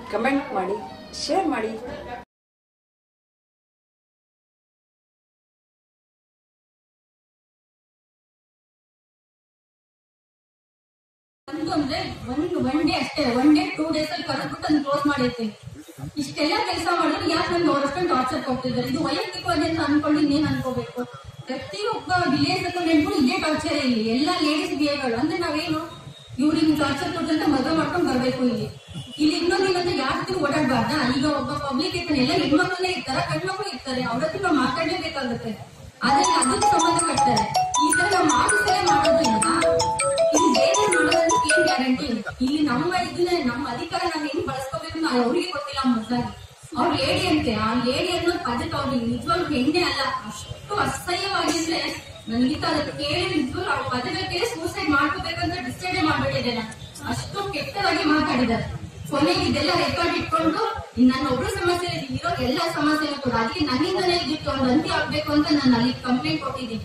Comment ಮಾಡಿ share ಮಾಡಿ ಒಂದು ಅಂದ್ರೆ ಒಂದು ಒನ್ ಡೇ ಅಷ್ಟೇ ಒನ್ ಡೇ ಟೂ ಡೇಸ್ ಅಲ್ಲಿ ಕರೆದ್ಬಿಟ್ಟು ಅದನ್ನ ಕ್ಲೋಸ್ ಮಾಡಿರ್ತೀನಿ ಇಷ್ಟೆಲ್ಲ ಕೆಲಸ ಮಾಡಿದ್ರೆ ಯಾಕೆ ನನ್ಗೆ ಅವ್ರಷ್ಟೊಂದು ಟಾರ್ಚರ್ ಕೊಡ್ತಿದ್ದಾರೆ ಇದು ವೈಯಕ್ತಿಕವಾಗಿ ಅಂತ ಅನ್ಕೊಂಡು ಇನ್ನೇನ್ ಅನ್ಕೋಬೇಕು ಪ್ರತಿಯೊಬ್ಬ ವಿಲೇಜ್ ಅಂತ ನೆನ್ಕೊಂಡು ಇದೇ ಟಾರ್ಚರ್ ಇಲ್ಲಿ ಎಲ್ಲಾ ಲೇಡೀಸ್ ಬಿಹೇವಿಯರ್ ಅಂದ್ರೆ ನಾವೇನು ಇವ್ರಿಗೆ ಟಾರ್ಚರ್ ಕೊಟ್ಟಂತ ಮದುವೆ ಮಾಡ್ಕೊಂಡು ಬರ್ಬೇಕು ಇಲ್ಲಿ ಇಲ್ಲಿ ಇನ್ನೊಂದು ಏನಂದ್ರೆ ಯಾರು ಓಡಾಡ್ಬಾರ್ದಾ ಈಗ ಒಬ್ಬ ಪಬ್ಲಿಕ್ ಇರ್ತಾನೆ ಎಲ್ಲ ಹೆಣ್ಮಕ್ಳೇ ಇರ್ತಾರೆ ಗಂಡ್ಮಕ್ಳು ಇರ್ತಾರೆ ಅವ್ರ ಹತ್ರ ನಾವು ಮಾತಾಡ್ಲೇಬೇಕಾಗುತ್ತೆ ಅದ್ರಲ್ಲಿ ಅದಕ್ಕೆ ಸಂಬಂಧ ಪಡ್ತಾರೆ ಈ ತರ ನಾವು ಮಾಡಿಸಲೇ ಮಾಡೋದ್ರಿಂದ ಇದು ಬೇರೆ ಮಾಡೋದಕ್ಕೆ ಏನ್ ಗ್ಯಾರಂಟಿ ಇಲ್ಲಿ ನಮ್ಮ ಇದನ್ನ ನಮ್ಮ ಅಧಿಕಾರ ನಾವು ಹೆಂಗ್ ಬಳಸ್ಕೋಬೇಕು ಅಂತ ಅವ್ರಿಗೆ ಗೊತ್ತಿಲ್ಲ ಮೊದ್ಲಾಗಿ ಅವ್ರು ಲೇಡಿ ಅಂತೆ ಆ ಲೇಡಿ ಅನ್ನೋ ಪದಕ್ಕೆ ಅವ್ರಿಗೆ ನಿಜವಾಗ್ಲೂ ಹೆಣ್ಣೆ ಅಲ್ಲ ಅಷ್ಟು ಅಸಹ್ಯವಾಗಿದ್ರೆ ನನ್ಗಿಂತ ಅದಕ್ಕೆ ಕೇಳಿ ನಿಜವಾಗ್ಲೂ ಅವ್ರ ಪದಗಳ ಕೇಳಿ ಸೂಸೈಡ್ ಮಾಡ್ಕೋಬೇಕಂತ ಡಿಸೈಡ್ ಮಾಡ್ಬಿಟ್ಟಿದೆ ನಾನು ಅಷ್ಟು ಕೆಟ್ಟದಾಗಿ ಮಾತಾಡಿದ್ದಾರೆ ಕೊನೆಗೆ ಇದೆಲ್ಲ ರೆಕಾರ್ಡ್ ಇಟ್ಕೊಂಡು ನನ್ನ ಒಬ್ರು ಸಮಸ್ಯೆ ಇಲ್ಲ, ಇರೋ ಎಲ್ಲ ಸಮಸ್ಯೆ ಕೂಡ ಅದಕ್ಕೆ ನನ್ನಿಂದನೇ ಇದಕ್ಕೆ ಒಂದು ಅಂತ್ಯ ಆಗ್ಬೇಕು ಅಂತ ನಾನು ಅಲ್ಲಿ ಕಂಪ್ಲೇಂಟ್ ಕೊಟ್ಟಿದ್ದೀನಿ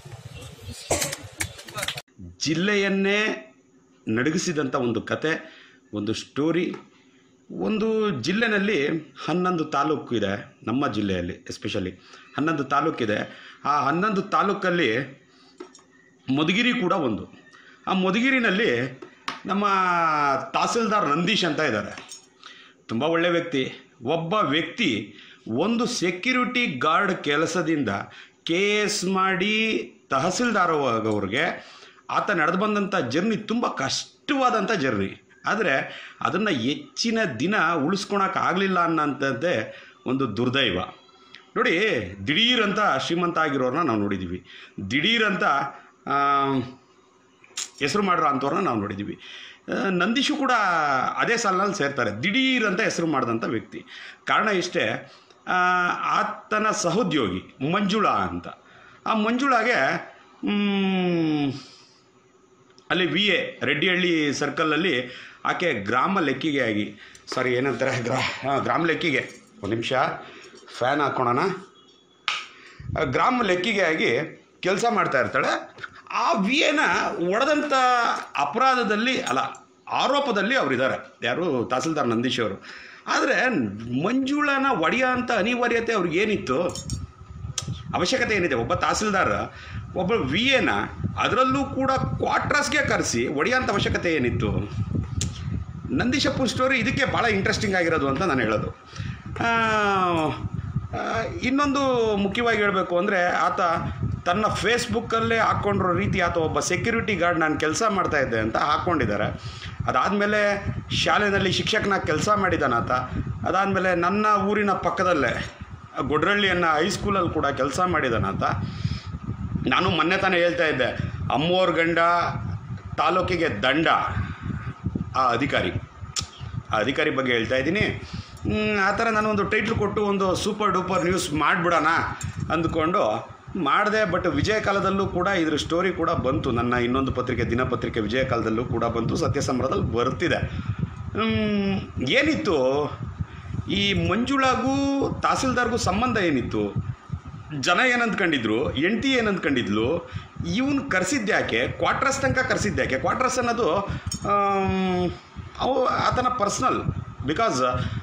ಜಿಲ್ಲೆಯನ್ನೇ ನಡಗಿಸಿದಂಥ ಒಂದು ಕತೆ ಒಂದು ಸ್ಟೋರಿ ಒಂದು ಜಿಲ್ಲೆನಲ್ಲಿ ಹನ್ನೊಂದು ತಾಲೂಕು ಇದೆ ನಮ್ಮ ಜಿಲ್ಲೆಯಲ್ಲಿ ಎಸ್ಪೆಷಲಿ ಹನ್ನೊಂದು ತಾಲೂಕಿದೆ ಆ ಹನ್ನೊಂದು ತಾಲೂಕಲ್ಲಿ ಮಧುಗಿರಿ ಕೂಡ ಒಂದು ಆ ಮಧುಗಿರಿನಲ್ಲಿ ನಮ್ಮ ತಹಸೀಲ್ದಾರ್ ನಂದೀಶ್ ಅಂತ ಇದ್ದಾರೆ ತುಂಬ ಒಳ್ಳೆಯ ವ್ಯಕ್ತಿ ಒಬ್ಬ ವ್ಯಕ್ತಿ ಒಂದು ಸೆಕ್ಯೂರಿಟಿ ಗಾರ್ಡ್ ಕೆಲಸದಿಂದ ಕೆ ಎಸ್ ಮಾಡಿ ತಹಸೀಲ್ದಾರ್ ಅವ್ರಿಗೆ ಆತ ನಡೆದು ಬಂದಂಥ ಜರ್ನಿ ತುಂಬ ಕಷ್ಟವಾದಂಥ ಜರ್ನಿ ಆದರೆ ಅದನ್ನು ಹೆಚ್ಚಿನ ದಿನ ಉಳಿಸ್ಕೊಳಕ್ಕೆ ಆಗಲಿಲ್ಲ ಅನ್ನೋಂಥದ್ದೇ ಒಂದು ದುರ್ದೈವ ನೋಡಿ ದಿಢೀರ್ ಅಂತ ಶ್ರೀಮಂತ ಆಗಿರೋರನ್ನ ನಾವು ನೋಡಿದ್ದೀವಿ ದಿಢೀರ್ ಅಂತ ಹೆಸರು ಮಾಡಿರೋ ಅಂಥವ್ರನ್ನ ನಾವು ನೋಡಿದ್ದೀವಿ ಆ, ನಂದೀಶು ಕೂಡ ಅದೇ ಸಾಲಿನಲ್ಲಿ ಸೇರ್ತಾರೆ ದಿಢೀರ್ ಅಂತ ಹೆಸರು ಮಾಡಿದಂಥ ವ್ಯಕ್ತಿ ಕಾರಣ ಇಷ್ಟೇ ಆ, ಆತನ ಸಹೋದ್ಯೋಗಿ ಮಂಜುಳಾ ಅಂತ ಆ ಮಂಜುಳಾಗೆ ಮ್, ಅಲ್ಲಿ ವಿ ಎ ರೆಡ್ಡಿಹಳ್ಳಿ ಸರ್ಕಲಲ್ಲಿ ಆಕೆ ಗ್ರಾಮ ಲೆಕ್ಕಿಗೆ ಆಗಿ ಸಾರಿ ಏನಂತಾರೆ ಗ್ರಾ ಹಾಂ ಗ್ರಾಮ ಲೆಕ್ಕಿಗೆ ಒಂದು ನಿಮಿಷ ಫ್ಯಾನ್ ಹಾಕ್ಕೊಳೋಣ ಆ ಗ್ರಾಮ ಲೆಕ್ಕಿಗೆ ಆಗಿ ಕೆಲಸ ಮಾಡ್ತಾ ಇರ್ತಾಳೆ ಆ ವಿ ಎನ ಒಡೆದಂಥ ಅಪರಾಧದಲ್ಲಿ ಅಲ್ಲ ಆರೋಪದಲ್ಲಿ ಅವರಿದ್ದಾರೆ ಯಾರು ತಹಸೀಲ್ದಾರ್ ನಂದೀಶ್ ಅವರು ಆದರೆ ಮಂಜುಳನ ಒಡೆಯೋ ಅಂಥ ಅನಿವಾರ್ಯತೆ ಅವ್ರಿಗೆ ಏನಿತ್ತು ಅವಶ್ಯಕತೆ ಏನಿದೆ ಒಬ್ಬ ತಹಸೀಲ್ದಾರ್ ಒಬ್ಬ ವಿ ಎನ ಅದರಲ್ಲೂ ಕೂಡ ಕ್ವಾರ್ಟರ್ಸ್ಗೆ ಕರೆಸಿ ಒಡೆಯೋಂಥ ಅವಶ್ಯಕತೆ ಏನಿತ್ತು ನಂದೀಶಪ್ಪನ ಸ್ಟೋರಿ ಇದಕ್ಕೆ ಭಾಳ ಇಂಟ್ರೆಸ್ಟಿಂಗ್ ಆಗಿರೋದು ಅಂತ ನಾನು ಹೇಳೋದು ಆ, ಆ, ಇನ್ನೊಂದು ಮುಖ್ಯವಾಗಿ ಹೇಳಬೇಕು ಅಂದರೆ ಆತ ತನ್ನ ಫೇಸ್ಬುಕ್ಕಲ್ಲೇ ಹಾಕ್ಕೊಂಡಿರೋ ರೀತಿ ಆತ ಒಬ್ಬ ಸೆಕ್ಯೂರಿಟಿ ಗಾರ್ಡ್ ನಾನು ಕೆಲಸ ಮಾಡ್ತಾ ಇದ್ದೆ ಅಂತ ಹಾಕ್ಕೊಂಡಿದ್ದಾರೆ ಅದಾದಮೇಲೆ ಶಾಲೆಯಲ್ಲಿ ಶಿಕ್ಷಕನಾಗಿ ಕೆಲಸ ಮಾಡಿದ್ದಾನೆ ಆತ ಅದಾದಮೇಲೆ ನನ್ನ ಊರಿನ ಪಕ್ಕದಲ್ಲೇ ಗೊಡ್ರಳ್ಳಿಯನ್ನು ಹೈಸ್ಕೂಲಲ್ಲಿ ಕೂಡ ಕೆಲಸ ಮಾಡಿದ್ದಾನೆ ಆತ ನಾನು ಮೊನ್ನೆ ತಾನೇ ಹೇಳ್ತಾ ಇದ್ದೆ ಅಮ್ಮೋರ್ ಗಂಡ ತಾಲೂಕಿಗೆ ದಂಡ ಆ ಅಧಿಕಾರಿ ಆ ಅಧಿಕಾರಿ ಬಗ್ಗೆ ಹೇಳ್ತಾ ಇದ್ದೀನಿ ಹ್ಮ್, ಆ ಥರ ನಾನು ಒಂದು ಟೈಟ್ಲ್ ಕೊಟ್ಟು ಒಂದು ಸೂಪರ್ ಡೂಪರ್ ನ್ಯೂಸ್ ಮಾಡಿಬಿಡೋಣ ಅಂದ್ಕೊಂಡು ಮಾಡಿದೆ ಬಟ್ ವಿಜಯ ಕಾಲದಲ್ಲೂ ಕೂಡ ಇದ್ರ ಸ್ಟೋರಿ ಕೂಡ ಬಂತು ನನ್ನ ಇನ್ನೊಂದು ಪತ್ರಿಕೆ ದಿನಪತ್ರಿಕೆ ವಿಜಯ ಕಾಲದಲ್ಲೂ ಕೂಡ ಬಂತು ಸತ್ಯಸಂಭ್ರದಲ್ಲಿ ಬರ್ತಿದೆ ಹ್ಮ್, ಏನಿತ್ತು ಈ ಮಂಜುಳಾಗೂ ತಹಸೀಲ್ದಾರ್ಗೂ ಸಂಬಂಧ ಏನಿತ್ತು ಜನ ಏನಂದ್ಕೊಂಡಿದ್ರು ಹೆಂಡ್ತಿ ಏನಂದ್ಕೊಂಡಿದ್ಲು ಇವನು ಕರೆಸಿದ್ಯಾಕೆ ಕ್ವಾರ್ಟರ್ಸ್ ತನಕ ಕರೆಸಿದ್ಯಾಕೆ ಕ್ವಾರ್ಟರ್ಸ್ ಅನ್ನೋದು ಆಮ್, ಅವು ಆತನ ಪರ್ಸ್ನಲ್ ಬಿಕಾಸ್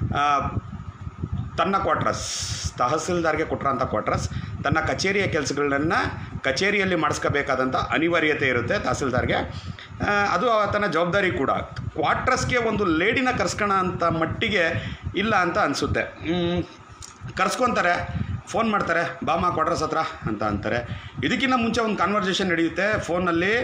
ತನ್ನ ಕ್ವಾರ್ಟರ್ಸ್ ತಹಸೀಲ್ದಾರ್ಗೆ ಕೊಟ್ಟಿರೋಂಥ ಕ್ವಾರ್ಟರ್ಸ್ ತನ್ನ ಕಚೇರಿಯ ಕೆಲಸಗಳನ್ನ ಕಚೇರಿಯಲ್ಲಿ ಮಾಡಿಸ್ಕೋಬೇಕಾದಂಥ ಅನಿವಾರ್ಯತೆ ಇರುತ್ತೆ ತಹಸೀಲ್ದಾರ್ಗೆ ಆ, ಅದು ಆತನ ಜವಾಬ್ದಾರಿ ಕೂಡ ಕ್ವಾರ್ಟರ್ಸ್ಗೆ ಒಂದು ಲೇಡಿನ ಕರ್ಸ್ಕೋಣ ಅಂತ ಮಟ್ಟಿಗೆ ಇಲ್ಲ ಅಂತ ಅನಿಸುತ್ತೆ ಕರ್ಸ್ಕೊತಾರೆ ಫೋನ್ ಮಾಡ್ತಾರೆ ಬಾಮ ಕ್ವಾರ್ಟರ್ಸ್ ಹತ್ರ ಅಂತ ಅಂತಾರೆ ಇದಕ್ಕಿಂತ ಮುಂಚೆ ಒಂದು ಕಾನ್ವರ್ಸೇಷನ್ ನಡೆಯುತ್ತೆ ಫೋನಲ್ಲಿ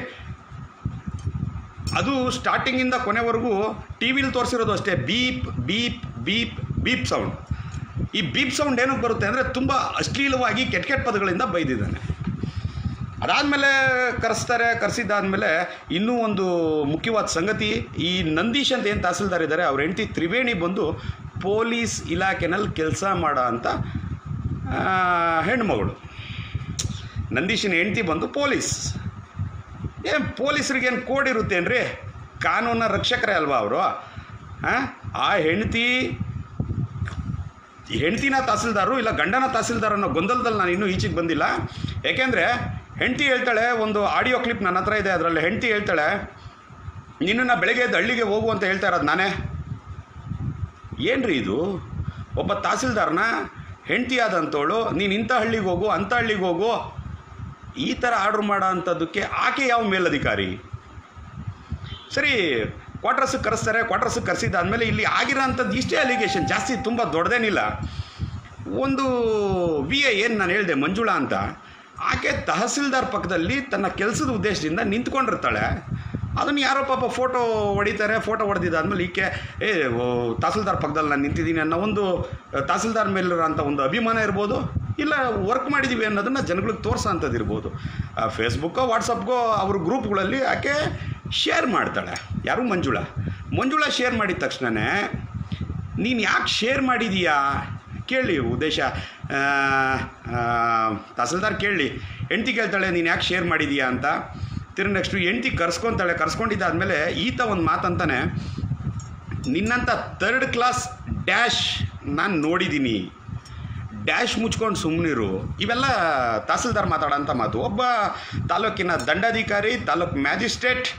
ಅದು ಸ್ಟಾರ್ಟಿಂಗಿಂದ ಕೊನೆವರೆಗೂ ಟಿ ವಿಲಿ ತೋರಿಸಿರೋದು ಅಷ್ಟೇ beep beep beep beep sound ಈ ಬೀಪ್ ಸೌಂಡ್ ಏನಕ್ಕೆ ಬರುತ್ತೆ ಅಂದರೆ ತುಂಬ ಅಶ್ಲೀಲವಾಗಿ ಕೆಟ್ಟ ಕೆಟ್ಟ ಪದಗಳಿಂದ ಬೈದಿದ್ದಾನೆ ಅದಾದಮೇಲೆ ಕರೆಸ್ತಾರೆ ಕರೆಸಿದ್ದಾದಮೇಲೆ ಇನ್ನೂ ಒಂದು ಮುಖ್ಯವಾದ ಸಂಗತಿ ಈ ನಂದೀಶ್ ಅಂತ ಏನು ತಹಸೀಲ್ದಾರ್ ಇದ್ದಾರೆ ಅವ್ರ ಹೆಂಡತಿ ತ್ರಿವೇಣಿ ಬಂದು ಪೊಲೀಸ್ ಇಲಾಖೆನಲ್ಲಿ ಕೆಲಸ ಮಾಡೋ ಅಂಥ ಆ, ಹೆಣ್ಮಗಳು ನಂದೀಶನ ಹೆಂಡತಿ ಬಂದು ಪೊಲೀಸ್ ಏನು ಪೊಲೀಸರಿಗೆ ಏನು ಕೋಡ್ ಇರುತ್ತೇನ್ರಿ ಕಾನೂನ ರಕ್ಷಕರೇ ಅಲ್ವಾ ಅವರು ಆ ಹೆಂಡತಿ ಹೆಂಡ್ತಿನ ತಹಸೀಲ್ದಾರು ಇಲ್ಲ ಗಂಡನ ತಹಸೀಲ್ದಾರ್ ಅನ್ನೋ ಗೊಂದಲದಲ್ಲಿ ನಾನು ಇನ್ನೂ ಈಚೆಗೆ ಬಂದಿಲ್ಲ ಯಾಕೆಂದರೆ ಹೆಂಡ್ತಿ ಹೇಳ್ತಾಳೆ ಒಂದು ಆಡಿಯೋ ಕ್ಲಿಪ್ ನನ್ನ ಹತ್ರ ಇದೆ ಅದರಲ್ಲಿ ಹೆಂಡ್ತಿ ಹೇಳ್ತಾಳೆ ನಿನ್ನನ್ನು ಬೆಳಗ್ಗೆ ಎದ್ದು ಹಳ್ಳಿಗೆ ಹೋಗು ಅಂತ ಹೇಳ್ತಾ ಇರೋದು ನಾನೇ ಏನ್ರಿ ಇದು ಒಬ್ಬ ತಹಸೀಲ್ದಾರ್ನ ಹೆಂಡತಿ ಆದಂಥವಳು ನೀನು ಇಂಥ ಹಳ್ಳಿಗೆ ಹೋಗು ಅಂಥ ಹಳ್ಳಿಗೆ ಹೋಗು ಈ ಥರ ಆರ್ಡ್ರ್ ಮಾಡೋ ಅಂಥದ್ದಕ್ಕೆ ಆಕೆ ಯಾವ ಮೇಲಧಿಕಾರಿ ಸರಿ ಕ್ವಾರ್ಟರ್ಸಿಗೆ ಕರೆಸ್ತಾರೆ ಕ್ವಾರ್ಟರ್ಸಿಗೆ ಕರೆಸಿದ್ದಾದಮೇಲೆ ಇಲ್ಲಿ ಆಗಿರೋ ಅಂಥದ್ದು ಇಷ್ಟೇ ಅಲಿಗೇಷನ್ ಜಾಸ್ತಿ ತುಂಬ ದೊಡ್ಡದೇನಿಲ್ಲ ಒಂದು ವಿ ಎ ಏನು ನಾನು ಹೇಳಿದೆ ಮಂಜುಳಾ ಅಂತ ಆಕೆ ತಹಸೀಲ್ದಾರ್ ಪಕ್ಕದಲ್ಲಿ ತನ್ನ ಕೆಲಸದ ಉದ್ದೇಶದಿಂದ ನಿಂತ್ಕೊಂಡಿರ್ತಾಳೆ ಅದನ್ನು ಯಾರೋ ಪಾಪ ಫೋಟೋ ಹೊಡಿತಾರೆ ಫೋಟೋ ಹೊಡೆದಿದ್ದಾದ್ಮೇಲೆ ಈಕೆ ಏ ಓ, ತಹಸೀಲ್ದಾರ್ ಪಕ್ಕದಲ್ಲಿ ನಾನು ನಿಂತಿದ್ದೀನಿ ಅನ್ನೋ ಒಂದು ಅಹ್, ತಹಸೀಲ್ದಾರ್ ಮೇಲಿರೋ ಅಂಥ ಒಂದು ಅಭಿಮಾನ ಇರ್ಬೋದು ಇಲ್ಲ ವರ್ಕ್ ಮಾಡಿದ್ದೀವಿ ಅನ್ನೋದನ್ನು ಜನಗಳಿಗೆ ತೋರಿಸೋ ಅಂಥದ್ದು ಇರ್ಬೋದು ಫೇಸ್ಬುಕ್ಕೋ ವಾಟ್ಸಪ್ಗೋ ಅವ್ರ ಗ್ರೂಪ್ಗಳಲ್ಲಿ ಆಕೆ ಶೇರ್ ಮಾಡ್ತಾಳೆ ಯಾರು ಮಂಜುಳಾ ಮಂಜುಳಾ ಶೇರ್ ಮಾಡಿದ ತಕ್ಷಣವೇ ನೀನು ಯಾಕೆ ಶೇರ್ ಮಾಡಿದೀಯಾ ಕೇಳಿ ಉದ್ದೇಶ ಆ, ಆ, ತಹಸೀಲ್ದಾರ್ ಕೇಳಿ ಹೆಂಡ್ತಿ ಕೇಳ್ತಾಳೆ ನೀನು ಯಾಕೆ ಶೇರ್ ಮಾಡಿದೀಯಾ ಅಂತ ತಿರ್ಗಿ ನೆಕ್ಸ್ಟು ಹೆಂಡ್ತಿ ಕರ್ಸ್ಕೊತಾಳೆ ಕರ್ಸ್ಕೊಂಡಿದ್ದಾದಮೇಲೆ ಈತ ಒಂದು ಮಾತಂತಾನೆ ನಿನ್ನಂಥ ತರ್ಡ್ ಕ್ಲಾಸ್ ಡ್ಯಾಶ್ ನಾನು ನೋಡಿದ್ದೀನಿ ಡ್ಯಾಶ್ ಮುಚ್ಕೊಂಡು ಸುಮ್ಮನಿರು ಇವೆಲ್ಲ ತಹಸೀಲ್ದಾರ್ ಮಾತಾಡೋಂಥ ಮಾತು ಒಬ್ಬ ತಾಲೂಕಿನ ದಂಡಾಧಿಕಾರಿ ತಾಲೂಕ್ ಮ್ಯಾಜಿಸ್ಟ್ರೇಟ್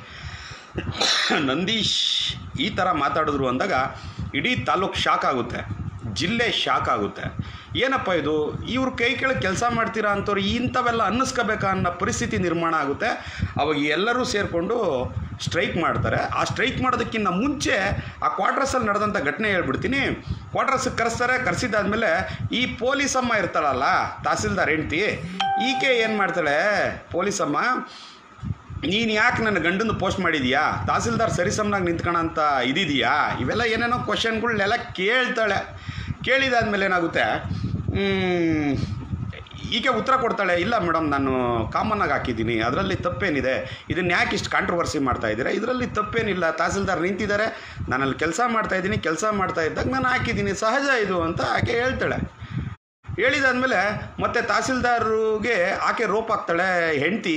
ನಂದೀಶ್ ಈ ಥರ ಮಾತಾಡಿದ್ರು ಅಂದಾಗ ಇಡೀ ತಾಲೂಕು ಶಾಕ್ ಆಗುತ್ತೆ ಜಿಲ್ಲೆ ಶಾಕ್ ಆಗುತ್ತೆ ಏನಪ್ಪ ಇದು ಇವ್ರ ಕೈ ಕೆಳಗೆ ಕೆಲಸ ಮಾಡ್ತೀರಾ ಅಂಥವ್ರು ಇಂಥವೆಲ್ಲ ಅನ್ನಿಸ್ಕೋಬೇಕಾ ಅನ್ನೋ ಪರಿಸ್ಥಿತಿ ನಿರ್ಮಾಣ ಆಗುತ್ತೆ ಅವಾಗ ಎಲ್ಲರೂ ಸೇರಿಕೊಂಡು ಸ್ಟ್ರೈಕ್ ಮಾಡ್ತಾರೆ ಆ ಸ್ಟ್ರೈಕ್ ಮಾಡೋದಕ್ಕಿಂತ ಮುಂಚೆ ಆ ಕ್ವಾರ್ಟರ್ಸಲ್ಲಿ ನಡೆದಂಥ ಘಟನೆ ಹೇಳ್ಬಿಡ್ತೀನಿ ಕ್ವಾರ್ಟರ್ಸಿಗೆ ಕರೆಸ್ತಾರೆ ಕರೆಸಿದ್ದಾದ್ಮೇಲೆ ಈ ಪೊಲೀಸಮ್ಮ ಇರ್ತಾಳಲ್ಲ ತಹಸೀಲ್ದಾರ್ ಹೆಂಡ್ತಿ ಈಕೆ ಏನು ಮಾಡ್ತಾಳೆ ಪೊಲೀಸಮ್ಮ ನೀನು ಯಾಕೆ ನನ್ನ ಗಂಡನ ಪೋಸ್ಟ್ ಮಾಡಿದೀಯಾ ತಹಸೀಲ್ದಾರ್ ಸರಿಸಮ್ನಾಗ ನಿಂತ್ಕೊಳ ಅಂತ ಇದಿದೆಯಾ ಇವೆಲ್ಲ ಏನೇನೋ ಕ್ವಶನ್ಗಳನ್ನೆಲ್ಲ ಕೇಳ್ತಾಳೆ ಕೇಳಿದಾದ್ಮೇಲೆ ಏನಾಗುತ್ತೆ ಮ್, ಈಕೆ ಉತ್ತರ ಕೊಡ್ತಾಳೆ ಇಲ್ಲ ಮೇಡಮ್ ನಾನು ಕಾಮನ್ನಾಗಿ ಹಾಕಿದ್ದೀನಿ ಅದರಲ್ಲಿ ತಪ್ಪೇನಿದೆ ಇದನ್ನು ಯಾಕೆ ಇಷ್ಟು ಕಾಂಟ್ರವರ್ಸಿ ಮಾಡ್ತಾ ಇದ್ದೀರಾ ಇದರಲ್ಲಿ ತಪ್ಪೇನಿಲ್ಲ ತಹಸೀಲ್ದಾರ್ ನಿಂತಿದ್ದಾರೆ ನಾನಲ್ಲಿ ಕೆಲಸ ಮಾಡ್ತಾ ಇದ್ದೀನಿ ಕೆಲಸ ಮಾಡ್ತಾ ಇದ್ದಾಗ ನಾನು ಹಾಕಿದ್ದೀನಿ ಸಹಜ ಇದು ಅಂತ ಆಕೆ ಹೇಳ್ತಾಳೆ ಹೇಳಿದಾದ್ಮೇಲೆ ಮತ್ತೆ ತಹಸೀಲ್ದಾರ್ಗೆ ಆಕೆ ರೋಪ್ ಹಾಕ್ತಾಳೆ ಹೆಂಡ್ತಿ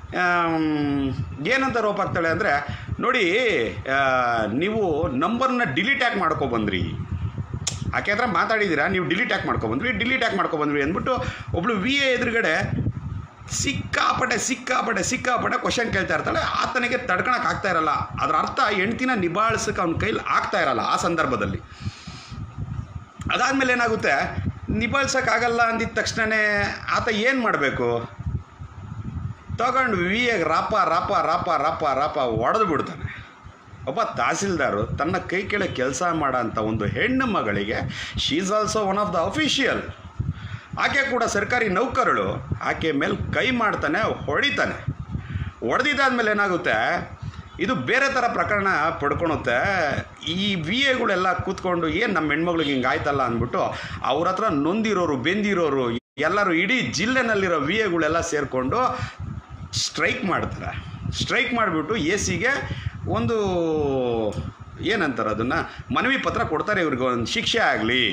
ಏನಂತ ರೋಪ್ ಹಾಕ್ತಾಳೆ ಅಂದರೆ ನೋಡಿ ಆ, ನೀವು ನಂಬರ್ನ ಡಿಲೀಟ್ ಯಾಕೆ ಮಾಡ್ಕೊಬಂದ್ರಿ ಆಕೆ ಹತ್ರ ಮಾತಾಡಿದ್ದೀರಾ ನೀವು ಡಿಲೀಟ್ ಯಾಕೆ ಮಾಡ್ಕೊಬಂದ್ರಿ ಡಿಲೀಟ್ ಯಾಕೆ ಮಾಡ್ಕೊಬಂದ್ರಿ ಅಂದ್ಬಿಟ್ಟು ಒಬ್ಳು ವಿ ಎ ಎದುರುಗಡೆ ಸಿಕ್ಕಾಪಟ್ಟೆ ಸಿಕ್ಕಾಪಟ್ಟೆ ಸಿಕ್ಕಾಪಟ್ಟೆ ಕ್ವಶನ್ ಕೇಳ್ತಾ ಇರ್ತಾಳೆ ಆತನಿಗೆ ತಡ್ಕೊಳಕ್ಕೆ ಆಗ್ತಾ ಇರಲ್ಲ ಅದರ ಅರ್ಥ ಹೆಂಡ್ತಿನ ನಿಭಾಯಿಸಕ್ಕೆ ಅವ್ನ ಕೈಲಿ ಆಗ್ತಾ ಇರಲ್ಲ ಆ ಸಂದರ್ಭದಲ್ಲಿ ಅದಾದಮೇಲೆ ಏನಾಗುತ್ತೆ ನಿಭಾಯಿಸೋಕ್ಕಾಗಲ್ಲ ಅಂದಿದ ತಕ್ಷಣವೇ ಆತ ಏನು ಮಾಡಬೇಕು ತಗೊಂಡು ವಿ ಎಗ್ ರಾಪ ರಾಪ ರಾಪ ರಾಪ ರಾಪ ಒಡೆದು ಬಿಡ್ತಾನೆ ಒಬ್ಬ ತಹಸೀಲ್ದಾರು ತನ್ನ ಕೈ ಕೆಳಗೆ ಕೆಲಸ ಮಾಡೋ ಅಂಥ ಒಂದು ಹೆಣ್ಣು ಮಗಳಿಗೆ she is also one of the official ಆಕೆ ಕೂಡ ಸರ್ಕಾರಿ ನೌಕರಳು ಆಕೆ ಮೇಲೆ ಕೈ ಮಾಡ್ತಾನೆ ಹೊಡಿತಾನೆ ಹೊಡೆದಿದ್ದಾದ್ಮೇಲೆ ಏನಾಗುತ್ತೆ ಇದು ಬೇರೆ ಥರ ಪ್ರಕರಣ ಪಡ್ಕೊಳುತ್ತೆ ಈ ವಿ ಎಗಳೆಲ್ಲ ಕೂತ್ಕೊಂಡು ಏನು ನಮ್ಮ ಹೆಣ್ಮಗ್ಳಿಗೆ ಹಿಂಗೆ ಆಯ್ತಲ್ಲ ಅಂದ್ಬಿಟ್ಟು ಅವ್ರ ಹತ್ರ ನೊಂದಿರೋರು ಬೆಂದಿರೋರು ಎಲ್ಲರೂ ಇಡೀ ಜಿಲ್ಲೆನಲ್ಲಿರೋ ವಿ ಎಗಳೆಲ್ಲ ಸೇರಿಕೊಂಡು ಸ್ಟ್ರೈಕ್ ಮಾಡ್ತಾರೆ ಸ್ಟ್ರೈಕ್ ಮಾಡಿಬಿಟ್ಟು ಎ ಸಿಗೆ ಒಂದು ಏನಂತಾರೆ ಅದನ್ನು ಮನವಿ ಪತ್ರ ಕೊಡ್ತಾರೆ ಇವ್ರಿಗೆ ಒಂದು ಶಿಕ್ಷೆ ಆಗಲಿ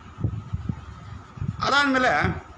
ಅದಾದಮೇಲೆ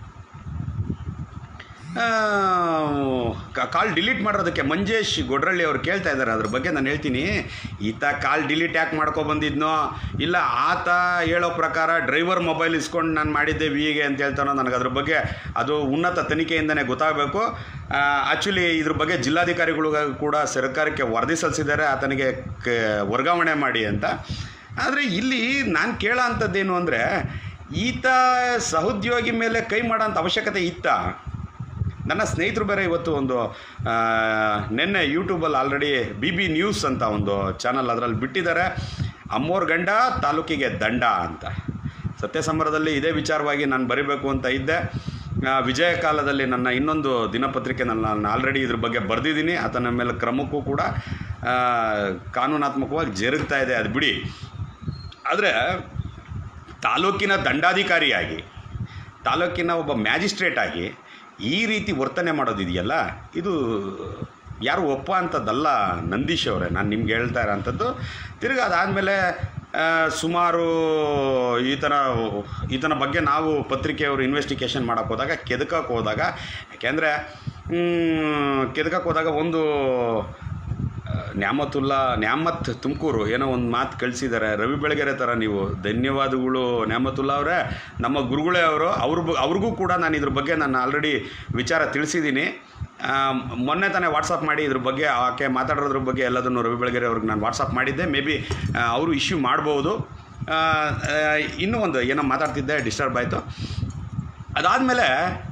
ಕಾಲ್ ಡಿಲೀಟ್ ಮಾಡೋದಕ್ಕೆ ಮಂಜೇಶ್ ಗೊಡ್ರಳ್ಳಿ ಅವ್ರು ಕೇಳ್ತಾ ಇದ್ದಾರೆ ಅದ್ರ ಬಗ್ಗೆ ನಾನು ಹೇಳ್ತೀನಿ ಈತ ಕಾಲ್ ಡಿಲೀಟ್ ಯಾಕೆ ಮಾಡ್ಕೊ ಬಂದಿದ್ನೋ ಇಲ್ಲ ಆತ ಹೇಳೋ ಪ್ರಕಾರ ಡ್ರೈವರ್ ಮೊಬೈಲ್ ಇಸ್ಕೊಂಡು ನಾನು ಮಾಡಿದ್ದೆ ವಿಗೆ ಅಂತ ಹೇಳ್ತಾನೋ ನನಗೆ ಅದ್ರ ಬಗ್ಗೆ ಅದು ಉನ್ನತ ತನಿಖೆಯಿಂದನೇ ಗೊತ್ತಾಗಬೇಕು ಆ್ಯಕ್ಚುಲಿ ಇದ್ರ ಬಗ್ಗೆ ಜಿಲ್ಲಾಧಿಕಾರಿಗಳು ಕೂಡ ಸರ್ಕಾರಕ್ಕೆ ವರದಿ ಸಲ್ಲಿಸಿದ್ದಾರೆ ಆತನಿಗೆ ಕ ವರ್ಗಾವಣೆ ಮಾಡಿ ಅಂತ ಆದರೆ ಇಲ್ಲಿ ನಾನು ಕೇಳೋ ಅಂಥದ್ದೇನು ಅಂದರೆ ಈತ ಸಹೋದ್ಯೋಗಿ ಮೇಲೆ ಕೈ ಮಾಡೋಂಥ ಅವಶ್ಯಕತೆ ಇತ್ತ ನನ್ನ ಸ್ನೇಹಿತರು ಬೇರೆ ಇವತ್ತು ಒಂದು ಆ, ನಿನ್ನೆ ಯೂಟ್ಯೂಬಲ್ಲಿ ಆಲ್ರೆಡಿ ಬಿ ಬಿ ನ್ಯೂಸ್ ಅಂತ ಒಂದು ಚಾನಲ್ ಅದರಲ್ಲಿ ಬಿಟ್ಟಿದ್ದಾರೆ ಅಮ್ಮೋರ್ ಗಂಡ ತಾಲೂಕಿಗೆ ದಂಡ ಅಂತ ಸತ್ಯಸಂಬರದಲ್ಲಿ ಇದೇ ವಿಚಾರವಾಗಿ ನಾನು ಬರಿಬೇಕು ಅಂತ ಇದ್ದೆ ಆ, ವಿಜಯ ಕಾಲದಲ್ಲಿ ನನ್ನ ಇನ್ನೊಂದು ದಿನಪತ್ರಿಕೆ ನನ್ನ ನಾನು ಆಲ್ರೆಡಿ ಇದ್ರ ಬಗ್ಗೆ ಬರೆದಿದ್ದೀನಿ ಆತನ ಮೇಲೆ ಕ್ರಮಕ್ಕೂ ಕೂಡ ಆ, ಕಾನೂನಾತ್ಮಕವಾಗಿ ಜರುಗ್ತಾ ಇದೆ ಅದು ಬಿಡಿ ಆದರೆ ತಾಲೂಕಿನ ದಂಡಾಧಿಕಾರಿಯಾಗಿ ತಾಲೂಕಿನ ಒಬ್ಬ ಮ್ಯಾಜಿಸ್ಟ್ರೇಟ್ ಆಗಿ ಈ ರೀತಿ ವರ್ತನೆ ಮಾಡೋದಿದೆಯಲ್ಲ ಇದು ಯಾರು ಒಪ್ಪ ಅಂಥದ್ದಲ್ಲ ನಂದೀಶ್ ಅವರೇ ನಾನು ನಿಮ್ಗೆ ಹೇಳ್ತಾ ಇರೋಂಥದ್ದು ತಿರ್ಗಿ ಅದಾದಮೇಲೆ ಸುಮಾರು ಈತನ ಈತನ ಬಗ್ಗೆ ನಾವು ಪತ್ರಿಕೆಯವರು ಇನ್ವೆಸ್ಟಿಗೇಷನ್ ಮಾಡೋಕ್ಕೆ ಹೋದಾಗ ಕೆದಕಕ್ಕೆ ಹೋದಾಗ ಯಾಕೆಂದರೆ ಕೆದಕಕ್ಕೆ ಹೋದಾಗ ಒಂದು ನ್ಯಾಮತುಲ್ಲಾ ನ್ಯಾಮತ್ ತುಮಕೂರು ಏನೋ ಒಂದು ಮಾತು ಕಳಿಸಿದ್ದಾರೆ ರವಿ ಬೆಳಗೆರೆ ಥರ ನೀವು ಧನ್ಯವಾದಗಳು ನ್ಯಾಮತುಲ್ಲಾ ಅವರೇ ನಮ್ಮ ಗುರುಗಳೇ ಅವರು ಅವ್ರ ಬ- ಅವ್ರಿಗೂ ಕೂಡ ನಾನು ಇದ್ರ ಬಗ್ಗೆ ನಾನು ಆಲ್ರೆಡಿ ವಿಚಾರ ತಿಳಿಸಿದ್ದೀನಿ ಆ, ಮೊನ್ನೆ ತಾನೇ ವಾಟ್ಸಪ್ ಮಾಡಿ ಇದ್ರ ಬಗ್ಗೆ ಆಕೆ ಮಾತಾಡೋದ್ರ ಬಗ್ಗೆ ಎಲ್ಲದನ್ನು ರವಿ ಬೆಳಗೆರೆ ಅವ್ರಿಗೆ ನಾನು ವಾಟ್ಸಪ್ ಮಾಡಿದ್ದೆ ಮೇ ಬಿ ಅವರು ಇಶ್ಯೂ ಮಾಡ್ಬೋದು ಆ, ಆ, ಇನ್ನೂ ಒಂದು ಏನೋ ಮಾತಾಡ್ತಿದ್ದೆ ಡಿಸ್ಟರ್ಬ್ ಆಯಿತು ಅದಾದಮೇಲೆ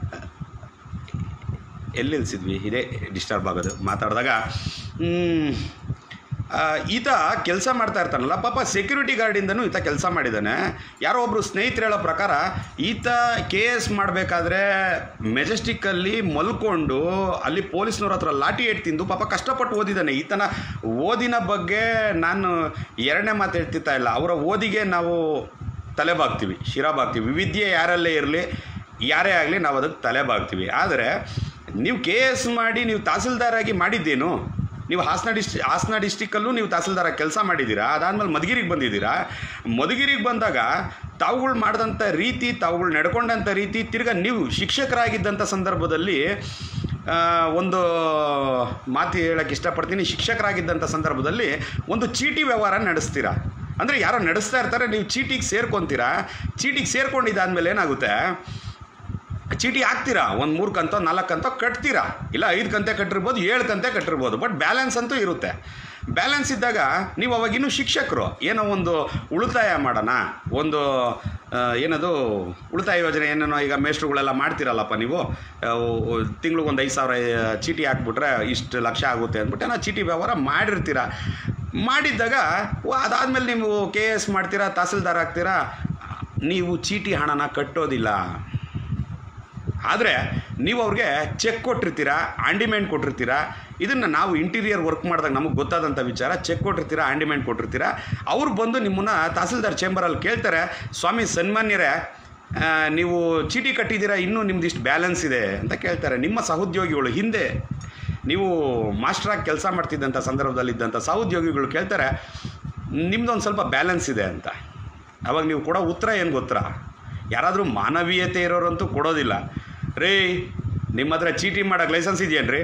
ಎಲ್ಲಿ ನಿಲ್ಸಿದ್ವಿ ಇದೇ ಡಿಸ್ಟರ್ಬ್ ಆಗೋದು ಮಾತಾಡಿದಾಗ ಮ್, ಆ, ಈತ ಕೆಲಸ ಮಾಡ್ತಾ ಇರ್ತಾನಲ್ಲ ಪಾಪ ಸೆಕ್ಯೂರಿಟಿ ಗಾರ್ಡಿಂದನೂ ಈತ ಕೆಲಸ ಮಾಡಿದ್ದಾನೆ ಯಾರೋ ಒಬ್ಬರು ಸ್ನೇಹಿತರು ಹೇಳೋ ಪ್ರಕಾರ ಈತ ಕೆ ಎಸ್ ಮಾಡಬೇಕಾದ್ರೆ ಮೆಜೆಸ್ಟಿಕ್ಕಲ್ಲಿ ಮಲ್ಕೊಂಡು ಅಲ್ಲಿ ಪೊಲೀಸ್ನವ್ರ ಹತ್ರ ಲಾಠಿ ಏಟ್ ತಿಂದು ಪಾಪ ಕಷ್ಟಪಟ್ಟು ಓದಿದ್ದಾನೆ ಈತನ ಓದಿನ ಬಗ್ಗೆ ನಾನು ಎರಡನೇ ಮಾತು ಹೇಳ್ತಿತ್ತಾ ಇಲ್ಲ ಅವರ ಓದಿಗೆ ನಾವು ತಲೆ ಬಾಗ್ತೀವಿ ಶಿರ ಬಾಗ್ತೀವಿ ವಿವಿದ್ಯೆ ಯಾರಲ್ಲೇ ಇರಲಿ ಯಾರೇ ಆಗಲಿ ನಾವು ಅದಕ್ಕೆ ತಲೆ ಬಾಗ್ತೀವಿ ಆದರೆ ನೀವು ಕೆ ಎಸ್ ಮಾಡಿ ನೀವು ತಹಸೀಲ್ದಾರಾಗಿ ಮಾಡಿದ್ದೇನು ನೀವು ಹಾಸನ ಡಿಸ್ಟ್ರಿ ಹಾಸನ ಡಿಸ್ಟಿಕ್ಕಲ್ಲೂ ನೀವು ತಹಸೀಲ್ದಾರ ಕೆಲಸ ಮಾಡಿದ್ದೀರಾ ಅದಾದಮೇಲೆ ಮಧುಗಿರಿಗೆ ಬಂದಿದ್ದೀರಾ ಮಧುಗಿರಿಗೆ ಬಂದಾಗ ತಾವುಗಳು ಮಾಡಿದಂಥ ರೀತಿ ತಾವುಗಳು ನಡ್ಕೊಂಡಂಥ ರೀತಿ ತಿರ್ಗಾ ನೀವು ಶಿಕ್ಷಕರಾಗಿದ್ದಂಥ ಸಂದರ್ಭದಲ್ಲಿ ಆ, ಒಂದು ಮಾತು ಹೇಳಕ್ಕೆ ಇಷ್ಟಪಡ್ತೀನಿ ಶಿಕ್ಷಕರಾಗಿದ್ದಂಥ ಸಂದರ್ಭದಲ್ಲಿ ಒಂದು ಚೀಟಿ ವ್ಯವಹಾರ ನಡೆಸ್ತೀರಾ ಅಂದರೆ ಯಾರೋ ನಡೆಸ್ತಾ ಇರ್ತಾರೆ ನೀವು ಚೀಟಿಗೆ ಸೇರ್ಕೊತೀರಾ ಚೀಟಿಗೆ ಸೇರ್ಕೊಂಡಿದ್ದಾದ್ಮೇಲೆ ಏನಾಗುತ್ತೆ ಚೀಟಿ ಹಾಕ್ತೀರಾ ಒಂದು ಮೂರು ಕಂತೋ ನಾಲ್ಕು ಕಂತೋ ಕಟ್ತೀರಾ ಇಲ್ಲ ಐದು ಕಂತೆ ಕಟ್ಟಿರ್ಬೋದು ಏಳು ಕಂತೆ ಕಟ್ಟಿರ್ಬೋದು ಬಟ್ ಬ್ಯಾಲೆನ್ಸ್ ಅಂತೂ ಇರುತ್ತೆ ಬ್ಯಾಲೆನ್ಸ್ ಇದ್ದಾಗ ನೀವು ಅವಾಗ ಇನ್ನೂ ಶಿಕ್ಷಕರು ಏನೋ ಒಂದು ಉಳಿತಾಯ ಮಾಡೋಣ ಒಂದು ಆ, ಏನದು ಉಳಿತಾಯ ಯೋಜನೆ ಏನೇನೋ ಈಗ ಮೇಷ್ಟ್ರುಗಳೆಲ್ಲ ಮಾಡ್ತೀರಲ್ಲಪ್ಪ ನೀವು ತಿಂಗ್ಳಿಗೆ ಒಂದು ಐದು ಸಾವಿರ ಆ, ಚೀಟಿ ಹಾಕ್ಬಿಟ್ರೆ ಇಷ್ಟು ಲಕ್ಷ ಆಗುತ್ತೆ ಅಂದ್ಬಿಟ್ಟು ಏನೋ ಚೀಟಿ ವ್ಯವಹಾರ ಮಾಡಿರ್ತೀರ ಮಾಡಿದ್ದಾಗ ವ- ಅದಾದ್ಮೇಲೆ ನೀವು ಕೆ ಎಸ್ ಮಾಡ್ತೀರಾ ತಹಸೀಲ್ದಾರ್ ಆಗ್ತೀರಾ ನೀವು ಚೀಟಿ ಹಣನ ಕಟ್ಟೋದಿಲ್ಲ ಆದರೆ ನೀವು ಅವ್ರಿಗೆ ಚೆಕ್ ಕೊಟ್ಟಿರ್ತೀರಾ ಆಂಡಿಮೆಂಟ್ ಕೊಟ್ಟಿರ್ತೀರಾ ಇದನ್ನು ನಾವು ಇಂಟೀರಿಯರ್ ವರ್ಕ್ ಮಾಡಿದಾಗ ನಮಗೆ ಗೊತ್ತಾದಂಥ ವಿಚಾರ ಚೆಕ್ ಕೊಟ್ಟಿರ್ತೀರಾ ಆಂಡಿಮೆಂಟ್ ಕೊಟ್ಟಿರ್ತೀರಾ ಅವ್ರು ಬಂದು ನಿಮ್ಮನ್ನು ತಹಸೀಲ್ದಾರ್ ಚೇಂಬರಲ್ಲಿ ಕೇಳ್ತಾರೆ ಸ್ವಾಮಿ ಸನ್ಮಾನ್ಯರೇ ಆ, ನೀವು ಚೀಟಿ ಕಟ್ಟಿದ್ದೀರಾ ಇನ್ನೂ ನಿಮ್ದು ಇಷ್ಟು ಬ್ಯಾಲೆನ್ಸ್ ಇದೆ ಅಂತ ಕೇಳ್ತಾರೆ ನಿಮ್ಮ ಸಹೋದ್ಯೋಗಿಗಳು ಹಿಂದೆ ನೀವು ಮಾಸ್ಟ್ರಾಗಿ ಕೆಲಸ ಮಾಡ್ತಿದ್ದಂಥ ಸಂದರ್ಭದಲ್ಲಿದ್ದಂಥ ಸಹೋದ್ಯೋಗಿಗಳು ಕೇಳ್ತಾರೆ ನಿಮ್ದೊಂದು ಸ್ವಲ್ಪ ಬ್ಯಾಲೆನ್ಸ್ ಇದೆ ಅಂತ ಅವಾಗ ನೀವು ಕೊಡೋ ಉತ್ತರ ಏನು ಗೊತ್ತಾ ಯಾರಾದರೂ ಮಾನವೀಯತೆ ಇರೋರಂತೂ ಕೊಡೋದಿಲ್ಲ ರೀ ನಿಮ್ಮ ಹತ್ರ ಚೀಟಿ ಮಾಡೋಕ್ಕೆ ಲೈಸೆನ್ಸ್ ಇದೆಯೇನ್ರಿ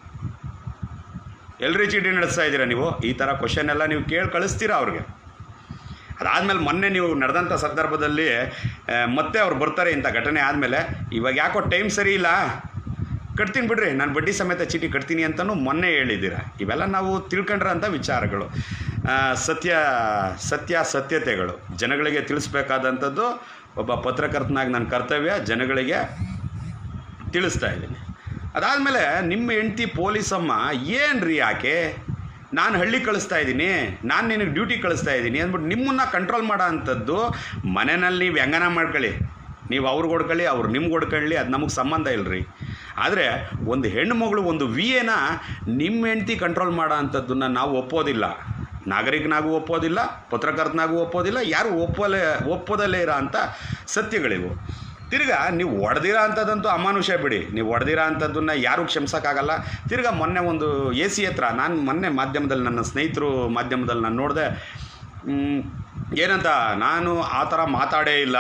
ಎಲ್ರಿ ಚೀಟಿ ನಡೆಸ್ತಾ ಇದ್ದೀರಾ ನೀವು ಈ ಥರ ಕ್ವಶನ್ ಎಲ್ಲ ನೀವು ಕೇಳಿ ಕಳಿಸ್ತೀರಾ ಅವ್ರಿಗೆ ಅದಾದಮೇಲೆ ಮೊನ್ನೆ ನೀವು ನಡೆದಂಥ ಸಂದರ್ಭದಲ್ಲಿ ಆ, ಮತ್ತೆ ಅವ್ರು ಬರ್ತಾರೆ ಇಂಥ ಘಟನೆ ಆದಮೇಲೆ ಇವಾಗ ಯಾಕೋ ಟೈಮ್ ಸರಿ ಇಲ್ಲ ಕಟ್ತೀನಿ ಬಿಡ್ರಿ ನಾನು ಬಡ್ಡಿ ಸಮೇತ ಚೀಟಿ ಕಟ್ತೀನಿ ಅಂತಲೂ ಮೊನ್ನೆ ಹೇಳಿದ್ದೀರ ಇವೆಲ್ಲ ನಾವು ತಿಳ್ಕೊಂಡ್ರಂಥ ವಿಚಾರಗಳು ಆ, ಸತ್ಯ ಸತ್ಯ ಸತ್ಯತೆಗಳು ಜನಗಳಿಗೆ ತಿಳಿಸ್ಬೇಕಾದಂಥದ್ದು ಒಬ್ಬ ಪತ್ರಕರ್ತನಾಗಿ ನನ್ನ ಕರ್ತವ್ಯ ಜನಗಳಿಗೆ ತಿಳಿಸ್ತಾ ಇದ್ದೀನಿ ಅದಾದಮೇಲೆ ನಿಮ್ಮ ಹೆಂಡ್ತಿ ಪೊಲೀಸಮ್ಮ ಏನು ರೀ ಯಾಕೆ ನಾನು ಹಳ್ಳಿ ಕಳಿಸ್ತಾ ಇದ್ದೀನಿ ನಾನು ನಿನಗೆ ಡ್ಯೂಟಿ ಕಳಿಸ್ತಾ ಇದ್ದೀನಿ ಅಂದ್ಬಿಟ್ಟು ನಿಮ್ಮನ್ನು ಕಂಟ್ರೋಲ್ ಮಾಡೋ ಅಂಥದ್ದು ಮನೆಯಲ್ಲಿ ನೀವು ಹೆಂಗನ ಮಾಡ್ಕೊಳ್ಳಿ ನೀವು ಅವ್ರಿಗೆ ಹೊಡ್ಕೊಳ್ಳಿ ಅವ್ರು ನಿಮ್ಗೆ ಹೊಡ್ಕೊಳ್ಳಿ ಅದು ನಮಗೆ ಸಂಬಂಧ ಇಲ್ಲರಿ ಆದರೆ ಒಂದು ಹೆಣ್ಣು ಮಗಳು ಒಂದು ವಿ ಎನ ನಿಮ್ಮ ಹೆಂಡ್ತಿ ಕಂಟ್ರೋಲ್ ಮಾಡೋ ಅಂಥದ್ದನ್ನು ನಾವು ಒಪ್ಪೋದಿಲ್ಲ ನಾಗರಿಕನಾಗೂ ಒಪ್ಪೋದಿಲ್ಲ ಪತ್ರಕರ್ತನಾಗೂ ಒಪ್ಪೋದಿಲ್ಲ ಯಾರು ಒಪ್ಪಲೇ ಒಪ್ಪೋದಲ್ಲೇ ಇರೋ ಅಂಥ ಸತ್ಯಗಳಿವು ತಿರ್ಗಾ ನೀವು ಹೊಡೆದಿರೋ ಅಂಥದ್ದಂತೂ ಅಮಾನುಷ ಬಿಡಿ ನೀವು ಹೊಡೆದಿರೋ ಅಂಥದ್ದನ್ನ ಯಾರೂ ಕ್ಷಮಿಸೋಕ್ಕಾಗಲ್ಲ ತಿರ್ಗಾ ಮೊನ್ನೆ ಒಂದು ಎ ಸಿ ಹತ್ರ ನಾನು ಮೊನ್ನೆ ಮಾಧ್ಯಮದಲ್ಲಿ ನನ್ನ ಸ್ನೇಹಿತರು ಮಾಧ್ಯಮದಲ್ಲಿ ನಾನು ನೋಡಿದೆ ಏನಂತ ನಾನು ಆ ಥರ ಮಾತಾಡೇ ಇಲ್ಲ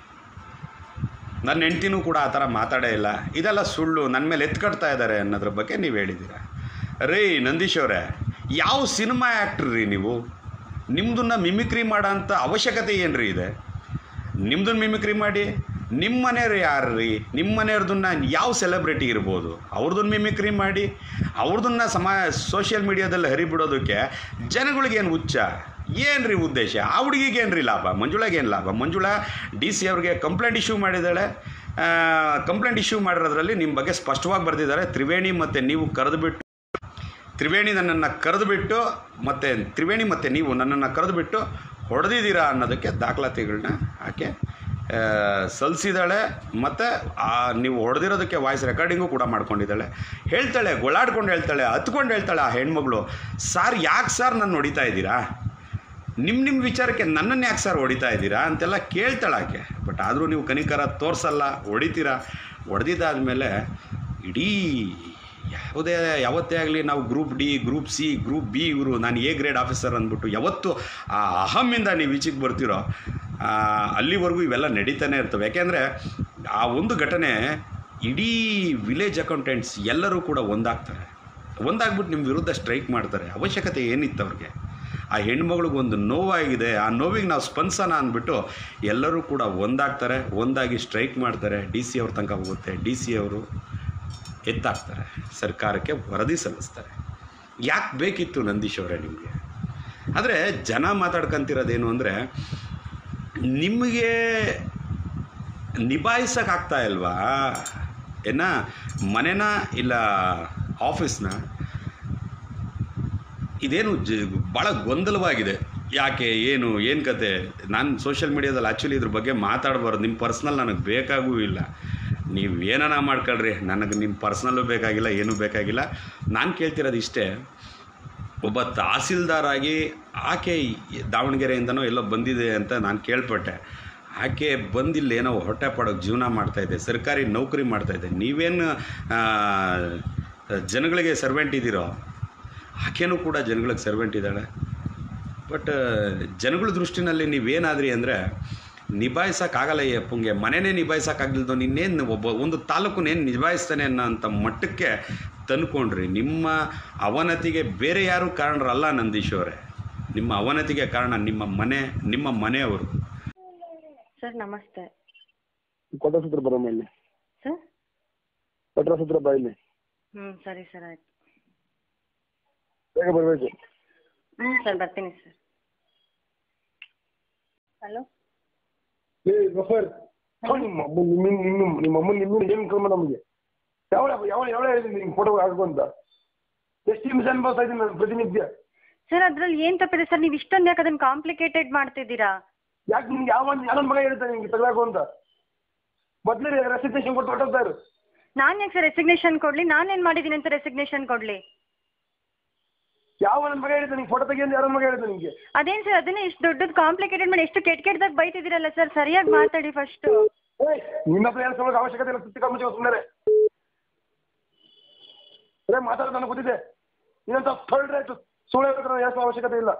ನನ್ನ ಹೆಂಡ್ತಿನೂ ಕೂಡ ಆ ಥರ ಮಾತಾಡೇ ಇಲ್ಲ ಇದೆಲ್ಲ ಸುಳ್ಳು ನನ್ನ ಮೇಲೆ ಎತ್ಕಡ್ತಾ ಇದ್ದಾರೆ ಅನ್ನೋದ್ರ ಬಗ್ಗೆ ನೀವು ಹೇಳಿದ್ದೀರ ರೀ ನಂದೀಶ್ ಅವರೇ ಯಾವ ಸಿನಿಮಾ ಆ್ಯಕ್ಟ್ರ್ ರೀ ನೀವು ನಿಮ್ಮದನ್ನ ಮಿಮಿಕ್ರಿ ಮಾಡೋ ಅಂಥ ಅವಶ್ಯಕತೆ ಏನು ರೀ ಇದೆ ನಿಮ್ದನ್ನ ಮಿಮಿಕ್ರಿ ಮಾಡಿ ನಿಮ್ಮ ಮನೆಯವ್ರು ಯಾರು ರೀ ನಿಮ್ಮ ಮನೆಯವ್ರದನ್ನ ಯಾವ ಸೆಲೆಬ್ರಿಟಿ ಇರ್ಬೋದು ಅವ್ರದನ್ನ ಮಿಮಿಕ್ರಿ ಮಾಡಿ ಅವ್ರದನ್ನ ಸಮಾ ಸೋಷಿಯಲ್ ಮೀಡಿಯಾದಲ್ಲಿ ಹರಿಬಿಡೋದಕ್ಕೆ ಜನಗಳಿಗೇನು ಹುಚ್ಚ ಏನು ರೀ ಉದ್ದೇಶ ಆ ಹುಡುಗಿಗೆ ಏನು ರೀ ಲಾಭ ಮಂಜುಳಾಗೇನು ಲಾಭ ಮಂಜುಳಾ ಡಿ ಸಿ ಅವ್ರಿಗೆ ಕಂಪ್ಲೇಂಟ್ ಇಶ್ಯೂ ಮಾಡಿದ್ದಾಳೆ ಕಂಪ್ಲೇಂಟ್ ಇಶ್ಯೂ ಮಾಡಿರೋದ್ರಲ್ಲಿ ನಿಮ್ಮ ಬಗ್ಗೆ ಸ್ಪಷ್ಟವಾಗಿ ಬರೆದಿದ್ದಾರೆ ತ್ರಿವೇಣಿ ಮತ್ತು ನೀವು ಕರೆದುಬಿಟ್ಟು ತ್ರಿವೇಣಿ ನನ್ನನ್ನು ಕರೆದುಬಿಟ್ಟು ಮತ್ತು ತ್ರಿವೇಣಿ ಮತ್ತು ನೀವು ನನ್ನನ್ನು ಕರೆದುಬಿಟ್ಟು ಹೊಡೆದಿದ್ದೀರಾ ಅನ್ನೋದಕ್ಕೆ ದಾಖಲಾತಿಗಳನ್ನ ಆಕೆ ಆ, ಸಲ್ಲಿಸಿದಾಳೆ ಮತ್ತು ನೀವು ಹೊಡೆದಿರೋದಕ್ಕೆ ವಾಯ್ಸ್ ರೆಕಾರ್ಡಿಂಗು ಕೂಡ ಮಾಡ್ಕೊಂಡಿದ್ದಾಳೆ ಹೇಳ್ತಾಳೆ ಗೊಳಾಡ್ಕೊಂಡು ಹೇಳ್ತಾಳೆ ಹತ್ಕೊಂಡು ಹೇಳ್ತಾಳೆ ಆ ಹೆಣ್ಮಗಳು ಸಾರ್ ಯಾಕೆ ಸಾರ್ ನನ್ನ ಹೊಡಿತಾ ಇದ್ದೀರಾ ನಿಮ್ಮ ನಿಮ್ಮ ವಿಚಾರಕ್ಕೆ ನನ್ನನ್ನು ಯಾಕೆ ಸರ್ ಹೊಡಿತಾ ಇದ್ದೀರಾ ಅಂತೆಲ್ಲ ಕೇಳ್ತಾಳೆ ಆಕೆ ಬಟ್ ಆದರೂ ನೀವು ಕನಿಕರ ತೋರಿಸಲ್ಲ ಹೊಡಿತೀರಾ ಹೊಡೆದಿದ್ದಾದ್ಮೇಲೆ ಇಡೀ ಯಾವುದೇ ಯಾವತ್ತೇ ಆಗಲಿ ನಾವು group D group C group B ಇವರು ನಾನು ಎ ಗ್ರೇಡ್ ಆಫೀಸರ್ ಅಂದ್ಬಿಟ್ಟು ಯಾವತ್ತು ಆ ಅಹಮ್ಮಿಂದ ನೀವು ಈಚೆಗೆ ಬರ್ತೀರೋ ಆ, ಅಲ್ಲಿವರೆಗೂ ಇವೆಲ್ಲ ನಡೀತಾನೆ ಇರ್ತವೆ ಯಾಕೆಂದರೆ ಆ ಒಂದು ಘಟನೆ ಇಡೀ ವಿಲೇಜ್ ಅಕೌಂಟೆಂಟ್ಸ್ ಎಲ್ಲರೂ ಕೂಡ ಒಂದಾಗ್ತಾರೆ ಒಂದಾಗ್ಬಿಟ್ಟು ನಿಮ್ಮ ವಿರುದ್ಧ ಸ್ಟ್ರೈಕ್ ಮಾಡ್ತಾರೆ ಅವಶ್ಯಕತೆ ಏನಿತ್ತು ಅವ್ರಿಗೆ ಆ ಹೆಣ್ಮಗಳಿಗೊಂದು ನೋವಾಗಿದೆ ಆ ನೋವಿಗೆ ನಾವು ಸ್ಪಂದಿಸೋಣ ಅಂದ್ಬಿಟ್ಟು ಎಲ್ಲರೂ ಕೂಡ ಒಂದಾಗ್ತಾರೆ ಒಂದಾಗಿ ಸ್ಟ್ರೈಕ್ ಮಾಡ್ತಾರೆ ಡಿ ಸಿ ಅವ್ರ ತನಕ ಹೋಗುತ್ತೆ ಡಿ ಸಿ ಅವರು ಎತ್ತಾಕ್ತಾರೆ ಸರ್ಕಾರಕ್ಕೆ ವರದಿ ಸಲ್ಲಿಸ್ತಾರೆ ಯಾಕೆ ಬೇಕಿತ್ತು ನಂದೀಶ್ ಅವರೇ ನಿಮಗೆ ಆದರೆ ಜನ ಮಾತಾಡ್ಕೊಂತಿರೋದೇನು ಅಂದರೆ ನಿಮಗೆ ನಿಭಾಯಿಸೋಕ್ಕಾಗ್ತಾ ಇಲ್ವಾ ಏನ ಮನೆನ ಇಲ್ಲ ಆಫೀಸ್ನ ಇದೇನು ಜ ಭಾಳ ಗೊಂದಲವಾಗಿದೆ ಯಾಕೆ ಏನು ಏನು ಕತೆ ನಾನು ಸೋಷಿಯಲ್ ಮೀಡಿಯಾದಲ್ಲಿ ಆ್ಯಕ್ಚುಲಿ ಇದ್ರ ಬಗ್ಗೆ ಮಾತಾಡಬಾರ್ದು ನಿಮ್ಮ ಪರ್ಸ್ನಲ್ ನನಗೆ ಬೇಕಾಗೂ ಇಲ್ಲ ನೀವು ಏನಾನ ಮಾಡ್ಕೊಳ್ರಿ ನನಗೆ ನಿಮ್ಮ ಪರ್ಸ್ನಲ್ಲು ಬೇಕಾಗಿಲ್ಲ ಏನೂ ಬೇಕಾಗಿಲ್ಲ ನಾನು ಕೇಳ್ತಿರೋದು ಇಷ್ಟೇ ಒಬ್ಬ ತಹಸೀಲ್ದಾರಾಗಿ ಆಕೆ ಈ ದಾವಣಗೆರೆಯಿಂದನೋ ಎಲ್ಲೋ ಬಂದಿದೆ ಅಂತ ನಾನು ಕೇಳ್ಪಟ್ಟೆ ಆಕೆ ಬಂದಿಲ್ಲ ಏನೋ ಹೊಟ್ಟೆ ಪಡೋಕೆ ಜೀವನ ಮಾಡ್ತಾಯಿದ್ದೆ ಸರ್ಕಾರಿ ನೌಕರಿ ಮಾಡ್ತಾಯಿದ್ದೆ ನೀವೇನು ಆ, ಜನಗಳಿಗೆ ಸರ್ವೆಂಟ್ ಇದ್ದೀರೋ ಆಕೆನೂ ಕೂಡ ಜನಗಳಿಗೆ ಸರ್ವೆಂಟ್ ಇದ್ದಾಳೆ ಬಟ್ ಜನಗಳ ದೃಷ್ಟಿನಲ್ಲಿ ನೀವೇನಾದ್ರಿ ಅಂದರೆ ನಿಭಾಯಿಸೋಕ್ಕಾಗಲ್ಲ ಈ ಅಪ್ಪಂಗೆ ಮನೆನೇ ನಿಭಾಯಿಸೋಕ್ಕಾಗಲಿದ್ದು ನಿನ್ನೇನು ಒಬ್ಬ ಒಂದು ತಾಲೂಕನ್ನೇನು ನಿಭಾಯಿಸ್ತಾನೆ ಅನ್ನೋಂಥ ಮಟ್ಟಕ್ಕೆ ತಂದ್ಕೊಂಡ್ರಿ ನಿಮ್ಮ ಅವನತಿಗೆ ಬೇರೆ ಯಾರೂ ಕಾರಣರಲ್ಲ ನಂದೀಶ್ ಅವರೇ ನಿಮ್ಮ ಅವನತಿಗೆ ಕಾರಣ ನಿಮ್ಮ ಮನೆ ನಿಮ್ಮ ಮನೆಯವರು ಸರ್ ನಮಸ್ತೆ ಕೊಟ್ಟಸೂತ್ರ ಬರಮ್ಮ ಇಲ್ಲಿ ಸರ್ ಕೊಟ್ಟಸೂತ್ರ ಬಾ ಇಲ್ಲಿ ಹ್ಞೂ ಸರಿ ಸರ್ ಆಯ್ತು ಬೇಗ ಬರಬೇಕು ಹ್ಞೂ ಸರ್ ಬರ್ತೀನಿ ಸರ್ ಹಲೋ ಏ ಗಫರ್ ನಿಮ್ಮ ಅಮ್ಮ ನಿಮ್ಮ ನಿಮ್ಮ ನಿಮ್ಮ ಅಮ್ಮ ನಿಮ್ಮ ಏನು ಕರ್ಮ ನಮಗೆ ಯಾವ ಯಾವ ಯಾವ ಹೇಳಿದ್ದೀನಿ ನಿಮ್ಗೆ ಫೋಟೋ ಹಾಕು ಅಂತ ಎಷ್ಟು ನಿಮಿಷ ಅನ್ಭವಿಸ್ತಾ ಇದ್ದೀನಿ ನಾನು ಪ್ರತಿನಿತ್ಯ ಸರ್ ಅದ್ರಲ್ಲಿ ಏನು ತಪ್ಪಿದೆ ಸರ್ ನೀವು ಇಷ್ಟೊಂದು ಯಾಕೆ ಅದನ್ನು ಕಾಂಪ್ಲಿಕೇಟೆಡ್ ಮಾಡ್ತಿದ್ದೀರಾ ಯಾಕೆ ನಿಮ್ಗೆ ಯಾವ ಯಾವೊಂದು ಮಗ ಹೇಳ್ತಾನೆ ನಿಮ್ಗೆ ತಗೊಳಕು ಅಂತ ಮೊದಲೇ ರೆಸಿಗ್ನೇಷನ್ ಕೊಟ್ಟು ಹೊಟ್ಟೋಗ್ತಾ ಇರು ನಾನು ಯಾಕೆ ಸರ್ ರೆಸಿಗ್ನೇಷನ್ ಕೊಡಲಿ ನಾನೇನು ಮಾಡಿದ್ದೀನಿ ಅಂತ ರೆಸಿಗ್ನೇಷನ್ ಕೊಡಲಿ ಯಾವ ನನ್ನ ಮಗ ಹೇಳಿದ ನಿಂಗೆ ಫೋಟೋ ತೆಗಿ ಅಂತ ಯಾರೋ ಮಗ ಹೇಳಿದ ನಿಮಗೆ ಅದೇನು ಸರ್ ಅದನ್ನೇ ಇಷ್ಟು ದೊಡ್ಡದು ಕಾಂಪ್ಲಿಕೇಟೆಡ್ ಮಾಡಿ ಎಷ್ಟು ಕೆಟ್ಟ ಕೆಟ್ಟದಾಗ ಬೈತಿದ್ದೀರಲ್ಲ ಸರ್ ಸರಿಯಾಗಿ ಮಾತಾಡಿ ಫಸ್ಟು ಏಯ್ ನಿಮ್ಮ ಹತ್ರ ಏನು ಸಮಯಕ್ಕೆ ಅವಶ್ಯಕತೆ ಇಲ್ಲ ಸುತ್ತಿ ಕಮ್ಮಿ ಸುಮ್ಮನೆ ಅದೇ ಮಾತಾಡೋದು ನನಗೆ ಗೊತ್ತಿದೆ ಇನ್ನೊಂದು ಥರ್ಡ್ ರೇಟ್ ಸುಳ್ಳು ಹೇಳ್ಬೇಕಾದ್ರೆ ಏನು ಅವಶ್ಯಕತೆ ಇಲ್ಲ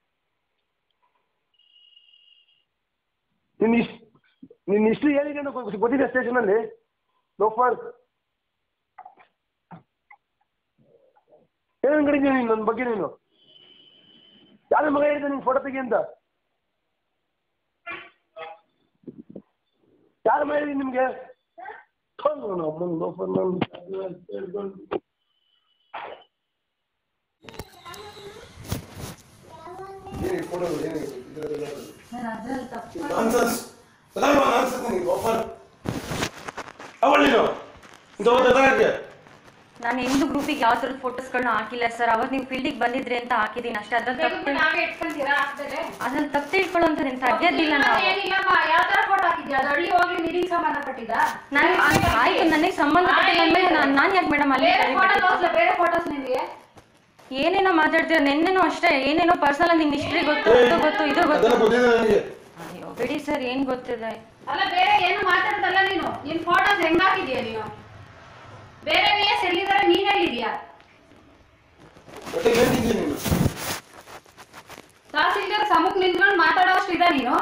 ನಿನ್ನ ಇಷ್ಟು ನಿನ್ನ ಇಷ್ಟು ಏನಿದೆ ಅಂತ ಗೊ- ಗೊತ್ತಿದೆ ಸ್ಟೇಷನಲ್ಲಿ ಲೋಫರ್ ಏನೇನು ಕಡಿದ್ಯಾ ನೀನು ನನ್ನ ಬಗ್ಗೆ ನೀನು ಯಾರ ಮಗ ಹೇಳಿದೆ ನಿನ್ ಫೋಟೋ ತೆಗಿ ಅಂತ ಯಾರ ಮಗ ಹೇಳಿದೆ ನಿಮ್ಗೆ ಥು, ನನ್ನ ಅಮ್ಮನ್ ಲೋಫರ್ ನನ್ನ ಹೇಳ್ಕೊಂಡು. ಏನ್ ಈ photo ಏನ್ ಇದು? ಇದ್ರದ್ದೆಲ್ಲ Nonsense. ಅದಲ್ವಾ nonsense ನಿಂಗೆ ಲೋಫರ್? ಅವಳು ನೀನು ಇದು ಹೌದಾ ನಾನು ಎಂದು ಗ್ರೂಪಿಗೆ ಯಾವ ಥರದ ಫೋಟೋಸ್ಗಳನ್ನ ಹಾಕಿಲ್ಲ ಸರ್ ಅವತ್ತು ನೀವು ಫೀಲ್ಡಿಗೆ ಬಂದಿದ್ರಿ ಅಂತ ಹಾಕಿದ್ದೀನಿ ಅಷ್ಟೇ ಅದ್ರಲ್ಲಿ ತಪ್ಪು ನಾವೇ ಇಟ್ಕೊಂತೀರಾ ಹಾಕ್ತಾರೆ ಅದ್ರಲ್ಲಿ ತಪ್ಪು ತಿಳ್ಕೊಳ್ಳೋಂಥ ನಿಮ್ಗೆ ತಗ್ಯೋದಿಲ್ಲ ನಾವು ಏನಿಲ್ಲಮ್ಮ ಯಾವ ತರ ಫೋಟೋ ಹಾಕಿದ್ಯಾ ಅದು ಹಳ್ಳಿ ಹೋಗ್ಲಿ ನೀರಿಗೆ ಸಂಬಂಧಪಟ್ಟಿದ್ದ ನಾನು ಆಯ್ತು ನನಗೆ ಸಂಬಂಧಪಟ್ಟಿಲ್ಲ ಅಂದ್ಮೇಲೆ ನಾನು ನಾನು ಯಾಕೆ ಮೇಡಮ್ ಅಲ್ಲಿ ಬೇರೆ ಫೋಟೋ ಕರಿಬೇಕಿತ್ತು? ತೋರ್ಸ್ಲ ಬೇರೆ ಫೋಟೋಸ್ ನಿನಗೆ ಏನೇನೋ ಮಾತಾಡ್ತೀರ ನಿನ್ನೆನೂ ಅಷ್ಟೇ ಏನೇನೋ ಪರ್ಸನಲ್ ನಿನ್ನ ಹಿಸ್ಟ್ರಿ ಗೊತ್ತು ಅದು ಗೊತ್ತು ಇದು ಗೊತ್ತು ಅದೆಲ್ಲ ಗೊತ್ತಿದೆ ನನಗೆ ಅಯ್ಯೋ ಬಿಡಿ ಸರ್ ಏನು ಗೊತ್ತಿದೆ ಅಲ್ಲ ಬೇರೆ ಏನು ಮಾತಾಡ್ದಲ್ಲ ನೀನು ನಿನ್ ಫೋಟೋಸ್ ಹೆಂಗ್ ಹಾಕಿದ್ಯಾ ನೀನು ಬೇರೆ ವಿ ಎಸ್ ಎಲ್ಲಿದ್ದಾರೆ ನೀನ್ ಎಲ್ಲಿದ್ಯಾ ಮತ್ತೆ ಹೇಳ್ತಿದ್ದೆ ನೀನು ತಹಸೀಲ್ದಾರ್ ಸಮುಖ ನಿಂತ್ಕೊಂಡು ಮಾತಾಡೋಷ್ಟು ಇದ ನೀನು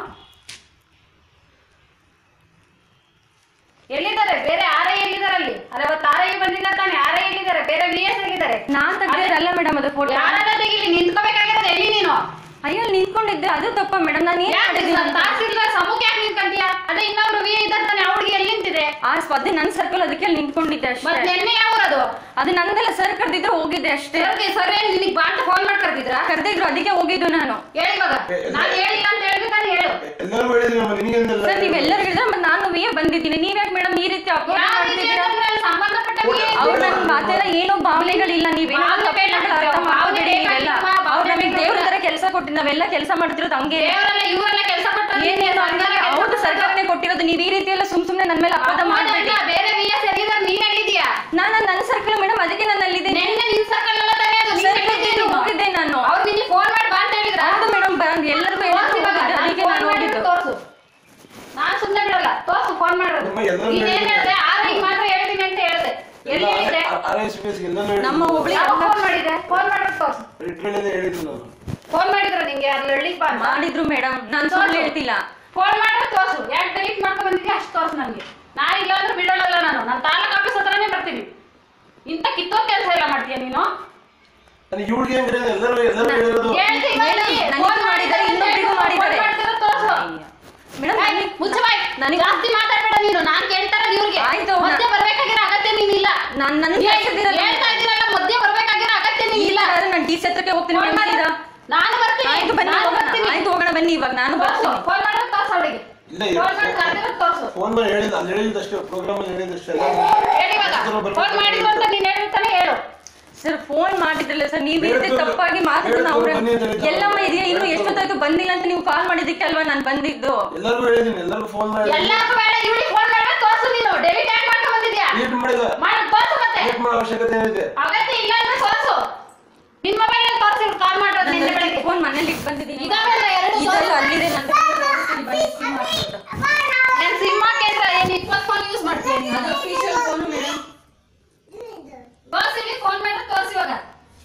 ಎಲ್ಲಿದ್ದಾರೆ ಬೇರೆ ಆರ್ ಐ ಎಲ್ಲಿದ್ದಾರೆ ಅಲ್ಲಿ ಅಲ್ಲ ಅವತ್ತು ಆರ್ ಐ ಬಂದಿಲ್ಲ ತಾನೆ ಆರ್ ಐ ಎಲ್ಲಿದ್ದಾರೆ ಬೇರೆ ವಿ ಎಸ್ ಎಲ್ಲಿದ್ದಾರೆ ನಾನು ತೆಗ್ದಿರಲ್ಲ ಮೇಡಮ್ ಅದು ಫೋಟೋ ಯಾರಾದ್ರೂ ತೆಗಿಲಿ ನಿಂತ್ಕೋಬೇಕಾಗಿರೋದು ಎಲ್ಲಿ ನೀನು ಅಯ್ಯೋ ಅಲ್ಲಿ ನಿಂತ್ಕೊಂಡಿದ್ದೆ ಅದು ತಪ್ಪ ಮೇಡಮ್ ನಾನು ಏನು ಯಾಕೆ ಮಾಡಿದ್ದೀನಿ ಅಂತ? ತಹಸೀಲ್ದಾರ್ ಸಮುಖ ಯಾಕೆ ನಿಂತ್ಕೊಂತೀಯ ಅದೇ ಇನ್ನೊಬ್ರು ವಿ ಇದ್ದಾರೆ ತಾನೆ ಅವ್ರಿಗೆ ಎಲ್ಲಿ ನಿಂತಿದೆ ಆ ಸ್ಪರ್ಧೆ ನನ್ನ ಸರ್ಕಲ್ ಅದಕ್ಕೆ ಅಲ್ಲಿ ನಿಂತ್ಕೊಂಡಿದ್ದೆ ಮತ್ತೆ ಅಷ್ಟೇ ನಿನ್ನೆ ಯಾವೂರದು ಅದು ನಂದೆಲ್ಲ ಸರ್ ಕರೆದಿದ್ರೆ ಹೋಗಿದ್ದೆ ಅಷ್ಟೇ ಸರಿ ಸರಿ ನಿನಗೆ ಬಾ ಅಂತ ಫೋನ್ ಮಾಡಿ ಕರೆದಿದ್ರಾ ಕರೆದಿದ್ರು ಅದಕ್ಕೆ ಹೋಗಿದ್ದು ನಾನು ಹೇಳಿ ಇವಾಗ ನಾನು ಹೇಳಿಲ್ಲ ಅಂತ ಹೇಳ್ಬೇಕಾನೆ ಹೇಳು ಎಲ್ಲರೂ ಹೇಳಿದ್ರಿ ನಮ್ಮ ನಿನಗೆಂದಲ್ಲ ಸರ್ ನೀವೆಲ್ಲರೂ ಹೇಳಿದ್ರೆ ಮತ್ತೆ ನಾನು ವಿಯೇ ಬಂದಿದ್ದೀನಿ ನೀವ್ ಯಾಕೆ ಮೇಡಮ್ ಈ ರೀತಿ ಅಪೋಸ್ ಯಾವ ರೀತಿ ಮಾಡ್ತಿದ್ದೀರಾ ಅಂತಂದ್ರೆ ಸಂಬಂಧಪಟ್ಟ VA ಅವ್ರ ನನ್ನ ಮಾತೆಲ್ಲ ಏನೋ ಭಾವನೆಗಳಿಲ್ಲ ನೀವೇನೋ ಭಾವನೆ ತಪ್ಪು ಬೇಡ, ಅರ್ಥ ಭಾವನೆ ಮಾಡ್ಬೇಡಿ ಬೇಕಾಗಿಲ್ಲ, ನೀವೆಲ್ಲ ಭಾವನೆ ಅವ್ರು ನಮಗೆ ಬೇಕಾಗಿಲ್ಲ. ದೇವ್ರ ತರ ಕೆಲಸ ಕೊಟ್ಟು ನಾವೆಲ್ಲ ಕೆಲಸ ಮಾಡ್ತಿರೋದು ಹಂಗೆ ದೇವರೆಲ್ಲ ಇವರೆಲ್ಲ ಕೆಲಸ ಕೊಟ್ಟರು ಏನೇನು ಹಂಗಲ್ಲ ಅವ್ರದ್ದು ಸರ್ಕಾರನೇ ಕೊಟ್ಟಿರೋದು ನೀವ್ ಈ ರೀತಿ ಎಲ್ಲ ಸುಮ್ ಸುಮ್ನೆ ನನ್ನ ಮೇಲೆ ಅಪವಾದ ಮಾಡ್ಬೇಡಿ ಬೇರೆ ವಿ ಎಸ್ ಎಲ್ಲಿದ್ದಾರೆ ನೀನ್ ಎಲ್ಲಿದ್ಯಾ ನಾನು ನನ್ನ ಸರ್ಕಲ್ ಮೇಡಮ್ ಅದಕ್ಕೆ ನಾನು ಅಲ್ಲಿದ್ದೀನಿ ನೆನ್ನೆ ನಿನ್ ಸರ್ಕಲ್ ಎಲ್ಲ ತಾನೇ ಅದು ನೀನ್ ಸರ್ಕಲ್ ಎಲ್ಲಿದ್ದೆ ನೀನು? ಹೋಗಿದ್ದೆ ನಾನು ಅವ್ರು ನಿನ್ಗೆ ಫೋನ್ ಮಾಡಿ ಬಾ ಅಂತ ಹೇಳಿದ್ರ ಹೌದು ಮೇಡಮ್ ಎಲ್ಲರಿಗೂ ತೋರ್ಸು ಇವಾಗ, ಹೇಳಿದ್ರು ನಾನ್ ಅದಕ್ಕೆ phone ನಾನು ಮಾಡಿದ್ರು ಹೋಗಿದ್ದು ತೋರ್ಸು ನಾನ್ ಸುಮ್ನೆ ಬಿಡಲ್ಲ ತೋರ್ಸು ಫೋನ್ ಮಾಡೋದು ಅಮ್ಮ, ಎಲ್ಲರೂ ನೀನ್ ಏನ್ ಹೇಳಿದ್ರು. ಹೇಳ್ದೆ ಆರಿಗೆ ಮಾತ್ರ ಹೇಳ್ತೀನಿ ಅಂತ ಹೇಳ್ದೆ ಎಲ್ಲಿ ಹೇಳಿದ್ದೆ ಆರ್ ಎಸ್ ಪಿ ಎಸ್ ಎಲ್ಲರೂ ನಮ್ಮ ಹುಬ್ಳಿ ಯಾವ ಫೋನ್ ಮಾಡಿದ್ದೆ ಫೋನ್ ಮಾಡೋದು ತೋರ್ಸು ಇಟ್ಕೊಳ್ಳೇನೆ ಹೇಳಿದ್ದು ನಾನು ಫೋನ್ ಮಾಡಿದ್ರ ನಿಂಗೆ ಅಲ್ಲಿ ಹಳ್ಳಿಗೆ ಬಾ ಅಂತ. ಮಾಡಿದ್ರು ಮೇಡಮ್ ನಾನು ಸುಳ್ಳು ಹೇಳ್ತಿಲ್ಲ ಫೋನ್ ಮಾಡಿ ತೋರ್ಸು ಯಾಕೆ ಡಿಲೀಟ್ ಮಾಡ್ಕೊಂಡ್ ಬಂದಿದ್ಯಾ ಅಷ್ಟು ತೋರ್ಸು ನನಗೆ ನಾನು ಇಲ್ಲ ಅಂದ್ರೆ ಬಿಡೋಲ್ಲ ನಾನು ನಾನು ತಾಲೂಕ್ ಆಫೀಸ್ ಹತ್ರನೇ ಬರ್ತೀನಿ ಇಂಥ ಕಿತ್ತೋದ್ ಕೆಲಸ ಎಲ್ಲ ಮಾಡ್ತೀಯ ನೀನು ನನಗೆ ಇವ್ಳಿಗೆ ಹೆಂಗ್ ಹೇಳಿದ್ರು? ಎಲ್ಲರೂ ಎಲ್ಲರೂ ಹೇಳಿರೋದು ಹೇಳ್ತೀನಿ ಮೇಡಮ್, ಬನ್ನಿ. ನನಗೂ ಫೋನ್ ಮಾಡಿದ್ದಾರೆ, ಇನ್ನೊಬ್ರಿಗೂ ಫೋನ್ ಮಾಡಿದ್ದಾರೆ. ಮಾಡ್ತಿರೋದ್ ತೋರ್ಸು ಮೇಡಮ್ ಏಯ್, ಮುಚ್ಚು ಬಾಯ್. ನನಗೆ- ಜಾಸ್ತಿ ಮಾತಾಡ್ಬೇಡ ನೀನು ನಾನ್ ಕೇಳ್ತಾ ಇರೋದು ಇವ್ರಿಗೆ ಆಯ್ತು, ನಾ- ಮಧ್ಯೆ ಬರ್ಬೇಕಾಗಿರೋ ಅಗತ್ಯ ನೀನಿಲ್ಲ ನಾನು ನನ್ನ ಏ, ಕೆಲ್ಸದಿರಲ್ಲ. ಹೇಳ್ತಾ ಇದ್ದೀರಲ್ಲ ಮಧ್ಯೆ ಬರ್ಬೇಕಾಗಿರೋ ಅಗತ್ಯ ನೀನಿಲ್ಲ ನಾನು ಡಿ ಹತ್ರಕ್ಕೆ ಹೋಗ್ತೀನಿ ಫೋನ್ ಮೇಡಮ್ ಮಾಡಿ. ಸೀದಾ. ನಾನು ಬರ್ತೀನಿ ಆಯ್ತು ಬನ್ನಿ ನಾನು ಹೋಗೋಣ ಬರ್ತೀನಿ ಆಯ್ತು ಹೋಗೋಣ ಬನ್ನಿ ಇವಾಗ ನಾನು ತೋರ್ಸು ಬರ್ತೀನಿ ಫೋನ್ ಮಾಡೋದು ತೋರ್ಸು ಅವಳಿಗೆ ಇಲ್ಲ ಫೋನ್ ಮಾಡಿ ಕರೆದಿರೋದು ತೋರ್ಸು ಫೋನ್ ಮಾಡಿ ಹೇಳಿದ ಅಲ್ಲಿ ಹೇಳಿದಷ್ಟೇ ಪ್ರೋಗ್ರಾಮ್ ಅಲ್ಲಿ ಹೇಳಿದಷ್ಟೇ ಹೇಳಿ ಇವಾಗ ಫೋನ್ ಮಾಡಿದ್ರು ಅಂತ ನೀನ್ ಹೇಳಿರ್ತಾನೆ ಹೇಳು ಸರ್ ಫೋನ್ ಮಾಡಿದ್ರಲ್ಲ ಸರ್ ನೀವು ಈ ರೀತಿ ಹೇಳ್ತು- ತಪ್ಪಾಗಿ ಮಾತಾಡೋಣ ಹೇಳ್ತು ಅವ್ರ ಬನ್ನಿ ಅಂತ ಹೇಳಿದ್ರು. ಎಲ್ಲಮ್ಮ ಇದೆಯಾ ಇನ್ನು ಹೇಳ್ತು. ಎಷ್ಟೊತ್ತಾಯ್ತು ಬಂದಿಲ್ಲ ಅಂತ ನೀವು ಕಾಲ್ ಮಾಡಿದ್ದಕ್ಕೆ ಅಲ್ವಾ ನಾನು ಬಂದಿದ್ದು ಎಲ್ಲರಿಗೂ ಹೇಳಿದೀನಿ ಎಲ್ಲರಿಗೂ ಫೋನ್ ಮಾಡಿ ಎಲ್ಲಾರ್ಗೂ ಬೇಡ ಇವಳಿಗೆ ಫೋನ್ ಮಾಡಿದ್ರೆ ತೋರ್ಸು ನೀನು ಡೆಬಿಟ್ ಯಾಕೆ ಮಾಡ್ಕೊಂಡ್ ಬಂದಿದ್ಯಾ ಡಿಲೀಟ್ ಮಾಡಿದ ಮಾಡಿ ತೋರ್ಸು ಮತ್ತೆ ಡಿಲೀಟ್ ಮಾಡೋ ಅವಶ್ಯಕತೆ ಏನಿದೆ ಅಗತ್ಯ ಇಲ್ಲ ಅಂದ್ರೆ ತೋರ್ಸು ನಿನ್ ಮೊಬೈಲ್ ಅಲ್ಲಿ ತೋರ್ಸಿ ಕಾಲ್ ಮಾಡಿರೋದು ನಿನ್ನೆ ಬೆಳಗ್ಗೆ ಫೋನ್ ಮನೇಲಿ ಇಟ್ಟು ಬಂದಿದ್ದೀನಿ ಇದಾವೆ ಎರಡು ಇದೆಲ್ಲ ತೋರ್ಸು. ಅಲ್ಲಿದೆ ನನ್ನ ಬನ್ನಿ ಸಿಮ್ ಹಾಕ್ಬಿಟ್ಟು. ಏನ್ ಸಿಮ್ ಕೇಂದ್ರ ಏನ್ ಇಪ್ಪತ್ತು ಫೋನ್ ಯೂಸ್ ಮಾಡ್ತೀನಿ ನೀನು? ಅದು official phone ಮೇಡಮ್ ತೋರ್ಸಿ ಇಲ್ಲಿ ಫೋನ್ ಮಾಡಿದ್ರೆ ತೋರ್ಸಿ ಇವಾಗ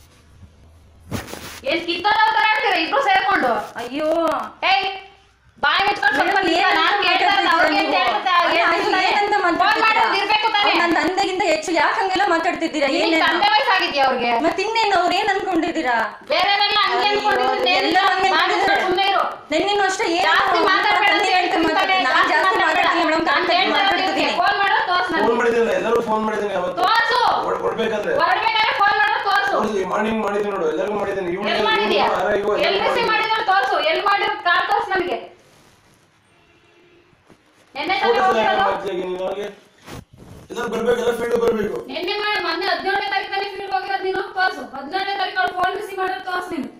ಏನ್ ಕಿತ್ತೋದ ತರ ಆಡ್ತೀರ ಇಬ್ರು ಸೇರ್ಕೊಂಡು ಅಯ್ಯೋ ಏಯ್ ಬಾಯ್ ಮುಚ್ಕೊಂಡು ಸ್ವಲ್ಪ ಮೇಡಮ್, ನಿಂತ್ಕೊ. ಏನಂತ ನಾನ್ ಕೇಳ್ತಾ ಇರೋದು ಅವ್ರಿಗೆ ಅಂತ ಹೇಳ್ತಾ ಅಲ್ಲ, ಏನ್ ಆಯ್ತು, ತಾನೇ? ಏನಂತ ಫೋನ್ ಮಾತಾಡ್ತಿದ್ದೀರಾ? ಮಾಡೋದು ಇರ್ಬೇಕು ತಾನೇ ಅವ್ರು ನನ್ನ ತಂದೆಗಿಂತ ಹೆಚ್ಚು ಯಾಕೆ ಹಂಗೆಲ್ಲ ಮಾತಾಡ್ತಿದ್ದೀರಾ ನಿನ್ ಏನೇನು ತಂದೆ ವಯಸ್ಸಾಗಿದ್ಯಾ ಅವ್ರಿಗೆ ಮತ್ತೆ ಇನ್ನೇನು ಅವ್ರು ಏನ್ ಅನ್ಕೊಂಡಿದ್ದೀರಾ ಬೇರೆಯವರೆಲ್ಲ ಹಂಗೆ ಅಯ್ಯೋ, ಅನ್ಕೊಂಡಿದ್ರು ಎಲ್ಲ ಹಂಗೆ ಮಾತಾಡ್ತಾರೆ ಸುಮ್ಮನೆ ಇರು ನೆನ್ನೆನೂ ಅಷ್ಟೇ ಏನು ಜಾಸ್ತಿ ಮಾತಾಡ್ಬೇಡ ಅಂತ ಹೇಳ್ತೀನಿ ಮಾತಾಡ್ತೀನಿ ನಾನು ಜಾಸ್ತಿ ಮಾತಾಡ್ತೀನಿ ಮೇಡಮ್ ಕಾಂಟ್ಯಾಕ್ಟ್ ಮಾತಾಡ್ತಿದ್ದೀನಿ ಫೋನ್ ಮಾಡೋ ತೋರ್ಸ್ ಫೋನ್ ನನಗೆ ಮಾಡಿದ್ದೀನಿ ಎಲ್ಲರಿಗೂ ಫೋನ್ ಮಾಡಿದ್ದೀನಿ ಅವತ್ತು ತೋರ್ಸು ಕೊಡ್- ಕೊಡ್ಬೇಕಾದ್ರೆ ಹೊರಡ್ಬೇಕಾದ್ರೆ ಫೋನ್ ಮಾಡೋ ತೋರ್ಸು ಮಾರ್ನಿಂಗ್ ಮಾಡಿದ್ದೀನಿ ನೋಡು ಎಲ್ಲರಿಗೂ ಮಾಡಿದ್ದೀನಿ ಇವ್ಳು ಎಲ್ಲಿ ಮಾಡಿದ್ಯಾ ಇವ್ಳು ಎಲ್ಲಿ ರಿಸೀವ್ ಮಾಡಿದ್ರು ತೋರ್ಸು ಎಲ್ಲಿ ಮಾಡಿರೋ ಕಾಲ್ ತೋರ್ಸು ನನಗೆ ನಿನ್ನೆ ತಾನೇ ಹೋಗಿರೋದು ಎಲ್ಲರೂ ಬರ್ಬೇಕು ಎಲ್ಲ ಫೀಲ್ಡ್ ಬರ್ಬೇಕು ನಿನ್ನೆ ಮಾಡಿ ಮೊನ್ನೆ ಹದಿನೇಳನೇ ತಾರೀಕು ತಾನೇ ಫೀಲ್ಡ್ ಹೋಗಿರೋದು ನೀನು ತೋರ್ಸು ಹದಿನೇಳನೇ ತಾರೀಕು ಅವ್ಳು ಫೋನ್ ರಿಸೀವ್ ಮಾಡೋದು ತೋರ್ಸು ನೀನು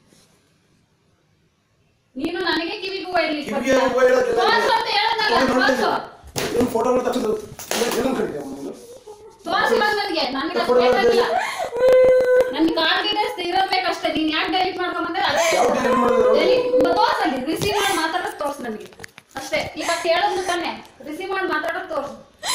ನೀನು ನನಗೆ ಕಿವಿಗೂ ಇಲ್ಲಿ ಕಿವಿಗೆ ಹೂವು ಹೇಳೋದಿಲ್ಲ. ತೋರ್ಸು ಅಂತ ಹೇಳೋದಲ್ಲ ತೋರ್ಸು ಏನು ಫೋಟೋಗಳು ತಕ್ಷಣ ಏನು ಕಡಿದೆ ನೀನು ತೋರ್ಸು ಇವಾಗ ನನಗೆ ನನಗೆ ಅದು ಫೋಟೋ ಬೇಕಾಗಿಲ್ಲ ನನ್ ಕಾರ್ಡ್ ಡೀಟೇಲ್ಸ್ ಇರೋಬೇಕಷ್ಟೇ ನೀನ್ ಯಾಕೆ ಡೆಲಿಟ್ ಮಾಡ್ಕೊಂಡ್ ಬಂದ್ರೆ ಅದೇ ಯಾವ delete ಮಾಡಿದ್ರು? ಡೆಲಿಟ್ ತೋರ್ಸಲ್ಲಿ ರಿಸೀವ್ ಮಾಡಿ ಮಾತಾಡೋದು ತೋರ್ಸು ನನಗೆ ಅಷ್ಟೇ ಈಗ ಕೇಳೋದು ತಾನೆ ರಿಸೀವ್ ಮಾಡಿ ಮಾತಾಡೋದು ತೋರ್ಸು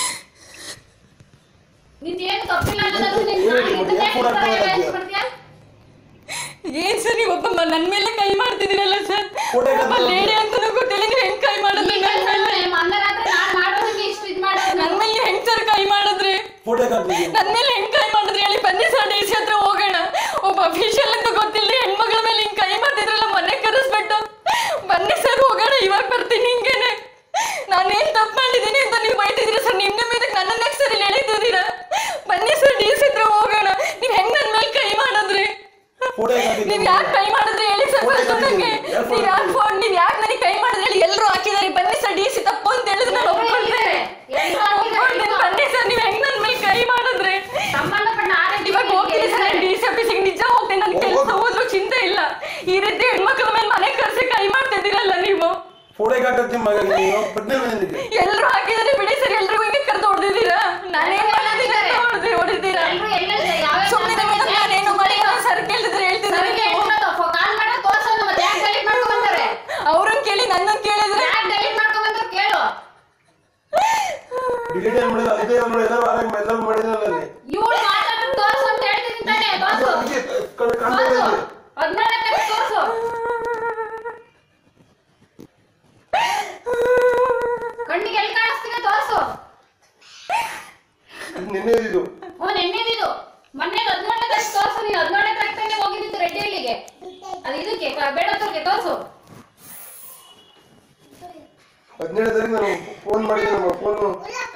ನೀನ್ ಏನು ತಪ್ಪಿಲ್ಲ ಅನ್ನೋದಾದ್ರೆ ನೀನ್ ಏನು ನಾಳೆ ಏನು ಇದನ್ನೇ ಕೂಡ ಈ ಥರ ಹಾಕ್ತಾ ಹೇಳ್ ಇದ್ಯಾ? ಮಾಡ್ತೀಯಾ? ಏನ್ ಸರ್ ನೀವು ಒಬ್ಬ ನನ್ನ ಮೇಲೆ ಕೈ ಮಾಡ್ತಿದ್ದೀರಲ್ಲ ಸರ್ ಫೋಟೋ ಒಬ್ಬ ಲೇಡಿ ಅಂತಾನೂ ಗೊತ್ತಿಲ್ಲ ನೀವು ಹೆಂಗ್ ಕೈ ಮಾಡಿದ್ರಿ ಈಗ ನನ್ನ ಮೇಲೆ ನಾನು ಮೊನ್ನೆ ರಾತ್ರಿ ನಾನ್ ಮಾಡೋದಕ್ಕೆ ಇಷ್ಟು ಇದ್ ಮಾಡೋದು ನನ್ನ ನಾನು. ಮೇಲೆ ಹೆಂಗ್ ಸರ್ ಕೈ ಮಾಡಿದ್ರಿ ಫೋಟೋ ಹಾಕ್ತೀನಿ ನನ್ನ ಮೇಲೆ ಹೆಂಗ್ ಕೈ ಮಾಡಿದ್ರಿ ಹೇಳಿ ಬನ್ನಿ ಸರ್ ಡಿ ಸಿ ಹತ್ರ ಹೋಗೋಣ ಒಬ್ಬ ಅಫಿಷಿಯಲ್ ಅಂತ ಗೊತ್ತಿಲ್ಲದೆ ಹೆಣ್ಮಗಳ ಮೇಲೆ ಹಿಂಗ್ ಕೈ ಮಾಡ್ತಿದ್ರಲ್ಲ ಮನೆ ಕರೆಸ್ಬಿಟ್ಟು ಬನ್ನಿ ಸರ್ ಹೋಗೋಣ ಇವಾಗ ಬರ್ತೀನಿ ಹಿಂಗೇನೆ ನಾನೇನ್ ತಪ್ಪು ಮಾಡಿದ್ದೀನಿ ಅಂತ ನೀವು ಬೈತಿದ್ದೀರಾ ಸರ್ ನಿಮ್ಮ ಮೇಲೆ ನನ್ನ ಸರಿ ಎಳಿತಿದ್ದೀರಾ ಬನ್ನಿ ಸರ್ ಡಿ ಸಿ ಹತ್ರ ಹೋಗೋಣ ನೀವು ಹೆಂಗ್ ನನ್ನ ಮೇಲೆ ಕೈ ಮಾಡಿದ್ರಿ ಫೋಟೋ ಹಾಕಿದ್ದೀನಿ. ನೀವ್ ಯಾಕೆ ಕೈ ಮಾಡಿದ್ರಿ ಹೇಳಿ ಸರ್ ಫೋಟೋ ಫಸ್ಟ್ ನನಗೆ ಹಾಕಿದ್ದೀನಿ. ಯಾರ್ ನೀವ್ ಯಾಕೆ ಫೋಟೋ ಫೋನ್ ನೀವ್ ಯಾಕೆ ನನಗೆ ಕೈ ಮಾಡಿದ್ರಿ ಹೇಳಿ ಎಲ್ಲರೂ ಹಾಕಿದಾರೆ ಬನ್ನಿ ಸರ್ ಡಿ ಸಿ ತಪ್ಪು ಅಂತ ಹೇಳಿದ್ರೆ ನಾನು ಒಪ್ಕೊಳ್ತೇನೆ ಎಲ್ರೂ ನಾನು ಹಾಕಿದ್ದಾರೆ. ಒಪ್ಕೊಳ್ತೇನೆ ಬನ್ನಿ ಸರ್ ನೀವ್ ಹೆಂಗ್ ನನ್ನ ಮೇಲೆ ಕೈ ಮಾಡಿದ್ರಿ ಸಂಬಂಧಪಟ್ಟ ಆರೋಗ್ಯ ಇವಾಗ ಹೋಗ್ತೀನಿ ಸರ್ ಡಿ ಸಿ ಆಫೀಸಿಗೆ ನಿಜ ಹೋಗ್ತೀನಿ ನನ್ನ ಕೆಲಸ ಹೋದ್ರು ಚಿಂತೆ ಇಲ್ಲ ಈ ರೀತಿ ಹೆಣ್ಮಕ್ಳ ಮೇಲೆ ಮನೆ ಕರ್ಸಿ ಕೈ ಮಾಡ್ತಿದ್ದೀರಲ್ಲ ನೀವು ಫೋಟೋ ಹಾಕತ್ತೀನಿ ಮಗ ನೀನು ಪಟ್ನೆ ನಿನಗೆ ಎಲ್ರು ಹಾಕಿದ್ರೆ ಬಿಡಿ ಸರ್ ಎಲ್ರಿಗೂ ಹಿಂಗೆ ಕರೆದು ಹೊಡೆದಿದ್ದೀರಾ ನಾನೇನ್ ಮಾಡಿದ್ದೀನಿ ಅಂತ ಹೊಡೆದಿ ಹೊಡಿತೀರಾ ಎಲ್ರೂ ಎಲ್ಲೆಲ್ಲಿ ಯಾವ್ಯಾವ ಸುಮ್ಮನೆ ಮೇಡಮ್ ನಾನೇನು ಮಾಡಿಲ್ಲ ಸರ್ ಕೇಳಿದ್ರೆ ಹೇಳ್ತಿದ್ರೆ ಸರಿಗೆ ಹೇಳ್ಬಿಡೋದು, ಫೋ- ಕಾಲ್ ಮಾಡೋ ತೋರ್ಸೋದು ಮತ್ತೆ ಯಾಕೆ delete ಮಾಡ್ಕೊಂಡ್ ಬಂದವ್ರೆ? ಅವ್ರನ್ನ ಕೇಳಿ ನನ್ನ ಕೇಳಿದ್ರೆ ಯಾಕೆ delete ಮಾಡ್ಕೊಂಡ್ ಬಂದ್ರು ಕೇಳು. ಡಿಲೀಟ್ ಏನು ಮಾಡಿಲ್ಲ ಇದೇ ನೋಡಿ ಎಲ್ಲರೂ ಆರಾಮ ಎಲ್ಲರೂ ಮಾಡಿದ್ರಲ್ಲ ಅಲ್ಲಿ ಇವ್ಳು ಮಾತಾಡೋದು ತೋರ್ಸು ಅಂತ ಹೇಳ್ತೀನಿ ತಾನೇ, ತೋರ್ಸು. ಅದಕ್ಕೆ ಕಣ್- ಕಾಣ್ತಾ ಇದೆ ತೋರ್ಸು. ಅಲ್ಲಿ. ಹದ್ನೇಳನೇ ತಾರೀಕು ತೋರ್ಸು. ಕಣ್ಣಿಗೆ ಎಲ್ಲಿ ಕಾಣಿಸ್ತಿದೆ ತೋರ್ಸು ಇದು ನಿನ್ನೆ ಇದು ಹ್ಞೂ ನೆನ್ನೆದಿದು ಮೊನ್ನೆ ಹದಿನೇಳನೇ ತಾರೀಕು ತೋರ್ಸು ನೀನು ಹದಿನೇಳನೇ ತಾರೀಕು ತಾನೇ ಹೋಗಿದ್ದಿದ್ದು ರೆಡ್ಡಿ ಹಳ್ಳಿಗೆ ಅದು ಇದಕ್ಕೆ ಬೇಡತ್ತವ್ರಿಗೆ ತೋರ್ಸು ಹದಿನೇಳು ತಾರೀಕು ನಾನು ಫೋನ್ ಮಾಡಿದ್ದೆ ನಮ್ಮ ಫೋನು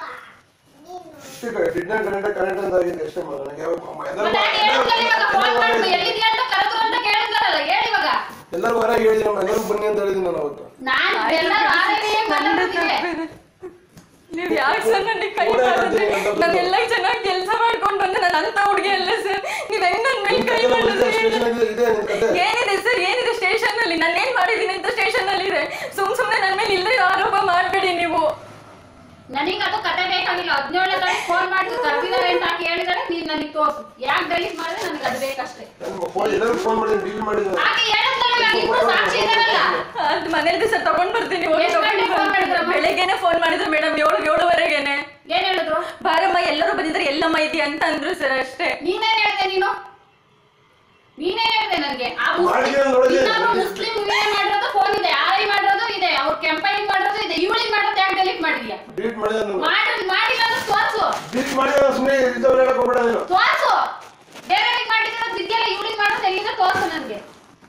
ಡಿಡ್ನೆಟ್ ಕನೆಕ್ಟ್ ಕನೆಕ್ಟ್ ಅಂತ ಆಗಿದೆ ಅಷ್ಟೇ ಮಗ ನನಗೆ ಯಾವ ಎಲ್ಲರೂ ಮತ್ತೆ ಯಾಕೆ ಹೇಳಿದ್ರಲ್ಲ ಇವಾಗ ಫೋನ್ ಮಾಡ್ಬಿಟ್ಟು ಎಲ್ಲಿದ್ಯಾ ಅಂತ ಕರೆದ್ರು ಅಂತ ಕೇಳಿದ್ರಲ್ಲ ಹೇಳಿ ಇವಾಗ ಎಲ್ಲರೂ ಹೊರ ಹೇಳಿದ್ದೀನಿ ನಮ್ಮ ಎಲ್ಲರೂ ಬನ್ನಿ ಅಂತ ಹೇಳಿದ್ದೀನಿ ನಾನು ಅವತ್ತು ನಾನು ಎಲ್ಲರೂ ಆರೇನೇ ಮಾತಾಡ್ತಿದ್ದೆ ನೀವ್ ಯಾಕೆ ಸರ್ ನನಗೆ ಕೈ ಕೂಡ ಮಾಡಿದ್ರಿ ಹೇಳ್ತೀನಿ, ನಾನು ಎಲ್ಲ ಚೆನ್ನಾಗಿ ಕೆಲಸ ಮಾಡ್ಕೊಂಡು ಬಂದೆ ನಾನು ಅಂತ ಹುಡುಗಿ ಅಲ್ಲ ಸರ್ ನೀವ್ ಹೆಂಗ್ ನನ್ ಮೇಲೆ ಕೈ ಮಾಡಿದ್ರಿ ಸ್ಟೇಷನ್ ಇದೆ ನಿನ್ ಕತೆ ಏನಿದೆ ಸರ್ ಏನಿದೆ ಸ್ಟೇಷನ್ ಅಲ್ಲಿ ನಾನು ಏನ್ ಮಾಡಿದೀನಿ ಅಂತ ಸ್ಟೇಷನ್ ಅಲ್ಲಿ ಇದೆ ಸುಮ್ ಸುಮ್ನೆ ನನ್ ಮೇಲೆ ಇಲ್ಲದೆ ಆರೋಪ ಮಾಡ್ಬೇಡಿ ನೀವು ನನಗೆ ಅದು ಕತೆ ಬೇಕಾಗಿಲ್ಲ ಹದಿನೇಳನೇ ತಾರೀಕು ಫೋನ್ ಮಾಡಿ ಕರೆದಿದ್ದಾರೆ ಅಂತ ಹಾಕಿ ಹೇಳಿದಾರೆ ನೀನ್ ನನಗೆ ತೋರ್ಸು ಯಾಕೆ ಡೆಲಿಟ್ ಮಾಡಿದ್ರೆ ನನಗೆ ಅದು ಬೇಕಷ್ಟೇ ನಾನು ಫೋನ್ ಎಲ್ಲರೂ ಫೋನ್ ಮಾಡಿದ್ದೀನಿ ಡಿಲೀಟ್ ಮಾಡಿದ್ದೀನಿ ಆಕೆ ಹೇಳಿದ್ರಲ್ಲ ಇವಾಗ ಇಬ್ರು ಸಾಕ್ಷಿ ಇದಾರಲ್ಲ ಅದು ಮನೇಲಿ ಸರ್ ತಗೊಂಡ್ ಬರ್ತೀನಿ ಹೋಗಿ ಎಷ್ಟ್ ತಗೊಂಡ್ ಗಂಟೆಗೆ phone ಬರ್ತೀನಿ. ಮಾಡಿದ್ರಮ್ಮ? ಬೆಳಗ್ಗೆನೆ ಫೋನ್ ಮಾಡಿದ್ರು ಮೇಡಮ್ ಏಳು ಏಳುವರೆಗೆನೆ ಏನ್ ಹೇಳಿದ್ರು ಬಾರಮ್ಮ ಎಲ್ಲರೂ ಬಂದಿದ್ರೆ ಎಲ್ಲಮ್ಮ ಇದೆಯಾ ಅಂತ ಅಂದ್ರು ಸರ್ ಅಷ್ಟೇ ನೀನೇನ್ ಹೇಳ್ದೆ ನೀನು ನೀನೇನ್ ಹೇಳ್ದೆ ನನಗೆ ಆ ಮಾಡಿದ್ರೆ ನೋಡಿದ್ರೆ ಇನ್ನೊಬ್ರು ಮುಸ್ಲಿಂ ವಿಡಿಯೋ ಮಾಡಿರೋದು ಫೋನ್ ಇದೆ ಆರೈ ಮಾಡಿರೋದು ಇದೆ ಅವ್ರ ಕೆಂಪೈನ್ ಮಾಡಿರೋದು ಇದೆ ಇವಳಿಗೆ ಮಾಡೋದು ಯಾಕೆ ಡೆಲಿಟ್ ಮಾಡಿದ್ಯಾ ಡಿಲೀಟ್ ಮಾಡಿದೆ ನಾನು ಮಾಡಿರೋದು ಮಾಡಿಲ್ಲ ಅಂದ್ರೆ ತೋರ್ಸು ಡಿಲೀಟ್ ಮಾಡಿದ್ರೆ ಸುಮ್ಮನೆ ಇದ್ದವ್ರು ಹೇಳಕ್ ಹೋಗ್ಬೇಡ ನೀನು ತೋರ್ಸು ಬೇರೆಯವ್ರಿಗೆ ಮಾಡಿರೋದು ಇದೆಯಲ್ಲ ಇವಳಿಗೆ ಮಾಡೋದು ಎಲ್ಲಿದೆ ತೋರ್ಸು ನನಗೆ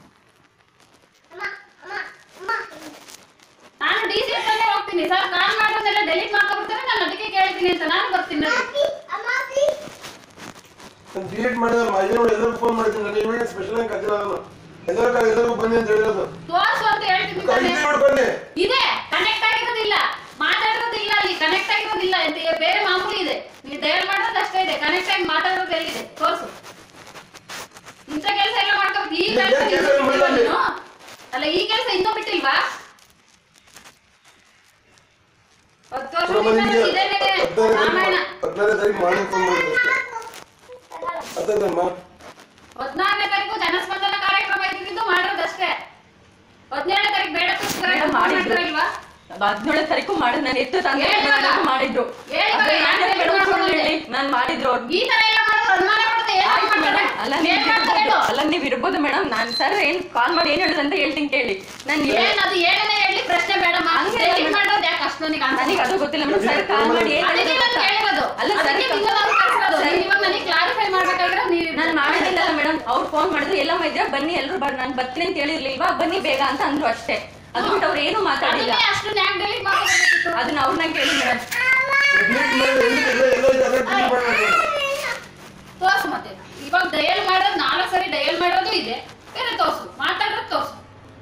ನಾನು ಡಿ ಸಿ ಹತ್ರನೇ ಹೋಗ್ತೀನಿ ಸರ್ ಕಾಲ್ ಮಾಡೋದೆಲ್ಲ ಡೆಲಿಟ್ ಮಾಡ್ಕೊಬಿಡ್ತಾರೆ ನಾನು ಅದಕ್ಕೆ ಕೇಳ್ತೀನಿ ಅಂತ ನಾನು ಬರ್ತೀನಿ ನೋಡಿ. ನಾನು ಡಿಲೀಟ್ ಮಾಡಿದ್ರೆ ಮಜೆ ನೋಡಿ ಎಲ್ಲರಿಗೂ ಫೋನ್ ಮಾಡಿದ್ದೀನಿ ನಾನು ಇವಾಗ ಸ್ಪೆಷಲ್ ಆಗಿ ಕತ್ತಿಲ್ಲ ನಾನು ಎಲ್ಲರೂ ಎಲ್ಲರಿಗೂ ಬನ್ನಿ ಅಂತ ಹೇಳಿರೋದು ತೋರ್ಸು ಅಂತ ಹೇಳ್ತೀನಿ ತಾನೇ. ಇದು ನೋಡ್ಬನ್ನಿ ಇದೆ ಕನೆಕ್ಟ್ ಆಗಿರೋದು ಇಲ್ಲ ಇದು ಬೇರೆ ಮಾಮೂಲಿ ಇದೆ ನೀವು ಡಯಲ್ ಮಾಡೋದು ಅಷ್ಟೇ ಇದೆ ಕನೆಕ್ಟ್ ಆಗಿ ಮಾತಾಡೋದು ಎಲ್ಲಿದೆ ತೋರ್ಸು ಇಂಥ ಕೆಲಸ ಎಲ್ಲ ಮಾಡ್ಕೋಬೇಕು ಈ ಇಲ್ಲ, ಕೆಲಸ ಕೆಲ್ಸ ಇನ್ನೂ ಮಾಡಿಲ್ಲ ಅಲ್ಲಿ. ಬಿಟ್ಟಿಲ್ವಾ ನೀನು? ಅಲ್ಲ ಈ ಕೆಲಸ ಇನ್ನೂ ಬಿಟ್ಟಿಲ್ವಾ ಹತ್ತು ವರ್ಷದಿಂದ ಇದೇ ರಾಮಾಯಣ ಹದಿನಾರನೇ ತಾರೀಕು ಮಾಡಿ ಫೋನ್ ಮಾಡಿದೆ ಹತ್ತದಮ್ಮ ಹದಿನಾರನೇ ತಾರೀಕು ಜನಸ್ಪಂದನ ಕಾರ್ಯಕ್ರಮ ಇದ್ದಿದ್ದು ಮಾಡೋದಷ್ಟೇ ಹದಿನೇಳನೇ ತಾರೀಕು ಬೇಡ ಮೇಡಮ್ ಮಾಡಿದ್ರು ಇಲ್ವಾ ಹದಿನೇಳು ತಾರೀಕು ಮಾಡಿದ್ ನಾನು ಎತ್ತು ತಂದೆ ಹೇಳಿದ್ರಲ್ಲ? ಮಾಡಿದ್ರು ಹೇಳಿದ್ರಲ್ಲ, ಅದೇ ನಾನೇ ಯಾಕೆ ಮೇಡಮ್ ಮಾಡ್ಕೊಂಡು ಸುಳ್ಳು ಬಂದೆ? ಹೇಳಿ ನಾನು ಮಾಡಿದ್ರು ಅವ್ರು ಈ ತರ ಎಲ್ಲ ಮಾಡಿದ್ರೆ ಅನುಮಾನ ಪಡುತ್ತೆ ಏನ್ ಆಯ್ತು ಮಾಡ್ತಾರೆ? ಮೇಡಮ್ ಅಲ್ಲ ಏನ್ ನೀವು ಮಾಡ್ತಾರೆ ಹೇಳು? ಅಲ್ಲ ನೀವು ಇರ್ಬೋದು ಮೇಡಮ್ ನಾನು ಸರ್ ಏನ್ ಕಾಲ್ ಮಾಡಿ ಏನ್ ಹೇಳುದು ಅಂತ ಹೇಳ್ತೀನಿ ಕೇಳಿ ನಾನು ಏನ್ ಅದು ಏನೇನೇ ಹೇಳಿ ಪ್ರಶ್ನೆ ಬೇಡಮ್ಮ ಹಂಗೆ delete ಮೇಡಮ್. ಮಾಡೋದು ಯಾಕೆ ಅಷ್ಟು ನನಗೆ ಅಂತ? ನನಗೆ ಅದು ಗೊತ್ತಿಲ್ಲ ಮೇಡಮ್ ಸರ್ ಕಾಲ್ ಮಾಡಿ ಏನ್ ಅದಕ್ಕೆ ಹೇಳಿದ್ರು ನಾನು ಗೊತ್ತಾ? ಕೇಳಿರೋದು. ಅಲ್ಲ ಸರ್ ಅದಕ್ಕೆ ನಿನ್ನ ನಾನು ಕಳ್ಸಿರೋದು. ನೀವ್ ಇವಾಗ ನನಗೆ clarify ಮಾಡ್ಬೇಕಾದ್ರೆ ನೀವು ನಾನು ಮಾಡಿದ್ದಿಲ್ಲ ಮೇಡಮ್ ಅವ್ರು ಫೋನ್ ಮಾಡಿದ್ರು ಎಲ್ಲಮ್ಮ ಇದ್ರೆ ಬನ್ನಿ ಎಲ್ಲರೂ ಬರ್ ನಾನು ಬರ್ತೀನಿ ಅಂತ ಹೇಳಿರ್ಲಿಲ್ವಾ ಬನ್ನಿ ಬೇಗ ಅಂತ ಅಂದ್ರು ಅಷ್ಟೇ ಅದು ಬಿಟ್ಟು ಅವ್ರು ಏನು ಮಾತಾಡಿಲ್ಲ ಅದಕ್ಕೆ ಅಷ್ಟು ನ್ಯಾಕ್ delete ಮಾಡ್ಕೋಬೇಕಿತ್ತು. ಅದನ್ನ ಅವ್ರನ್ನ ಕೇಳಿ ಮೇಡಮ್ ಡಿಲೀಟ್ ಮಾಡಿ ಎಲ್ಲಿ ಎಲ್ಲ ಎಲ್ಲ ಇದೆ ಅದೇ ಡಿಲೀಟ್ ಮಾಡಬೇಕು ತೋರ್ಸು ಮತ್ತೆ ಇವಾಗ ಡಯಲ್ ಮಾಡೋದು ನಾಲ್ಕು ಸರಿ ಡಯಲ್ ಮಾಡೋದು ಇದೆ ಬೇರೆ ತೋರ್ಸು ಮಾತಾಡೋದು ತೋರ್ಸು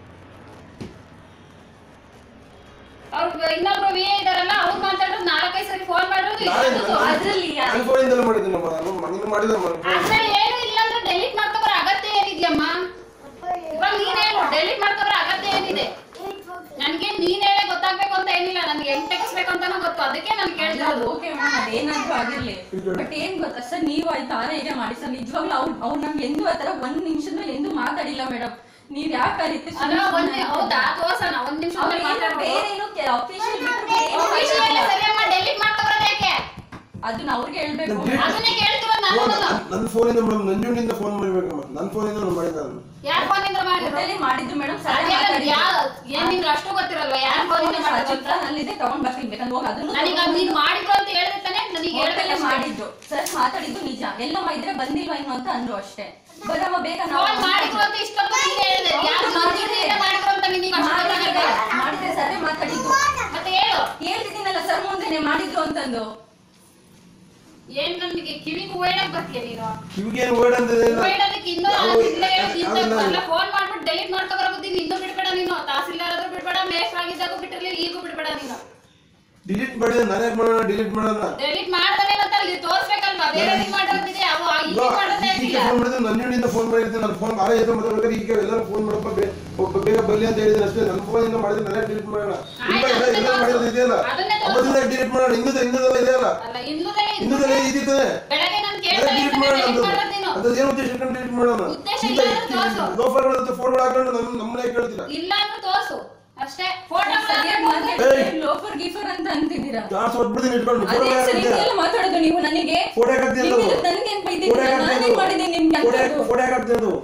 ಅವ್ರು ಇನ್ನೊಬ್ರು ವಿ ಇದಾರಲ್ಲ ಅವ್ರು ಮಾತಾಡೋದು ನಾಲ್ಕೈದು ಸರಿ ಫೋನ್ ಮಾಡೋದು ಇದೆ. ನಾನೇ ಅದು ತೋರ್ಸು. ಅದ್ರಲ್ಲಿ ಯಾ- ನನ್ನ ಫೋನಿಂದಲೇ ಮಾಡಿದ್ದೀನಮ್ಮ ನಾನು ಮನೇಲಿ ಮಾಡಿದಮ್ಮ ಅದ್ರಲ್ಲಿ ಏನು ಇಲ್ಲ ಅಂದ್ರೆ ಡೆಲೀಟ್ ಮಾಡ್ಕೊಬರ ಅಗತ್ಯ ಏನಿದ್ಯಮ್ಮ ಇವಾಗ ನೀನ್ ಹೇಳು ಡೆಲೀಟ್ ಮಾಡ್ಕೊಬರ ಅಗತ್ಯ ಏನಿದೆ ನನ್ಗೆ ನೀನ್ ಹೇಳೇ ಗೊತ್ತಾಗ್ಬೇಕು ಅಂತ ಏನಿಲ್ಲ ನನ್ಗೆ ಹೆಂಗ್ ತೆಗಿಸ್ಬೇಕು ಅಂತಾನು ಗೊತ್ತು ಅದಕ್ಕೆ ನಾನು ಕೇಳ್ತಿರೋದು ಓಕೆ ಮೇಡಮ್ ಅದೇನಾದ್ರೂ ಆಗಿರ್ಲಿ ಬಟ್ ಏನ್ ಗೊತ್ತಾ ಸರ್ ನೀವು ಆಯ್ತು ಆರ ಈಗ ಮಾಡಿ ಸರ್ ನಿಜವಾಗ್ಲೂ ಅವ್ರು ಅವ್ರು ನಮ್ಗೆ ಎಂದೂ ಆ ತರ ಒಂದ್ ನಿಮಿಷದ ಎಂದೂ ಮಾತಾಡಿಲ್ಲ ಮೇಡಮ್ ನೀವ್ ಯಾಕೆ ಆ ರೀತಿ ಅಲ್ಲ ಒಂದ್ ನಿ- ಹೌದಾ ತೋರ್ಸೋಣ ಒಂದ್ ನಿಮಿಷ ಅವ್ರು ಏನೋ ಬೇರೆ ಏನೋ ಅಫಿಷಿಯಲ್ ಸರಿಯಮ್ಮ ಡೆಲೀಟ್ ಮಾಡ್ಕೊಬರೋದು ಯಾಕೆ ಅದನ್ನ ಅವ್ರಿಗೆ ಹೇಳ್ಬೇಕು ನಾನು ಅದನ್ನೇ ಕೇಳ್ತಿರೋದು ನಾನು ನನ್ನ ಫೋನಿಂದ ಮೇಡಮ್ ನಂಜುಂಡಿಂದ ಫೋನ್ ಮಾಡಬೇಕಮ್ಮ ನನ್ನ ಫೋನಿಂದ ನಾನು ಮಾಡಿದ್ದೆ ನಾನು ಯಾರ್ ಫೋನಿಂದ ಮಾಡಿದ್ರು ಹೋಟೆಲ್ ಮಾಡಿದ್ರು ಮೇಡಮ್ ಸರ್ ಅದೇಲ್ಲ ಯಾ- ಏನ್ ನಿಂಗೆ ಅಷ್ಟು ಗೊತ್ತಿರಲ್ವಾ ಯಾರ್ ಫೋನಿಂದ ಮಾಡಿದ್ರು ಅಂತ? ನಲ್ಲಿದೆ ತಗೊಂಡ್ ಬರ್ತೀನಿ ಬೇಕಂದ್ರೆ ಹೋಗಿ ಅದನ್ನು ನನಗೆ ಅದ್ ನೀನ್ ಮಾಡಿದ್ರು ಅಂತ ಹೇಳಿದ್ರೆ ತಾನೇ ನನಗೆ ಹೋಟೆಲ್ ಹೇಳ್ಬೇಕು ಮಾಡಿದ್ರು ಸರ್ ಮಾತಾಡಿದ್ದು ನಿಜ ಎಲ್ಲಮ್ಮ ಇದ್ರೆ ಬಂದಿಲ್ವಾ ಇನ್ನು ಅಂತ ಅಂದ್ರು ಅಷ್ಟೇ ಬರಮ್ಮ ಬೇಗ ನಾವು ಫೋನ್ ಮಾಡಿದ್ರು ಅಂತ ಇಷ್ಟೊಂದು ನೀನ್ ಹೇಳಿದೆ ಯಾರು ಮಂಜುನಿಂದ ಮಾಡಿದ್ರು ಅಂತ ನಿನಗೆ ಅಷ್ಟು ಮಾಡಿದ್ರೆ ಗೊತ್ತಾಗಲ್ವಾ? ಮಾಡಿದ್ರೆ ಸರ್ ಮಾತಾಡಿದ್ದು ಮತ್ತೆ ಹೇಳು ಹೇಳ್ತಿದ್ದೀನಲ್ಲ ಸರ್ ಮುಂದೆನೆ ಮಾಡಿದ್ರು ಅಂತಂದು ಏನ್ ನನ್ಗೆ ಕಿವಿಗೆ ಹೂವೇಳಕ್ ಬರ್ತೀಯ ನೀನು ಕಿವಿಗೆ ಏನು ವರ್ಡ್ ಅಂತ ಏನಿಲ್ಲ. ಹೂವೇಳೋದಕ್ಕೆ ಇನ್ನೂ ನಾವು- ಇಲ್ಲೇ ಹೇಳು, ಇಂಥ ಅದನ್ನ- ಎಲ್ಲ ಫೋನ್ ಮಾಡ್ಬಿಟ್ಟು ಡೆಲೀಟ್ ಮಾಡ್ಕೊ ಬರಬಹುದು ಇನ್ನೂ ಬಿಡ್ಬೇಡ ನೀನು ತಹಸೀಲ್ದಾರ್ ಆದ್ರೂ ಬಿಡ್ಬೇಡ ಮೇಷ್ ಆಗಿದ್ದಾಗೂ ಬಿಟ್ಟಿರ್ಲಿಲ್ಲ ಈಗೂ ಬಿಡ್ಬೇಡ ನೀನು ಡಿಲೀಟ್ ಮಾಡಿದ್ರೆ ನಾನು ಯಾಕೆ ಮಾಡೋಣ ಡಿಲೀಟ್ ಮಾಡೋಣ ಡೆಲೀಟ್ ಮಾಡ್ದಾನೆ ಮತ್ತೆ ಅಲ್ಲಿ ತೋರ್ಸ್ಬೇಕಲ್ವಾ ಬೇರೆ ರೀತಿ ಮಾಡೋದಿದೆ ಅವು ಇಲ್ಲಿ ಮಾಡೋದೇ ಈಗ ಆಗಿಲ್ಲ ಫೋನ್ ಮಾಡಿದ್ರೆ ನಂಜುಂಡಿಂದ ಫೋನ್ ಮಾಡಿರ್ತೀನಿ ನನ್ನ ಫೋನ್ ಆರ ಜೊತೆ ಮಾತಾಡ್ಬೇಕಾದ್ರೆ ಈಗ ಎಲ್ಲರೂ ಫೋನ್ ಮಾಡಪ್ಪ ಬೇ- ಒಬ್ಬ ಬೇಗ ಬರಲಿ ಅಂತ ಹೇಳಿದ್ರೆ ಅಷ್ಟೇ ನನ್ನ ಫೋನಿಂದ ಮಾಡಿದ್ರೆ ನಾನೇ ಡಿಲೀಟ್ ಮಾಡೋಣ ಇಲ್ಲ ಇಲ್ಲ ಎಲ್ಲ ಮಾಡಿರೋದು ಇದೆಯಲ್ಲ ಅದನ್ನೇ ತೋರ್ಸು. ಹಬ್ಬದಿಂದ ಡಿಲೀಟ್ ಮಾಡೋಣ ಹಿಂದದ ಹಿಂದದೆಲ್ಲ ಇದೆಯಲ್ಲ ಅಲ್ಲ ಹಿಂದೂದಲ್ಲೇ ಇದ್ದು ಹಿಂದದಲ್ಲೇ ಇದ್ದಿರ್ತದೆ ಬೆಳಗ್ಗೆ ನಾನು ಎಲ್ಲ ಕೇಳ್ತಾ ಡಿಲೀಟ್ ಇರ್ತೇನೆ ಮಾಡೋಣ ಡೆಲೀಟ್ ಅಂತ ಮಾಡೋದು ನೀನು ಅದು ಏನು ಉದ್ದೇಶ ಇಟ್ಕೊಂಡು ಡಿಲೀಟ್ ಮಾಡೋಣ ಉದ್ದೇಶ ಇಲ್ಲ ಅಂದ್ರೆ ತೋರ್ಸು. ಲೋಫರ್ಗಳ ಹತ್ರ ಫೋನ್ಗಳು ಹಾಕೊಂಡು ನಮ್ಮ ನಮ್ಮನೆ ಕೇಳ್ತೀರಾ ಇಲ್ಲ ಅಂದ್ರೆ ತೋರ್ಸು ಅಷ್ಟೇ ಫೋಟೋ ಸರಿಯಾಗಿ ಮಾತಾಡಿದ್ರೆ ಲೋಫರ್ ಗೀಫರ್ ಅಂತ ಅಂತಿದ್ದೀರಾ ಜಾಸ್ತಿ ಹೊಟ್ಬಿಡ್ತೀನಿ ಇಟ್ಕೊಂಡು ಅದೇ ಫೋಟೋ ಸರಿ ಹಾಕ್ತೀನಿ ಎಲ್ಲ ಮಾತಾಡೋದು ನೀವು ನನಗೆ ಫೋಟೋ ಹಾಕ್ತೀನಿ ನೀವು ನನಗೇನ್ ಬೈದಿದ್ದೀರಾ ನಾನೇನ್ ಮಾಡಿದ್ದೀನಿ ನಿಮ್ಗೆ ಅಂತದ್ದು ಫೋಟೋ ಹಾಕ್ತೀನಿ ಅದು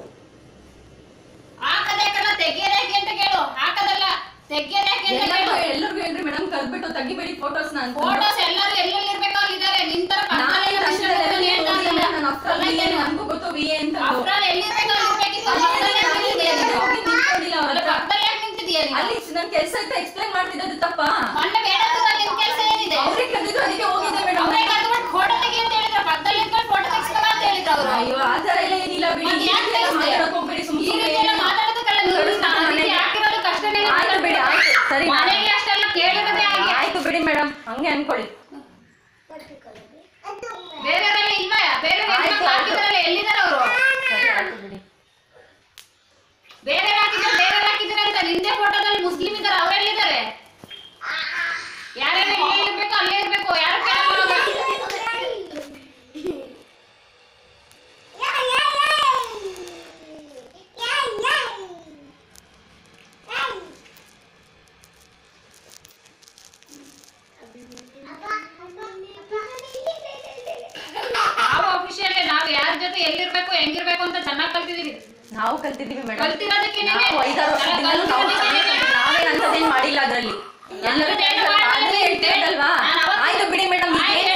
ಹಾಕದೇಕಲ್ಲ ತೆಗಿಯೋದೇಕೆ ಅಂತ ಕೇಳು ಹಾಕದಲ್ಲ ತೆಗಿಯೋದೇಕೆ ಅಂತ ಎಲ್ಲರಿಗೂ ಕೇಳು ಎಲ್ಲರಿಗೂ ಹೇಳ್ರಿ ಮೇಡಮ್ ಕಲ್ಬಿಟ್ಟು ತೆಗಿಬೇಡಿ ಫೋಟೋಸ್ ನಾನು ಫೋಟೋಸ್ ಎಲ್ಲರೂ ಎಲ್ಲೆಲ್ಲಿ ಇರ್ಬೇಕು ಅಲ್ಲಿ ಇದಾರೆ ನಿನ್ ತರ ನಾನೇನು ಪಕ್ಕದಲ್ಲಿ ಅಷ್ಟೇ ಇರೋದು ಏನ್ ನಾನು ಕಾಣಿಲ್ಲ. ಅಫ್ಟರ್ ಅಲ್ಲ, ಏನು? ನನಗೂ ಗೊತ್ತು ವಿ ಎ ಅಂತ After all ಎಲ್ಲಿರ್ಬೇಕು ಅಲ್ಲಿ ಇರ್ಬೇಕಿತ್ತು. ಪಕ್ಕದಲ್ಲಿ ಯಾಕ್ ನಿಂತಿದ್ಯಾ ನೀನು? ಅಲ್ಲ, ಪಕ್ಕದಲ್ಲಿ ಯಾಕ್ ನಿಂತಿದ್ಯಾ ನೀನು? ಅಲ್ಲಿ ನನ್ ಕೆಲಸ ಇತ್ತು ಎಕ್ಸ್ಪ್ಲೈನ್ ಮಾಡ್ತಿದ್ದು ತಪ್ಪ ಮೊನ್ನೆ ಬೇಡ ಅಂದಾಗ ನಿನ್ ಕೆಲ್ಸ ಏನಿದೆ? ಅವ್ರಿಗೆ ಕರೆದಿದ್ದು ಅದಕ್ಕೆ ಹೋಗಿದ್ದೆ ಮೇಡಮ್ ಅವ್ರೇ ಕರ್ದ್ಬಿಟ್ಟು photo ತೆಗಿ ಅಂತ ಹೇಳಿದ್ರು, ಪಕ್ಕದಲ್ಲಿ ನಿಂತ್ಕೊಂಡು photo ತೆಗಿಸ್ಕೊಳ ಅಂತ ಹೇಳಿದ್ರು ಅವ್ರು. ಅಯ್ಯೋ ಆ ತರ ಎಲ್ಲ ಏನಿಲ್ಲ ಬಿಡಿ ಮತ್ತೆ ಈ ಯಾಕ್ ರೀತಿ ಎಲ್ಲ ತೆಗಿಸ್ದೆ? ಮಾತಾಡಕ್ ಹೋಗ್ಬೇಡಿ ಸುಮ್ ಈ ಸುಮ್ನೆ ರೀತಿ ಎಲ್ಲ ಮಾತಾಡೋದಕ್ಕೆಲ್ಲ ನೀವು ಕಳಿಸ್ತಾರೆ ಆ ರೀತಿ ಮನೆಗೆ. ಹಾಕಿರೋದು ಕಷ್ಟನೇ ಆಯ್ತು ಬಿಡಿ ಆಯ್ತು ಸರಿ ಮನೆಗೆ ಅಷ್ಟೆಲ್ಲ ಕೇಳಿರೋದೇ ಹಾಗೆ ಆಯ್ತು ಬಿಡಿ ಮೇಡಮ್ ಹಂಗೆ ಅನ್ಕೊಳ್ಳಿ ಬೇರೆಯವರೆಲ್ಲ ಇಲ್ವಾ ಬೇರೆ ಆಯ್ತು, ಆಯ್ತು. ಹಾಕಿದಾರಲ್ಲ ಎಲ್ಲಿದ್ದಾರೆ ಅವರು ಸರಿ ಆಯ್ತು ಬಿಡಿ ಬೇರೆ ಹಾಕಿದ್ದಾರೆ ಬೇರೆ ಹಾಕಿದ್ದಾರೆ ಅಂತ ನಿಂದೆ ಫೋಟೋದಲ್ಲಿ ಮುಸ್ಲಿಂ ಇದ್ದಾರೆ ಅವರೆಲ್ಲಿದ್ದಾರೆ ಯಾರ್ಯಾರು ಎಲ್ಲೇ ಇರ್ಬೇಕು ಅಲ್ಲೇ ಇರ್ಬೇಕು ಯಾರು ಕೇಳಲ್ಲ ನಾವು ಅಫಿಷಿಯಲ್ ನಾವು ಯಾರ ಜೊತೆ ಎಲ್ಲಿರ್ಬೇಕು ಹೆಂಗಿರ್ಬೇಕು ಅಂತ ಚೆನ್ನಾಗಿ ಕಲ್ತಿದೀವಿ ನಾವು ಕಲ್ತಿದೀವಿ ಮೇಡಮ್ ಕಲ್ತಿರೋದಕ್ಕೆ ನಾವು ಐದಾರು ವರ್ಷದಿಂದಲೂ ನಾವು ಚೆನ್ನಾಗಿ ನಾವೇನ್ ಅಂತದೇನ್ ಮಾಡಿಲ್ಲ ಅದ್ರಲ್ಲಿ ಎಲ್ಲರೂ ಕೇಳ್ತಾರೆ, ಆದ್ರೆ ಹೇಳ್ತಿರಲ್ವಾ ಆಯ್ತು ಬಿಡಿ ಮೇಡಮ್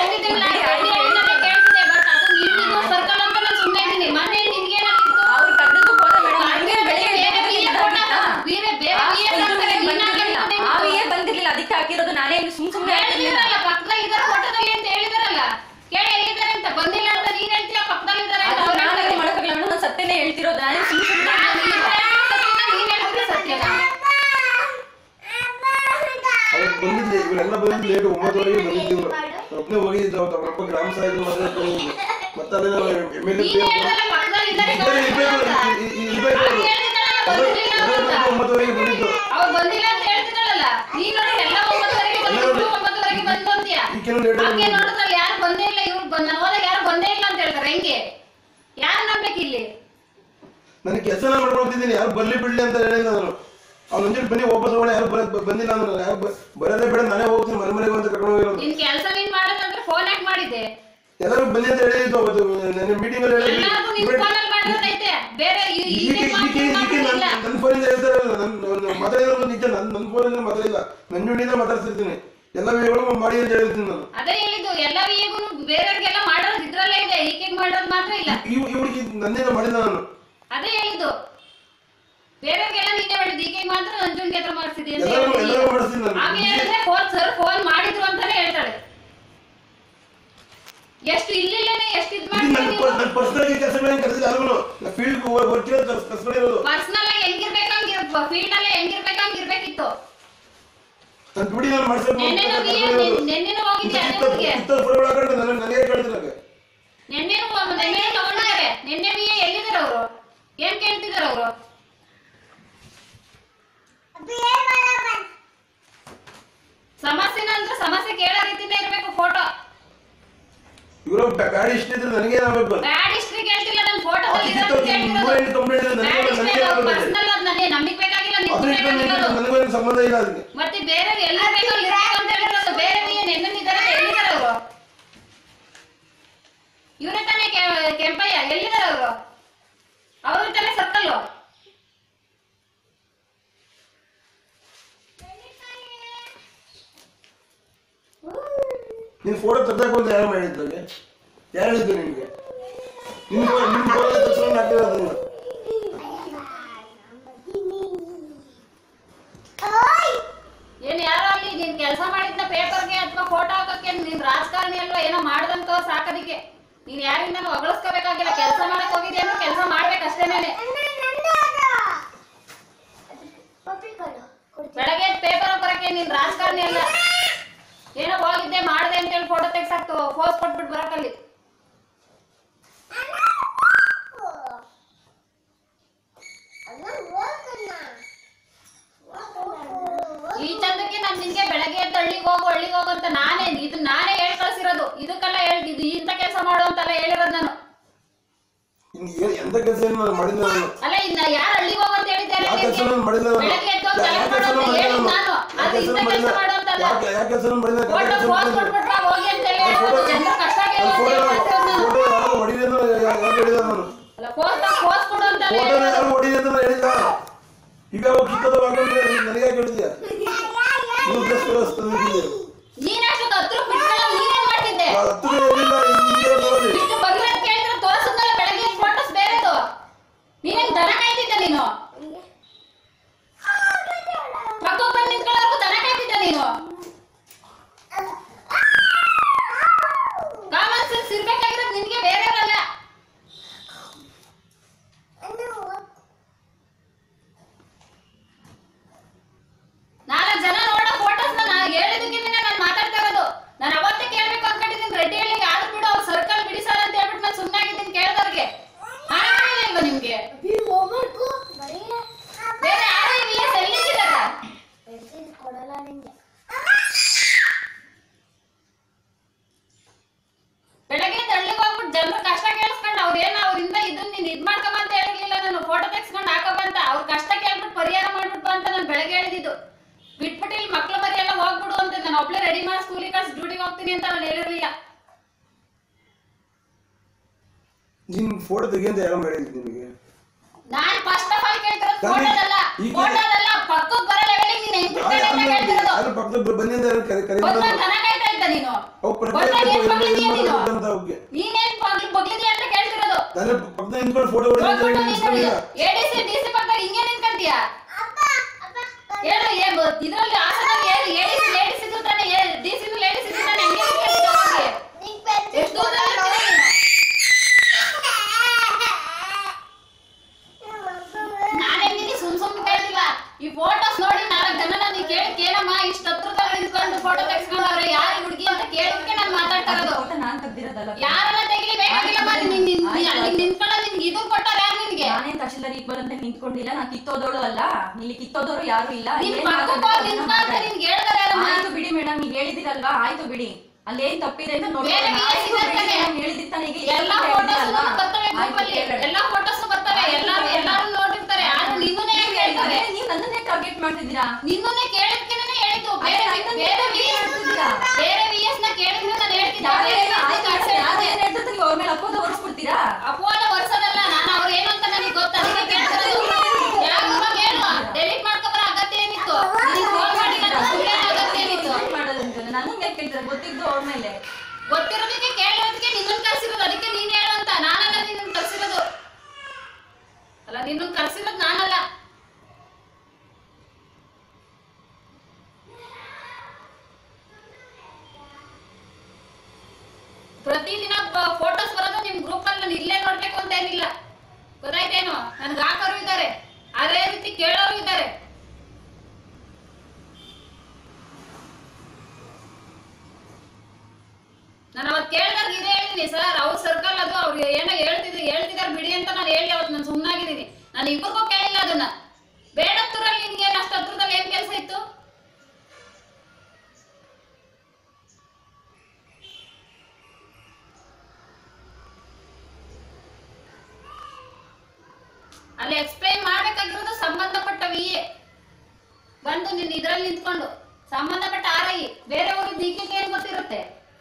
ಅವ್ರು ಕರೆದು ಹೋದ ಮೇಡಮ್ ಹಂಗೆ ಬೆಳಿಗ್ಗೆ ಆ ವಿಎ ಬಂದಿರ್ಲಿಲ್ಲ ಅದಕ್ಕೆ ಹಾಕಿರೋದು ನಾನೇ ಸುಮ್ ಸುಮ್ನೆ ಹಾಕಿರ್ಲಿಲ್ಲ ಅದು ನಾನೇ ಮಾಡಕ್ಕಾಗಲ್ಲ ಮೇಡಮ್ ನಾನು ಸತ್ಯನೇ ಹೇಳ್ತಿರೋದು ನಾನೇ ಸುಮ್ ಸುಮ್ನೆ ಅವ್ರು ಬಂದಿದ್ದೆ ಇವರೆಲ್ಲ ಬಂದಿದ್ದು ಲೇಟ್ ಒಂಬತ್ತುವರೆಗೆ ಬಂದಿದ್ದು ಇವ್ರು ಒಬ್ಬನೇ ಹೋಗಿದ್ದು ಅವತ್ತು ಅವರಪ್ಪ ಗ್ರಾಮ ಸಾಹೇಬ್ ಮದುವೆ ಹೋಗಿದ್ದು ಮತ್ತೆ ಅಲ್ಲೆಲ್ಲ ಎಮ್ ಎಲ್ ಎ ನೀನ್ ಹೇಳ್ದಲ್ಲ ಪಕ್ಕದಲ್ಲಿ ಇದ್ದಾರೆ ಇರ್ಬೇಕು ಅಂತ. ಇ- ಇ- ಇರ್ಬೇಕು ಅವ್ರು ಹೇಳ್ತಿದ್ದಾರಲ್ಲ, ಬಂದಿಲ್ಲ ಅಂತ. ಒಂಬತ್ತುವರೆಗೆ ಬಂದಿದ್ದು ಅವ್ರು ಬಂದಿಲ್ಲ ಅಂತ ಹೇಳ್ತಿದ್ದಾರಲ್ಲ ನೀನ್ ನೋಡಿ ಎಲ್ಲ ಒಂಬತ್ತುವರೆಗೆ ಬಂದು ಇವ್ರು ಒಂಬತ್ತುವರೆಗೆ ಬಂದು ಅಂತೀಯ ಈ ಕೆಲವು ಲೇಟ್ ಹಾಗೆ ನೋಡಿದ್ರಲ್ಲಿ ಯಾರು ಬಂದೇ ಇಲ್ಲ ಇವ್ರು ಬಂದ ಹೋದಾಗ ಯಾರು ಬಂದೇ ಇಲ್ಲ ಅಂತ ಹೇಳ್ತಾರೆ ಹೆಂಗೆ ಯಾರು ನಂಬೇಕು ಇಲ್ಲಿ ನನಗೆ ಕೆಲಸ ಮಾಡ್ಕೊಂಡು ಹೋಗ್ತಿದ್ದೀನಿ ಯಾರು ಬರ್ಲಿ ಬಿಡ್ಲಿ ಅಂತ ಹೇಳಿಲ್ಲ ನಾನು ಅವ್ನ ಒಂಚೂರು ಬನ್ನಿ ವಾಪಸ್ ಹೋಗೋಣ ಯಾರು ಬರ ಬಂದಿಲ್ಲ ಅಂದ್ರೆ ಯಾರು ಬ- ಬರೋದೇ ಬೇಡ ನಾನೇ ಹೋಗ್ತೀನಿ ಮನೆ ಮನೆಗೆ ಅಂತ ಕರ್ಕೊಂಡು ಹೋಗಿರೋದು ನಿನ್ ಕೆಲಸ ನೀನ್ ಮಾಡೋದಂದ್ರೆ ಫೋನ್ ಯಾಕೆ ಮಾಡಿದ್ದೆ ಎಲ್ಲರೂ ಬನ್ನಿ ಅಂತ ಹೇಳಿದ್ದು ಅವತ್ತು ನನ್ನ ಮೀಟಿಂಗ್ ಅಲ್ಲಿ ಎಲ್ಲಾರ್ಗು ನಿನ್ ಹೇಳಿದ್ದು ಫೋನಲ್ಲಿ ಮಾಡೋದೈತೆ ಬೇರೆ ಇ- ಈಕೆ ಇಲ್ಲಿ ಈಕೆ ಈಕೆ ಮಾತಾಡಿಲ್ಲ ನನ್ನ ನನ್ನ ಫೋನಿಂದ ಹೇಳ್ತಾರಲ್ಲ ನನ್ನ ಮಾತಾಡಿರೋದು ನಿಜ ನನ್ನ ನನ್ನ ಫೋನಿಂದ ಮಾತಾಡಿಲ್ಲ ನಂಜುಂಡಿಂದ ಮಾತಾಡ್ತಿರ್ತೀನಿ ಎಲ್ಲ ವಿಡಿಯೋಗಳು ಮಾಡಿ ಅಂತ ಹೇಳ್ತೀನಿ ನಾನು ಅದೇ ಹೇಳಿದ್ದು ಎಲ್ಲ ಈಗೂ ಬೇರೆಯವ್ರಿಗೆಲ್ಲ ಮಾಡೋದು ಇದ್ರಲ್ಲೇ ಇದೆ ಈಕೆಗೆ ಮಾಡೋದು ಮಾತ್ರ ಇಲ್ಲ ಇವ್ ಇವಳಿಗೆ ನನ್ನಿಂದ ಮಾಡಿಲ್ಲ ನಾನು ಅದೇ ಹೇಳಿದ್ದು ಬೇರೆಯವ್ರಿಗೆಲ್ಲ ನಿನ್ನೆ ಮಾಡಿದ್ದು ಈಕೆಗೆ ಮಾತ್ರ ನಂಜುಂಡಿ ಹತ್ರ ಮಾಡಿಸಿದಿ ಅಂತ ಎಲ್ಲರೂ ಹೇಳಿದ್ದು. ಎಲ್ಲರೂ ಮಾಡಿಸ್ತೀನಿ ನಾನು ಆಮೇಲೆ ಹೇಳಿದ್ರೆ ಫೋನ್ ಸರ್ ಫೋನ್ ಮಾಡಿದ್ರು ಅಂತಾನೆ ಹೇಳ್ತಾಳೆ ಎಷ್ಟು ಇಲ್ಲಿಲ್ಲೇನೆ ಎಷ್ಟು ಇದ್ ಇದು ನನ್ನ ಮಾಡ್ತೀನಿ ಪರ್- ನನ್ನ ಪರ್ಸನಲ್ ಕೆಲಸ ಮೇಲೆ ಕರೆದಿಲ್ಲ ಯಾರಿಗೂ ನಾ ಫೀಲ್ಡ್ ವರ್ಕ್ ಇರೋದು ಕರ್ಸ್ಕೊಂಡಿರೋದು ಪರ್ಸನಲ್ ಆಗಿ ಹೆಂಗಿರ್ಬೇಕು ಹಂಗಿರ್ ಫೀಲ್ಡ್ ಅಲ್ಲೇ ಹೆಂಗಿರ್ಬೇಕು ಹಂಗಿರ್ಬೇಕಿತ್ತು ನನ್ನ ದುಡಿ ನಾನು ಮಾಡ್ಸೋದು ನೆನ್ನೆನೂ ನೆನ್ನೆನೂ ಹೋಗಿದ್ದೆ ಅದೇ ಊರಿಗೆ ಕಿತ್ತೂರು ಫೋಟೋ ಹಾಕೊಂಡು ನನಗೆ ನನಗೆ ಕೇಳ್ತಿಲ್ಲ ನೆನ್ನೆನೂ ನೆನ್ನೆನೂ ತಗೊಂಡಿದ್ದಾರೆ ನೆನ್ನೆ ಬಿ ಎಲ್ಲಿದ್ದಾರೆ ಅವರು ಏನ್ ಕೇಳ್ತಿದ್ದಾರೆ ಅವರು ಸಮಸ್ಯೆನ ಅಂದ್ರೆ ಸಮಸ್ಯೆ ಕೇಳೋ ರೀತಿನೇ ಇರ್ಬೇಕು ಫೋಟೋ ಇವರು ಗಾಡಿ ಇಷ್ಟ ಇದ್ರೆ ನನಗೆ ಆಗ್ಬೇಕು ಬ್ಯಾಡ್ ಹಿಸ್ಟ್ರಿ ಕೇಳ್ತಿಲ್ಲ ನನ್ನ ಫೋಟೋದಲ್ಲಿ ಅದು ಕಿತ್ತೂರು ಮೂರನೇ ಕಂಪ್ಲೇಂಟ್ ಇದೆ, ನನಗೆ ಬ್ಯಾಡ್ ಹಿಸ್ಟ್ರಿ ನನಗೆ ಆಗ್ಬೇಕು. ಪರ್ಸನಲ್ ಅದ್ ನನಗೆ ನಂಬಿಕೆ ಬೇಕಾಗಿಲ್ಲ ಅದು ನಿಮ್ಗೆ ಇಟ್ಕೊಂಡು ಬೇಕಾಗಿಲ್ಲ ನನಗೂ ಏನು ಸಂಬಂಧ ಇಲ್ಲ ಅದಕ್ಕೆ ಮತ್ತೆ ಬೇರೆ ಎಲ್ಲ ಬೇಕೋ ಅಲ್ಲಿ ಇರ್ಬೇಕು ಅಂತ ಹೇಳಿರೋದು ಬೇರೆ ನೆನ್ನಿದ್ದಾರೆ ಎಲ್ಲಿದ್ದಾರೆ ಅವರು ಇವರೇ ತಾನೇ ಕೆ- ಕೆಂಪಯ್ಯ ಎಲ್ಲಿದ್ದಾರೆ ಅವರು ಅವರು ತಾನೇ ಸತ್ತಲ್ವ ನೀನು ಫೋಟೋ ತೆಗ್ದಾಕು ಅಂತ ಯಾರು ಮಾಡಿದ್ದು ನನಗೆ ಯಾರು ಹೇಳಿದ್ದು ನಿನಗೆ ನಿನ್ನ ಫೋ- ನಿನ್ನ ಫೋಟೋ ತೆಗ್ಸ್ಕೊಂಡು ಹಾಕಿರೋದು ನೀನು ಏನ್ ಯಾರೋ ಅಲ್ಲಿ ನೀನ್ ಕೆಲಸ ಮಾಡಿದ್ನ ಪೇಪರ್ಗೆ ಅಥವಾ ಫೋಟೋ ಹಾಕಕ್ಕೆ ನೀನ್ ರಾಜಕಾರಣಿ ಅಲ್ವಾ ಏನೋ ಮಾಡ್ದಂತ ಸಾಕೋದಿಕ್ಕೆ ನೀನ್ ಯಾರಿಂದ ಹೊಗಳಿಸ್ಕೋಬೇಕಾಗಿಲ್ಲ ಕೆಲಸ ಮಾಡಕ್ ಹೋಗಿದ್ದೆ ಅಂದ್ರೆ ಕೆಲಸ ಮಾಡ್ಬೇಕಷ್ಟೇನೆ ಬೆಳಗ್ಗೆ ಪೇಪರ್ ಬರಕ್ಕೆ ನೀನ್ ರಾಜಕಾರಣಿ ಅಲ್ಲ ಏನೋ ಹೋಗಿದ್ದೆ ಮಾಡ್ದೆ ಅಂತೇಳಿ ಫೋಟೋ ತೆಗ್ಸಾಕ್ತು ಫೋಸ್ ಕೊಟ್ಬಿಟ್ಟು ಬರಕಲ್ಲಿ ಈ ಚಂದಕ್ಕೆ ನಾನ್ ನಿನ್ಗೆ ಬೆಳಗ್ಗೆ ಎದ್ದು ಹಳ್ಳಿಗೆ ಹೋಗು ಹಳ್ಳಿಗೆ ಹೋಗು ಅಂತ ನಾನೇ ಇದು ನಾನೇ ಹೇಳ್ ಕಳ್ಸಿರೋದು ಇದಕ್ಕೆಲ್ಲ ಹೇಳ್ ಇದು ಇಂಥ ಕೆಲಸ ಮಾಡು ಅಂತೆಲ್ಲ ಹೇಳಿರೋದು ನಾನು ಇನ್ನು ಏನು ಎಂತ ಕೆಲಸ ಏನು ನಾನು ಮಾಡಿಲ್ಲ ನಾನು ಅಲ್ಲ ಇನ್ನ ಯಾರು ಹಳ್ಳಿಗೆ ಹೋಗು ಅಂತ ಹೇಳಿದ್ದಾರೆ ಯಾವ ಕೆಲಸ ನಾನು ಮಾಡಿಲ್ಲ ನಾನು ಬೆಳಗ್ಗೆ ಎದ್ದು ಹೋಗಿ ಯಾವ ಕೆಲಸ ಕೆಲಸ ಮಾಡು ಅಂತ ಮಾಡಿಲ್ಲ ಹೇಳಿದ್ ನಾನು ನಾನು ಯಾವ ಅದು ಕೆಲಸ ಇಂಥ ಕೆಲಸ ಮಾಡು ಅಂತಲ್ಲ ಮಾಡಿಲ್ಲ ಯಾವ ಯಾವ ಕೆಲಸ ಮಾಡಿಲ್ಲ ಯಾವ ಫೋಟೋ ಕೆಲಸ ಫೋಸ್ ಮಾಡಿಲ್ಲ ಕೊಟ್ಬಿಟ್ರ ಹೋಗಿ ಅಂತ ಹೇಳಿ ಹೇಳೋದು ಜನರ ಕಷ್ಟ ಕೇಳೋ ಅಂತ ಹೇಳಿ ಮಾಡ್ತಿರೋದು ನಾನು ಫೋಟೋ ಯಾರು ಹೊಡಿಲಿ ಅಂತ ಯಾರು ಹೇಳಿಲ್ಲ ನಾನು ಅಲ್ಲ ಫೋಸ್ ಫೋಸ್ ಕೊಡು ಅಂತ ಫೋಟೋ ಯಾರು ಹೊಡಿಲಿ ಅಂತ ನಾನು ಹೇಳಿಲ್ಲ ಈಗ ಅವಾಗ ಕಿತ್ತದ ಹಾಕೊಂಡ್ರೆ ನನಗೆ ಯಾಕೆ ಹೇಳಿದ್ಯಾ ನೀವು ಡ್ರೆಸ್ ಕಳಿಸ್ತದೆ ನೀನ್ ಅಷ್ಟು ಹತ್ರ ಬಿಟ್ಕೊಳ್ಳೋ ನೀನೇನ್ ಮಾಡ್ತಿದ್ದೆ ಹತ್ತು ಹೇಳಿಲ್ಲ ಹಿಂಗೆ ನೋಡಿ ಇಷ್ಟು ಬಂದ್ರೆ ಅಂತ ಕೇಳಿದ್ರೆ ತೋರ್ಸಿದ್ನಲ್ಲ ಬೆಳಗ್ಗೆ ಫೋಟೋಸ್ ಬೇರೆದು ನೀನೇನ್ ದನ ಕಾಯ್ತಿದ್ದ ನೀನು ಪಕ್ಕಕ್ಕೆ ಬಂದು ನಿಂತ್ಕೊಳ್ಳೋರ್ಗು ದನ ಕಾಯ್ತಿದ್ದ ನೀನು ಕಾಮನ್ ಸೆನ್ಸ್ ಇರ್ಬೇಕಾಗಿರೋದು ನಿನ್ಗೆ ಬೇರೆಯವರಲ್ಲ ನಾಲ್ಕು ಜನ ನೋಡೋ ಫೋಟೋಸ್ ನಾನು ಹೇಳಿದಕ್ಕೆ ನಾನು ಮಾತಾಡ್ತಾ ಇರೋದು ನಾನು ಅವತ್ತೇ ಕೇಳ್ಬೇಕು ಅನ್ಕೊಂಡಿದ್ದೀನಿ ರೆಡ್ಡಿ ಹೇಳಿ ಆದ್ರೂ ಬಿಡು ಅವ್ರು ಸರ್ಕಲ್ ಬಿಡಿಸಾರ ಅಂತ ಹೇಳ್ಬಿಟ್ಟು ನಾನು ಸುಮ್ಮನೆ ಆಗಿದ್ದೀನಿ ಕೇಳಿದವ್ರಿಗೆ ಇಲ್ವಾ ನಿಮ್ಗೆ ಬೇರೆ ಯಾರು ಇಲ್ಲ ಎಲ್ಲಿದ್ದೀರಾ ಬೆಳಗ್ಗೆ ತಳ್ಳಿಗೆ ಹೋಗ್ಬಿಟ್ಟು ಜನರ ಕಷ್ಟ ಕೇಳಿಸ್ಕೊಂಡು ಅವ್ರ ಏನ ಅವ್ರಿಂದ ಇದನ್ನ ನೀನ್ ಇದ್ ಮಾಡ್ಕೊಂಬ ಅಂತ ಹೇಳಿರ್ಲಿಲ್ಲ ನಾನು ಫೋಟೋ ತೆಗ್ಸ್ಕೊಂಡು ಹಾಕಬ ಅಂತ ಅವ್ರ ಕಷ್ಟ ಕೇಳ್ಬಿಟ್ಟು ಪರಿಹಾರ ಮಾಡ್ಬಿಟ್ಟು ಅಂತ ನಾನು ಬೆಳಗ್ಗೆ ಹೇಳಿದ್ದು ಬಿಟ್ಬಿಟ್ಟು ಇಲ್ಲಿ ಮಕ್ಳು ಮರಿ ಎಲ್ಲ ಹೋಗ್ಬಿಡು ಅಂತ ನಾನು ಒಬ್ಳೆ ರೆಡಿ ಮಾಡಿ ಸ್ಕೂಲಿಗೆ ಕಳ್ಸಿ ಡ್ಯೂಟಿಗೆ ಹೋಗ್ತೀನಿ ಅಂತ ನಾನು ಹೇಳಿರ್ಲಿಲ್ಲ ನೀನ್ ಫೋಟೋ ತೆಗಿ ಅಂತ ಯಾರೋ ಮಾಡಿದ್ದು ನಿನಗೆ ನಾನ್ ಫಸ್ಟ್ ಆಫ್ ಆಲ್ ಕೇಳ್ತಿರೋದು ನಾನು ಫೋಟೋದಲ್ಲ ಈಗ- ಫೋಟೋದಲ್ಲ ಪಕ್ಕಕ್ಕೆ ಬರೋ ಲೆವೆಲಿಗೆ ನೀನ್ ಹೆಂಗ್ ಬಿಡ್ತಾರೆ ಅಂತ ಕೇಳ್ತಿರೋದು ಯಾರು ಪಕ್ಕದ ಬನ್ನಿ ಅಂತ ಯಾರು ಕರೆ ಕರೆ ಒಂದೊಂದ್ ದನ ಕಾಯ್ತಾ ಇದ್ದ ನೀನು ಅವು ಒಂದೊಂದ್ ಏನ್ ಪ್ರತಿ ಬಗ್ಲಿದ್ಯಾ ನೀನು ಅಂತ ಅವ್ಗೆ ನೀನೇನ್ ಬಗ್ಲಿ ಬಗ್ಲಿದ್ಯಾ ಅಂತ ಕೇಳ್ತಿರೋದು ನಾನು ಪಕ್ಕದ ನಿಂತ್ಕೊಂಡು ಫೋಟೋ ಹೊಡಿ ಅಂತ ಹೇಳಿ ನಿಲ್ಸ್ಕೊಂಡಿಲ್ಲ. ಎಡಿಸಿ ಡಿಸಿ ಪಕ್ಕದಾಗ ಹಿಂಗೆ ನಿಂತ್ಕೊಂತೀಯ ಹೇಳು ಏ ಬ- ಇದ್ರಲ್ಲಿ ಹಾಸನಲ್ಲಿ ಏನು ಎಡಿಸಿ ಲೇಡೀಸ್ ಇದ್ದು ತಾನೆ ಡಿಸಿ ಲೇಡೀಸ್ ಇದ್ದು ತಾನೆ ಹಂಗೆ ನಿಂತ್ಕೊಂತೀಯ ಹೋಗಿ ಎಷ್ಟು ದೂರ ಇರ್ತೀಯ ನೀನು? ನಾನ್ ಹೆಂಗಿನಿ ಸುಮ್ ಸುಮ್ ಕೇಳಿಲ್ಲ ಈ ಫೋಟೋಸ್ ನೋಡಿ ನಾಲ್ಕು ಜನ ನಾನು ಕೇಳಿಕ್ ಏನಮ್ಮ ಇಷ್ಟ ಹತ್ರದಲ್ಲಿ ನಿಂತ್ಕೊಂಡು ಫೋಟೋ ತೆಗ್ಸ್ಕೊಂಡವ್ರೆ ಯಾರು ಹುಡುಗಿ ಅಂತ ಕೇಳಿದ್ಕೆ ನಾನು ಮಾತಾಡ್ತೀನಿ ಮಾಡೋದಲ್ಲ ಯಾರೆಲ್ಲ ತೆಗಿಲಿ ಬೇಕಾಗಿಲ್ಲ ಬಾರಿ ನಿನ್ ನಿನ್ ಆಯ್ತು, ಅಲ್ಲಿ ಆಯ್ತು. ನಿಂತ್ಕೊಳ್ಳ ನಿನ್ಗೆ ಇದು ಕೊಟ್ಟಾರ ಯಾರು ನಿನ್ಗೆ ನಾನೇನ್ ತಹಶೀಲ್ದಾರ್ ಇಕ್ಬಲ್ ಅಂತ ನಿಂತ್ಕೊಂಡಿಲ್ಲ ನಾ ಕಿತ್ತೋದೋಳು ಅಲ್ಲ ಇಲ್ಲಿ ಕಿತ್ತೋದವ್ರು ಯಾರು ಇಲ್ಲ ನಿನ್ ಏನ್ ಪಕ್ಕಕ್ಕೆ ಮಾತಾಡ್ಬೇಕು ಹೋಗಿ ಅದನ್ನ ನಿಂತ್ಕೊ ಅಂತ ಮಾತಾಡಿ. ನಿನ್ಗೆ ಹೇಳ್ತಾರೆ ಯಾರಮ್ಮ? ಆಯ್ತು ಬಿಡಿ ಮೇಡಮ್ ನೀವ್ ಹೇಳಿದಿರಲ್ವಾ ಆಯ್ತು ಬಿಡಿ ಅಲ್ಲಿ ಏನ್ ತಪ್ಪಿದೆ ಅಂತ ನೋಡಿ ಬೇರೆ VS ಇದ್ದಾರೆ ತಾನೆ? ಹೇಳಿದಿತ್ತ ಎಲ್ಲಾ ಫೋಟೋಸ್ ಬರ್ತವೆ ಗ್ರೂಪ್ ಅಲ್ಲಿ ಎಲ್ಲಾ ಫೋಟೋಸ್ ಬರ್ತವೆ ಎಲ್ಲಾರು ಎಲ್ಲಾರು ನೋಡಿರ್ತಾರೆ ಆದ್ರೆ ನಿನ್ನನ್ನೇ ಯಾಕೆ ಹೇಳ್ತಾರೆ ನೀವ್ ನನ್ನನ್ನೇ ಟಾರ್ಗೆಟ್ ಮಾಡ್ತಿದ್ದೀರಾ ನಿನ್ನನ್ನೇ ಕೇಳಿದ್ಕೆನೆ ಹೇಳಿದ್ದು ಬೇರೆ ಅದೇ ನನ್ನನ್ನೇ ಬೇರೆ target VS ಮಾಡ್ತಿದ್ದೀರಾ? ಬೇರೆ VS ನ ಕೇಳಿದ್ರೆ ನಾನು ಹೇಳ್ತಿದ್ದೆ ಯಾರು ಬೇರೆ ಏನು VS ನ ಆಯ್ತು, ಕಳ್ಸಿದ್ರೆ ಯಾರು ಅದೇ. ಏನ್ ಹೇಳ್ತಾರೆ ನೀವು ಅವ್ರ ಮೇಲೆ ಅಪೋದ ಹೊರಿಸ್ಬಿಡ್ತೀರಾ ಅಪೋಲ ವರ್ಷದಲ್ಲ ನಾನು ಅವ್ರು ಏನು ಅಂತ ನನಗೆ ಗೊತ್ತು ಅದಕ್ಕೆ ಕೇಳ್ತಿರೋದು ಯಾರು ಹೇಳುವ ಡೆಲೀಟ್ ಮಾಡ್ಕೊಬರ ಅಗತ್ಯ ಏನಿತ್ತು ನಿನಗೆ ಫೋನ್ ಮಾಡಿಲ್ಲ ಅಂತ ಸುಳ್ಳು ಹೇಳೋ ಅಗತ್ಯ ಏನಿತ್ತು ಮಾಡೋದಂತ ನನಗೆ ಯಾಕೆ ಕೇಳ್ತಾರೆ ಗೊತ್ತಿದ್ದು ಅವ್ರ ಮೇಲೆ ಗೊತ್ತಿರೋದಕ್ಕೆ ಕೇಳೋದಕ್ಕೆ ನಿನ್ನನ್ನು ಕರ್ಸಿರೋದು ಅದಕ್ಕೆ ನೀನ್ ಹೇಳು ಅಂತ ನಾನಲ್ಲ ನಿನ್ನನ್ನು ಕರ್ಸಿರೋದು ಅಲ್ಲ ನಿನ್ನನ್ನು ಕರ್ಸಿರೋದು ನಾನಲ್ಲ ಪ್ರತಿದಿನ ಫೋಟೋಸ್ ಬರೋದು ನಿಮ್ ಗ್ರೂಪ್ ಅಲ್ಲಿ ನಾನು ಇಲ್ಲೇ ನೋಡ್ಬೇಕು ಅಂತ ಏನಿಲ್ಲ ಗೊತ್ತಾಯ್ತೇನು ನನ್ಗೆ ಹಾಕೋರು ಇದ್ದಾರೆ ಅದೇ ರೀತಿ ಕೇಳೋರು ಇದ್ದಾರೆ ನಾನು ಅವತ್ತು ಕೇಳಿದಾಗ ಇದೇ ಹೇಳಿದೀನಿ ಸರ್ ಅವ್ರ ಸರ್ಕಲ್ ಅದು ಅವ್ರು ಏನೋ ಹೇಳ್ತಿದ್ರು ಹೇಳ್ತಿದಾರೆ ಬಿಡಿ ಅಂತ ನಾನು ಹೇಳಿ ಅವತ್ತು ನಾನು ಸುಮ್ಮನಾಗಿದ್ದೀನಿ ನಾನು ಇಬ್ಬರಿಗೂ ಕೇಳಿಲ್ಲ ಅದನ್ನ ಬೇಡತ್ತೂರಲ್ಲಿ ನಿನ್ಗೆ ಏನು ಅಷ್ಟು ಹತ್ರದಲ್ಲಿ ಏನ್ ಕೆಲಸ ಇತ್ತು ಅಲ್ಲಿ ಎಕ್ಸ್ಪ್ಲೈನ್ ಮಾಡ್ಬೇಕಾಗಿರೋದು ಸಂಬಂಧಪಟ್ಟ ವಿ ಎ ಬಂದು ನಿನ್ನ ಇದ್ರಲ್ಲಿ ನಿಂತ್ಕೊಂಡು ಸಂಬಂಧಪಟ್ಟ ಆರ್ ಐ ಬೇರೆ ಊರಿಗೆ ದಿಕ್ಕಿಗೆ ಏನ್ ಗೊತ್ತಿರುತ್ತೆ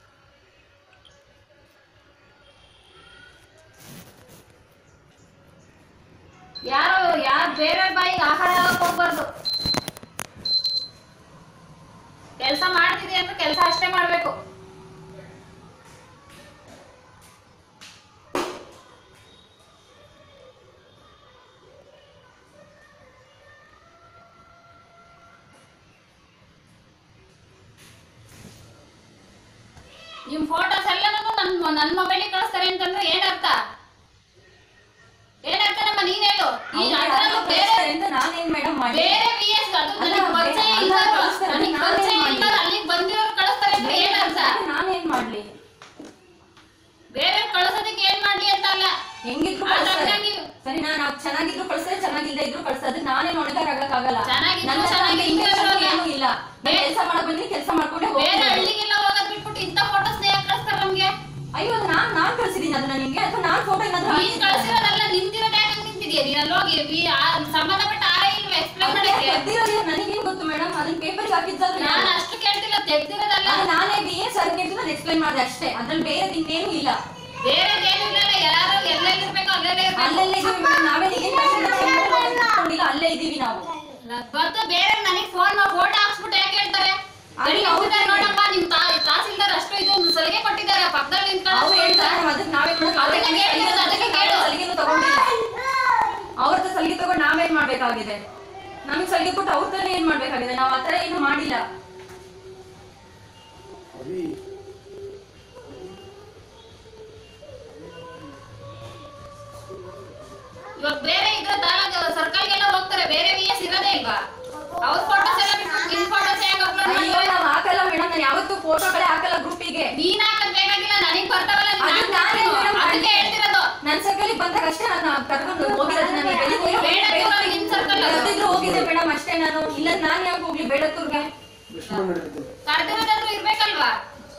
ಯಾರು ಯಾರು ಬೇರೆ ಬಾಯಿಗೆ ಆಹಾರ ಹಾಕಕ್ ಹೋಗ್ಬಾರ್ದು ಕೆಲಸ ಮಾಡ್ತಿದೆ ಅಂದ್ರೆ ಕೆಲಸ ಅಷ್ಟೇ ಮಾಡ್ಬೇಕು ನಿಮ್ ಫೋಟೋಸ್ ಎಲ್ಲನೂ ನನ್ ನನ್ ಮೊಬೈಲಿಗೆ ಕಳಿಸ್ತಾರೆ ಅಂತಂದ್ರೆ ಏನರ್ಥ ಏನರ್ಥ ನಮ್ಮ ನೀನ್ ಹೇಳು ಈಗ ಅದ್ರಲ್ಲೂ ಬೇರೆ ಅಂತ ನಾನೇನ್ ಮೇಡಮ್ ಮಾಡಿ ಬೇರೆ ವಿ ಎಸ್ ಅದು ಅಲ್ಲ, ನನಗೆ ಪರಿಚಯ ಅಲ್ಲ, ಇಲ್ಲವರು ಕಳಿಸ್ತಾರೆ, ನನಗೆ ನಾನೇನ್ ಪರಿಚಯ ಮಾಡ್ಲಿ? ಇಲ್ಲ ಅಲ್ಲಿಗೆ ಬಂದಿರೋರು ಕಳಿಸ್ತಾರೆ ಅಂದ್ರೆ ಏನರ್ಥ ನಾನೇನ್ ಮಾಡ್ಲಿ ಬೇರೆ ಕಳ್ಸೋದಕ್ಕೆ ಏನ್ ಮಾಡ್ಲಿ ಅಂತ ಅಲ್ಲ ಹೆಂಗಿದ್ರು ಆದ್ರೆ ಕಳ್ಸ್ತಾರೆ. ಹಂಗಾಗಿ- ಸರಿ ನಾನು ಚೆನ್ನಾಗಿದ್ರು ಕಳ್ಸಿದ್ರೆ ಚೆನ್ನಾಗಿಲ್ದೇ ಇದ್ರು ಕಳ್ಸೋದು ನಾನೇನ್ ಒಣಗಾರ ಆಗಕ್ಕಾಗಲ್ಲ ಚೆನ್ನಾಗಿದ್ರು ನನ್ನ ಚೆನ್ನಾಗಿ intention ಇರೋಲ್ಲ. ಏನೂ ಇಲ್ಲ ನಾನು ಕೆಲಸ ಮಾಡಕ್ ಬಂದ್ರೆ ಕೆಲಸ ಮಾಡ್ಕೊಂಡೆ ಬೇರೆ ಹೋಗ್ಬೋದು ಹಳ್ಳಿಗೆಲ್ಲ ಹೋಗೋದ್ ಬಿಟ್ಬಿಟ್ಟು ಇಂಥ ಫೋಟೋಸ್ ಯಾಕೆ ಕಳಿಸ್ತಾರೆ ನಮ್ಗೆ ಅಯ್ಯೋ ಅದು ನಾನ್ ನಾನ್ ಕಳ್ಸಿದೀನಿ ಅದನ್ನ ನಿಮ್ಗೆ ಅಥವಾ ನಾನ್ ಫೋಟೋ ಏನಾದ್ರು ನೀನ್ ಕಳ್ಸಿರೋದಲ್ಲ ನಿಂತಿರೋದು ಯಾಕೆ ನಿಂತಿದ್ಯಾ ನೀನ್ ಅಲ್ಲಿ ಹೋಗಿ ವಿ- ಆ ಸಂಬಂಧಪಟ್ಟ ಆರ ಇಲ್ವಾ ಎಕ್ಸ್ಪ್ಲೈನ್ ಮಾಡಕ್ಕೆ ತೆಗ್ದಿರೋದು ನನಗೇನ್ ಗೊತ್ತು ಮೇಡಮ್ ಅದನ್ನ ಪೇಪರ್ ಹಾಕಿದ್ದಾದ್ರೆ ನಾನು ಅಷ್ಟು ಕೇಳ್ತಿಲ್ಲ ತೆಗ್ದಿರೋದಲ್ಲ ಅದು ನಾನೇ ಬಿ ಎ ಸರ್ ಕೇಳಿದ್ರು ನಾನು ಎಕ್ಸ್ಪ್ಲೈನ್ ಮಾಡಿದೆ ಅಷ್ಟೇ ಅದ್ರಲ್ಲಿ ಬೇರೆ ಇನ್ನೇನು ಇಲ್ಲ ಬೇರೆದೇನು ಇಲ್ಲ ಯಾರು ಎಲ್ಲೆಲ್ಲಿರ್ಬೇಕು ಅಲ್ಲೆಲ್ಲ ಇರ್ಬೇಕು ಅಲ್ಲಲ್ಲೇ ಇದೀವಿ ಮೇಡಮ್ ನಾವೇ ಇಟ್ಕೊಂಡಿಲ್ಲ ಅಲ್ಲೇ ಇದೀವಿ ನಾವು ಬಂದು ಬೇರೆ ನನಗೆ ಫೋನ್ ಮಾಡಿ ಫೋಟೋ ಹಾಕ್ಸ್ಬಿಟ್ಟು ಯಾಕೆ ಹೇಳ್ತಾರೆ ಅಲ್ಲಿ ಅಲ್ಲಿ ಅವ್ರು ಹೋಗ್ತಿದ್ದಾರೆ ನೋಡಪ್ಪ ನಿಮ್ ತಾ- ತಹಸೀಲ್ದಾರ್ ಅಷ್ಟು ಇದು ಒಂದು ಸಲಿಗೆ ಕೊಟ್ಟಿದ್ದಾರೆ ಪಕ್ಕದಲ್ಲಿ ನಿಂತ್ಕೊಂಡು ಅವ್ರು ಹೇಳ್ತಾರೆ ನಾವು ಅದಕ್ಕೆ ನಾವೇ ಅದಕ್ಕೆ ಕೇಳಿರೋದು, ಅದಕ್ಕೆ ಕೇಳು. ಸಲಿಗೆನೂ ತಗೊಂಡಿಲ್ಲ ಅವ್ರದ್ದು ಸಲಿಗೆ ತಗೊಂಡು ನಾವೇನ್ ಮಾಡ್ಬೇಕಾಗಿದೆ ನಮಗೆ ಸಲಿಗೆ ಕೊಟ್ಟು ಅವ್ರ ತರ ಏನ್ ಮಾಡ್ಬೇಕಾಗಿದೆ ನಾವು ಆತರ ಏನು ಮಾಡಿಲ್ಲ ಇವಾಗ ಬೇರೆ ಇದ್ರ ಸರ್ಕಲ್ಗೆಲ್ಲ ಹೋಗ್ತಾರೆ ಬೇರೆ ವಿ ಎಸ್ ಇರೋದೇ ಇಲ್ವಾ ಅವ್ರ ಫೋಟೋಸ್ ಎಲ್ಲ ಬಿಟ್ಟು ನಿನ್ ಫೋಟೋಸ್ ಯಾಕೆ ಅಪ್ಲೋಡ್ ಅಯ್ಯೋ ಮಾಡಿದ್ರೆ ನಾವ್ ಹಾಕಲ್ಲ ಮೇಡಮ್ ನಾನು ಯಾವತ್ತೂ ಫೋಟೋಗಳೇ ಹಾಕಲ್ಲ ಗ್ರೂಪಿಗೆ ನೀನ್ ಹಾಕದ್ ಬೇಕಾಗಿಲ್ಲ ನನಗ್ ಬರ್ತಾವಲ್ಲ ನೀನ್ ಅದಕ್ಕೆ ನಾನೇ ಹಾಕ್ತೀನಿ. ಮೇಡಮ್ ಅದಕ್ಕೆ ಹೇಳ್ತಿರೋದು ನನ್ ಸರ್ಕಲ್ ಬಂದಾಗ ಅಷ್ಟೇ ನಾನು ಕರ್ಕೊಂಡು ಹೋಗಿರೋದು ನನಗೆ ಬೆಳಿಗ್ಗೆ ಬೇಡ ದೂರ ನಿನ್ circle ಅದು. ಗೊತ್ತಿದ್ರು ಹೋಗಿದ್ದೆ ಮೇಡಮ್ ಅಷ್ಟೇ ನಾನು ಇಲ್ಲ ನಾನ್ ಯಾಕೆ ಹೋಗ್ಲಿ ಬೇಡತ್ತೂರ್ಗೆ ಎಷ್ಟು ನಡೀತದೆ ಕರೆದಿರೋದಾದ್ರೂ ಇರ್ಬೇಕಲ್ವಾ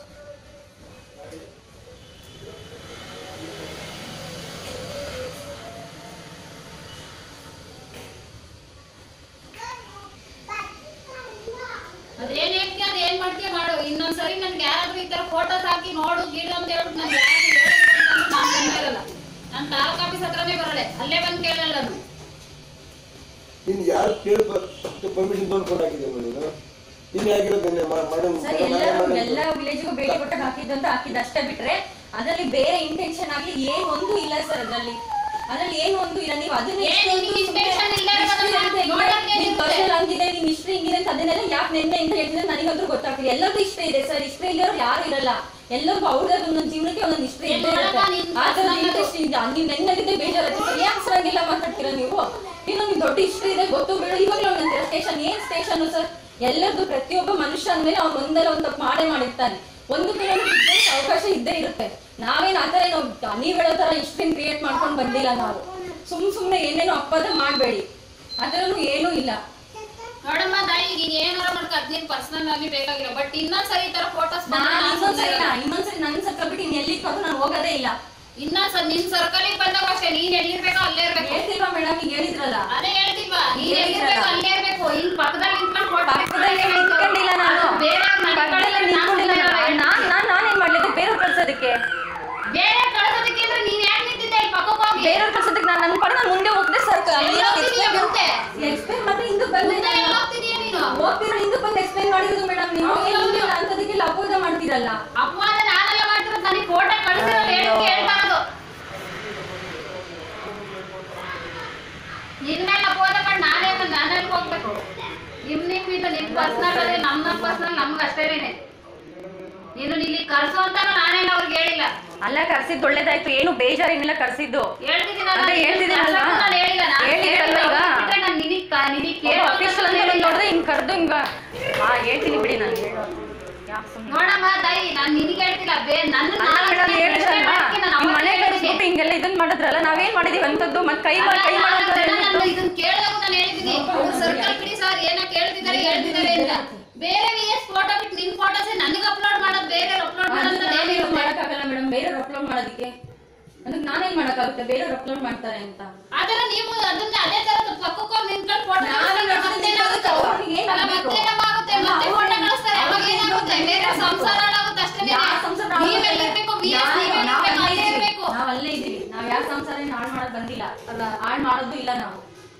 ಅದೇನ್ ಹೇಳ್ತೀಯ ಅದ್ ಏನ್ ಮಾಡ್ತೀಯ ಮಾಡು ಇನ್ನೊಂದ್ಸರಿ ನನ್ಗೆ ಯಾರಾದ್ರೂ ಈ ತರ ಫೋಟೋಸ್ ಹಾಕಿ ನೋಡು ಗಿಡ ಅಂತ ಹೇಳ್ಬಿಟ್ಟು ನನ್ಗೆ ಯಾರು ಹೇಳಿದ್ರು ಅಂತಂದ್ರೆ ನಾನ್ ಬಂದಿರಲ್ಲ ನಾನ್ ತಾಲೂಕ್ ಆಫೀಸ್ ಹತ್ರನೇ ಬರಲ್ಲ ಅಲ್ಲೇ ಬಂದು ಕೇಳಲ್ಲ ನಾನು ನೀನು ಯಾರು ಕೇಳಿ ಪರ್ಮಿಷನ್ ತೊಗೊಂಡು ಫೋಟೋ ಹಾಕಿದ್ದೆ ನೀನು ನೀನು ಆಗಿರೋದು ಮೇಡಮ್ ಸರ್ ಎಲ್ಲರೂ ಎಲ್ಲ ವಿಲೇಜ್ಗೂ ಭೇಟಿ ಕೊಟ್ಟಾಗ ಹಾಕಿದ್ದು ಅಂತ ಹಾಕಿದ್ದು ಅಷ್ಟೇ ಬಿಟ್ರೆ ಅದರಲ್ಲಿ ಬೇರೆ ಇಂಟೆನ್ಷನ್ ಆಗ್ಲಿ ಏನ್ ಒಂದು ಇಲ್ಲ ಸರ್ ಅದ್ರಲ್ಲಿ ಅದ್ರಲ್ಲಿ ಏನು ಒಂದು ಇಲ್ಲ ನೀವು ಅದನ್ನ ಏನ್ ಇಷ್ಟೊಂದು ನಿಮ್ಗೆ intention ಇಲ್ಲ history ಅನ್ನೋದನ್ನ ಅಂತ ಇದೆ, ನೋಡಕ್ಕೆ ನಿಮ್ ಇರುತ್ತೆ. personal ಹಂಗಿದೆ ನಿಮ್ ಹಿಸ್ಟ್ರಿ ಹಿಂಗಿದೆ ಅಂತ ಅದನ್ನೆಲ್ಲ ಯಾಕೆ ನೆನ್ನೆ ಅಂತ ಹೇಳ್ತಿದ್ರೆ ನನಗಂತೂ ಗೊತ್ತಾಗ್ತಿದೆ ಎಲ್ಲರಿಗೂ ಇಷ್ಟ ಇದೆ ಸರ್ ಇಷ್ಟ ಇಲ್ಲವರು ಯಾರು ಇರಲ್ಲ ಎಲ್ಲರಿಗೂ ಅವ್ರದ್ದು ಒಂದೊಂದು ಜೀವನಕ್ಕೆ ಒಂದೊಂದು ಇಷ್ಟ ಏ, ಇದ್ದೇ ನೋಡಪ್ಪ, ಇರುತ್ತೆ ನಿನ್ ಆ ಥರ personal ಇಂಟ್ರೆಸ್ಟ್ ಇದೆ ನೀವು ನೆನ್ನೆಲ್ಲಿದ್ದೆ ಬೇಜಾರಾಯ್ತು ಸರ್ ಯಾಕೆ ಸರ್ ಹಂಗೆಲ್ಲ ಮಾತಾಡ್ತೀರಾ ನೀವು ಇನ್ನು ನಿಮ್ ದೊಡ್ಡ ಇಷ್ಟ ಇದೆ ಗೊತ್ತು ಬೇಡ ಇವಾಗಲೂ ಒಂದಂತೀರ ಸ್ಟೇಷನ್ ಏನ್ ಸ್ಟೇಷನ್ ಸರ್ ಎಲ್ಲರದ್ದು ಪ್ರತಿಯೊಬ್ಬ ಮನುಷ್ಯ ಅಂದ್ಮೇಲೆ ಅವ್ನು ಒಂದಲ್ಲ ಒಂದು ತಪ್ಪು ಮಾಡೇ ಮಾಡಿರ್ತಾನೆ ಒಂದು ಕೆಲವೊಂದು ಇದ್ದಕ್ಕೆ ಅವಕಾಶ ಇದ್ದೇ ಇರುತ್ತೆ ನಾವೇನ್ ಆತರ ಏನೋ ನೀವ್ ಹೇಳೋ ತರ ಇಷ್ಟೇನ್ ಕ್ರಿಯೇಟ್ ಮಾಡ್ಕೊಂಡು ಬಂದಿಲ್ಲ ನಾವು ಸುಮ್ ಸುಮ್ನೆ ಏನೇನೋ ಅಪ್ಪದ ಮಾಡ್ಬೇಡಿ ಅದರಲ್ಲೂ ಏನೂ ಇಲ್ಲ ನೋಡಮ್ಮ ತಾಯಿ ನೀನ್ ಏನಾರ ಮಾಡ್ಕ ಅದ್ ನೀನ್ ಪರ್ಸನಲ್ ಆಗಿ ಬೇಕಾಗಿಲ್ಲ ಬಟ್ ಇನ್ನೊಂದ್ಸರಿ ಈ ತರ ಫೋಟೋಸ್ ನಾನು ಇನ್ನೊಂದ್ಸರಿ ಇನ್ನೊಂದ್ಸರಿ ನನ್ ಸತ್ರ ಬಿಟ್ಟು ಇನ್ ಎಲ್ಲಿ ಕರ್ಕೊಂಡು ನಾನು ಹೋಗೋದೇ ಇಲ್ಲ ಇನ್ನೊಂದ್ಸರಿ ನಿನ್ ಸರ್ಕಲಿಗೆ ಬಂದಾಗ ಅಷ್ಟೇ ನೀನ್ ಎಲ್ಲಿರ್ಬೇಕೋ ಅಲ್ಲೇ ಇರ್ಬೇಕು ಹೇಳ್ತಿಲ್ವಾ ಮೇಡಮ್ ಈಗ ಹೇಳಿದ್ರಲ್ಲ ಅದೇ ಹೇಳ್ತಿಲ್ವಾ ನೀನ್ ಎಲ್ಲಿರ್ಬೇಕು ಅಲ್ಲೇ ಇರ್ಬೇಕು ಹಿಂಗ್ ಪಕ್ಕದಲ್ಲಿ ನಿಂತ್ಕೊಂಡು ಫೋಟೋ ಪಕ್ಕದಲ್ಲಿ ನಿಂತ್ಕೊಂಡಿಲ್ಲ ನಾನು ಬೇರೆ ಪಕ್ಕದಲ್ಲಿ ನಿಂತ್ಕೊಂಡಿಲ್ಲ ನಾನು ನಾನ್ ನಾನ್ ನಾನೇನ್ ಮಾಡ್ಲಿದ್ದು ಬೇರೆಯವ್ರು ಕಳ್ಸೋದಕ್ಕೆ ಬೇರೆ ಕಳ್ಸೋದಕ್ಕೆ ಅಂದ್ರೆ ನೀನ್ ಯಾಕೆ ನಿಂತಿದ್ದೆ ಇಲ್ಲಿ ಪಕ್ಕಕ್ಕೆ ಹೋಗಿ ಬೇರೆಯವ್ರು ಕಳ್ಸೋದಕ್ಕೆ ನಾನು ನನ್ನ ಪಡ ನಾನು ಮುಂದೆ ಹೋಗ್ದೆ ಸರ್ ಎಲ್ಲಿ ಹೋಗ್ತಿದೀಯ ಮುಂದೆ? ಎಕ್ಸ್ಪ್ಲೇನ್ ಮತ್ತೆ ಹಿಂದೆ ಬಂದೆ ಮುಂದೆ ಎಲ್ಲಿ ಹೋಗ್ತಿದೀಯ ನೀನು ಹೋಗ್ತೀರ ಹಿಂದೆ ಬಂದು ಎಕ್ಸ್ಪ್ಲೇನ್ ಮಾಡಿರೋದು ಮೇಡಮ್ ನೀವು ಏನಿಲ್ಲ ಅಂತದಕ್ಕೆಲ್ಲ ಅಪೋದ ಮಾಡ್ತೀರಲ್ಲ ಅಪವಾದ ನಾನೆಲ್ಲ ಮಾಡ್ತಿರೋದು ನನಗೆ ಫೋಟೋ ಕಳಿಸಿರೋ ಹೇಳಿಕೆ ಹೇಳ್ತಾ ಇರೋದು ನಿನ್ ಮೇಲೆ ಅಪವಾದ ಮಾಡಿ ನಾನೇ ನಾನೇ ಹೋಗ್ಬೇಕು ನಿಮ್ ನಿಮ್ ಇದು ನಿಮ್ ಪರ್ಸನಲ್ ಅದೇ ನಮ್ ನಮ್ ಪರ್ಸನಲ್ ನಮ್ಗೆ ಅಷ್ಟೇನೆ ನೀನು ಇಲ್ಲಿ ಕಳ್ಸೋ ಅಂತ ನಾನೇನು ಅವ್ರಿಗೆ ಹೇಳಿಲ್ಲ ಅಲ್ಲ ಕರ್ಸಿದ್ದು ಒಳ್ಳೇದಾಯ್ತು ಏನು ಬೇಜಾರೇನಿಲ್ಲ ಕರ್ಸಿದ್ದು ಹೇಳ್ತಿದ್ದೀನಲ್ಲ ಅದೇ ನೀನು ಹೇಳ್ತಿದ್ದೀನಲ್ಲ. ಕಳ್ಸೋದು ನಾನು ಹೇಳಿಲ್ಲ ನಾನು ಹೇಳಿದ್ದೀರಲ್ಲ ಈಗ. ಬಿಟ್ರೆ ನಾನು ನಿನಗೆ ಕ- ನಿನಗೆ ಕೇಳೋ ಅಫಿಷಿಯಲ್ ಅಂತ ಹೇಳಿಲ್ಲ. ನೋಡಿದ್ರೆ ಹಿಂಗ್ ಕರ್ದು ಹಿಂಗ ಹಾ ಹೇಳ್ತೀನಿ ಬಿಡಿ ನಾನು ಯಾಕೆ ಸುಮ್ಮನೆ ನೋಡಮ್ಮ ತಾಯಿ ನಾನು ನಿನಗೆ ಹೇಳ್ತಿಲ್ಲ ಬೇ ನನ್ನ ಅಲ್ಲ ಮೇಡಮ್ ಹೇಳಿದ್ರಲ್ಲ ನಾನು ನಿಮ್ಮ ಅವಾಗ ಮನೆ ಹೇಳಿದ್ದೀನಿ. ಕರ್ಸ್ಬಿಟ್ಟು ಹಿಂಗೆಲ್ಲ ಇದನ್ನ ಮಾಡಿದ್ರಲ್ಲ ನಾವೇನ್ ಮಾಡಿದೀವಿ ಅಂತದ್ದು ಮತ್ತೆ ಕೈ ಮಾಡಿ ಕೈ ಮಾಡೋದು ನಾನು ಇದನ್ನ ಕೇಳಿದಾಗ ನಾನು ಹೇಳಿದ್ದೀನಿ ಅವ್ರು ಸರ್ಕಲ್ ಬಿಡಿ ಸರ್ ಏನೋ ಕೇಳ್ತಿದ್ದಾರೆ ಹೇಳ್ತಿದ್ದಾರೆ ಅಂತ ಬೇರೆ ವಿ ಎಸ್ ಫೋಟೋ ಬಿಟ್ಟು ನಿನ್ ಫೋಟೋಸ್ ನನಗೆ ಅಪ್ಲೋಡ್ ಮಾಡೋದು ಬೇರೆ ಅಪ್ಲೋಡ್ ಮಾಡೋದು ನಾನೇನು ಏನಿರುತ್ತೆ ಮಾಡಕ್ಕಾಗಲ್ಲ ಮೇಡಮ್ ಬೇರೆಯವ್ರು ಅಪ್ಲೋಡ್ ಮಾಡೋದಕ್ಕೆ ಅದಕ್ಕೆ ನಾನೇನ್ ಮಾಡಕ್ಕಾಗುತ್ತೆ ಬೇರೆಯವ್ರು ಅಪ್ಲೋಡ್ ಮಾಡ್ತಾರೆ ಅಂತ ಆದ್ರೆ ನೀವು ಅದನ್ನ ಅದೇ ತರ ಪಕ್ಕಕ್ಕೆ ಹೋಗಿ ನಿಂತ್ಕೊಂಡು ಫೋಟೋ ನಾನು ಮತ್ತೇನಾಗುತ್ತೆ ಅವ್ರಿಗೆ ಏನ್ ಅಲ್ಲ ಆಗ್ಬೇಕು? ಮತ್ತೇನಾಗುತ್ತೆ ಮತ್ತೆ ಫೋಟೋ ಕಳಿಸ್ತಾರೆ ಅವಾಗ ಏನಾಗುತ್ತೆ ಬೇರೆ ಸಂಸಾರ ಹಾಳಾಗುತ್ತೆ ಅಷ್ಟೇ ಯಾವ ಸಂಸಾರ ಹಾಳು ನೀವೆಲ್ಲಿರ್ಬೇಕು ವಿ ಎಸ್ ನಾವು- ನಾವು ನೀವೆಲ್ಲಿರ್ಬೇಕು ಅಲ್ಲೇ ಅಲ್ಲೇ ಇದೀವಿ. ಇರ್ಬೇಕು ನಾವ್ ಅಲ್ಲೇ ಇದೀವಿ ನಾವ್ ಯಾವ ಸಂಸಾರ ಹಾಳು ಮಾಡಕ್ ಬಂದಿಲ್ಲ ಅಲ್ಲ ಹಾಳು ಮಾಡೋದು ಇಲ್ಲ ನಾವು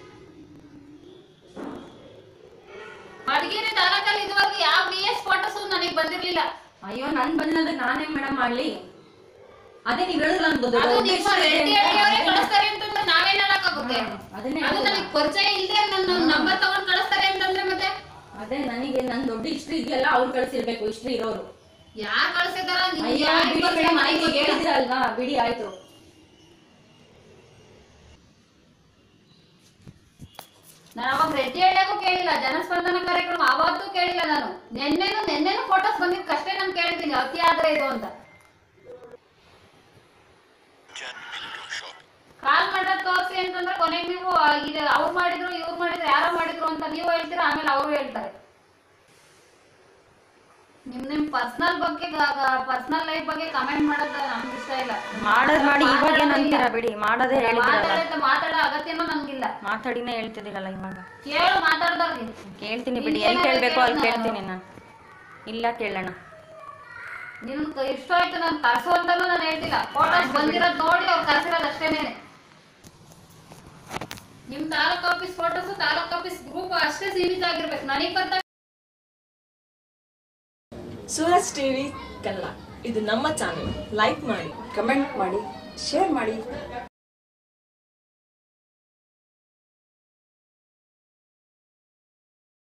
ಮಧುಗಿರಿ ತಾಲೂಕಲ್ಲಿ ಇದುವರೆಗೂ ಯಾವ ವಿ ಎಸ್ ಫೋಟೋಸ್ ನನಗೆ ಬಂದಿರ್ಲಿಲ್ಲ ಅಯ್ಯೋ ನನ್ ಬಂದ್ರೆ ನಾನೇ ಮೇಡಮ್ ಮಾಡ್ಲಿ ಅದೇ ನೀವ್ ಹೇಳಿದ್ರಲ್ಲ ಒಂದು ದೊಡ್ಡ ಅದು ಉದ್ದೇಶ ನಿಮ್ಮ ಇದೆ ರೆಡ್ಡಿ ಅಂತ. ಹಳ್ಳಿಯವರೇ ಕಳಿಸ್ತಾರೆ ಅಂತಂದ್ರೆ ನಾವೇನ್ ಹೇಳಕ್ಕಾಗುತ್ತೆ ಹಾ, ಅದನ್ನೇ ಅದು ಹೇಳ್ದೆ. ನನಗೆ ಪರಿಚಯ ಇಲ್ಲದೆ ನನ್ನ ನಂಬರ್ ತಗೊಂಡ್ ಕಳಿಸ್ತಾರೆ ಅಂತಂದ್ರೆ ಮತ್ತೆ ಅದೇ ನನಗೆ ನನ್ ದೊಡ್ಡ ಹಿಸ್ಟ್ರಿ ಇದೆಯಲ್ಲ ಅವ್ರು ಕಳ್ಸಿರ್ಬೇಕು ಹಿಸ್ಟ್ರಿ ಇರೋರು ಯಾರ್ ಕಳ್ಸಿದಾರ ನಿಮ್ಗೆ ಅಯ್ಯೋ ಯಾರ್ ಬಿಡಿ ಪರಿಚಯ ಮೇಡಮ್ ಮಾಡಿದ್ರು ಈಗ ಹೇಳಿದ್ರಲ್ವಾ ಬಿಡಿ ಆಯ್ತು ನಾನು ಅವಾಗ ರೆಡ್ಡಿ ಹಳ್ಳಿಯಾಗೂ ಕೇಳಿಲ್ಲ ಜನಸ್ಪಂದನ ಕಾರ್ಯಕ್ರಮ ಅವತ್ತೂ ಕೇಳಿಲ್ಲ ನಾನು ನೆನ್ನೆನು ನೆನ್ನೆನು ಫೋಟೋಸ್ ಬಂದಿದ್ದಕ್ಕಷ್ಟೇ ನಾನು ಕೇಳಿದ್ದೀನಿ ಅತಿ ಆದ್ರೆ ಇದು ಅಂತ ಕಾಲ್ ಮಾಡೋದ್ ತೋರಿಸಿ ಅಂತಂದ್ರೆ ಕೊನೆಗೆ ನೀವು ಆ, ಇದು ಅವ್ರು ಮಾಡಿದ್ರು ಇವ್ರು ಮಾಡಿದ್ರು ಯಾರೋ ಮಾಡಿದ್ರು ಅಂತ ನೀವು ಹೇಳ್ತೀರಾ ಆಮೇಲೆ ಅವರು ಹೇಳ್ತಾರೆ ನಿಮ್ ನಿಮ್ ಪರ್ಸನಲ್ ಬಗ್ಗೆ ಪರ್ಸನಲ್ ಲೈಫ್ ಬಗ್ಗೆ ಕಮೆಂಟ್ ಮಾಡೋದು ನಮ್ಗೆ ಇಷ್ಟ ಇಲ್ಲ ಮಾಡೋದ್ ಮಾಡಿ ಇವಾಗ ಏನ್ ಅಂತೀರಾ ಮಾತಾಡೋದಿಲ್ಲ. ಬಿಡಿ ಮಾಡೋದೇ ಹೇಳಿದ್ರಲ್ಲ ಮಾತಾಡೋ ಮಾತಾಡೋ ಅಗತ್ಯನೂ ನಮ್ಗಿಲ್ಲ ಮಾತಾಡಿನೇ ಹೇಳ್ತಿದ್ದೀರಲ್ಲ ಇವಾಗ ಕೇಳು ಮಾತಾಡ್ದವ್ರಿಗೆ ಕೇಳ್ತೀನಿ ಬಿಡಿ ಎಲ್ಲಿ ಕೇಳ್ಬೇಕು ಅಲ್ಲಿ ಕೇಳ್ತೀನಿ ನಾನು ಇಲ್ಲ ಕೇಳೋಣ ನಿನ್ ಇಷ್ಟ ಆಯ್ತು ನಾನು ಕರ್ಸು ಅಂತಾನು ನಾನು ಹೇಳ್ತಿಲ್ಲ ಫೋಟೋಸ್ ಬಂದಿರೋದ್ ನೋಡಿ ಅವ್ರು ಕರ್ಸಿರೋದು ಅಷ್ಟೇನೆ ನಿಮ್ taluk office photos taluk office group ಅಷ್ಟೇ ಸೀಮಿತ ಆಗಿರ್ಬೇಕು ನನಗೆ ಬರ್ತಾ ಸೂರಜ್ ಟಿವಿ ಕನ್ನಡ ಇದು ನಮ್ಮ ಚಾನೆಲ್ ಲೈಕ್ ಮಾಡಿ ಕಮೆಂಟ್ ಮಾಡಿ ಶೇರ್ ಮಾಡಿ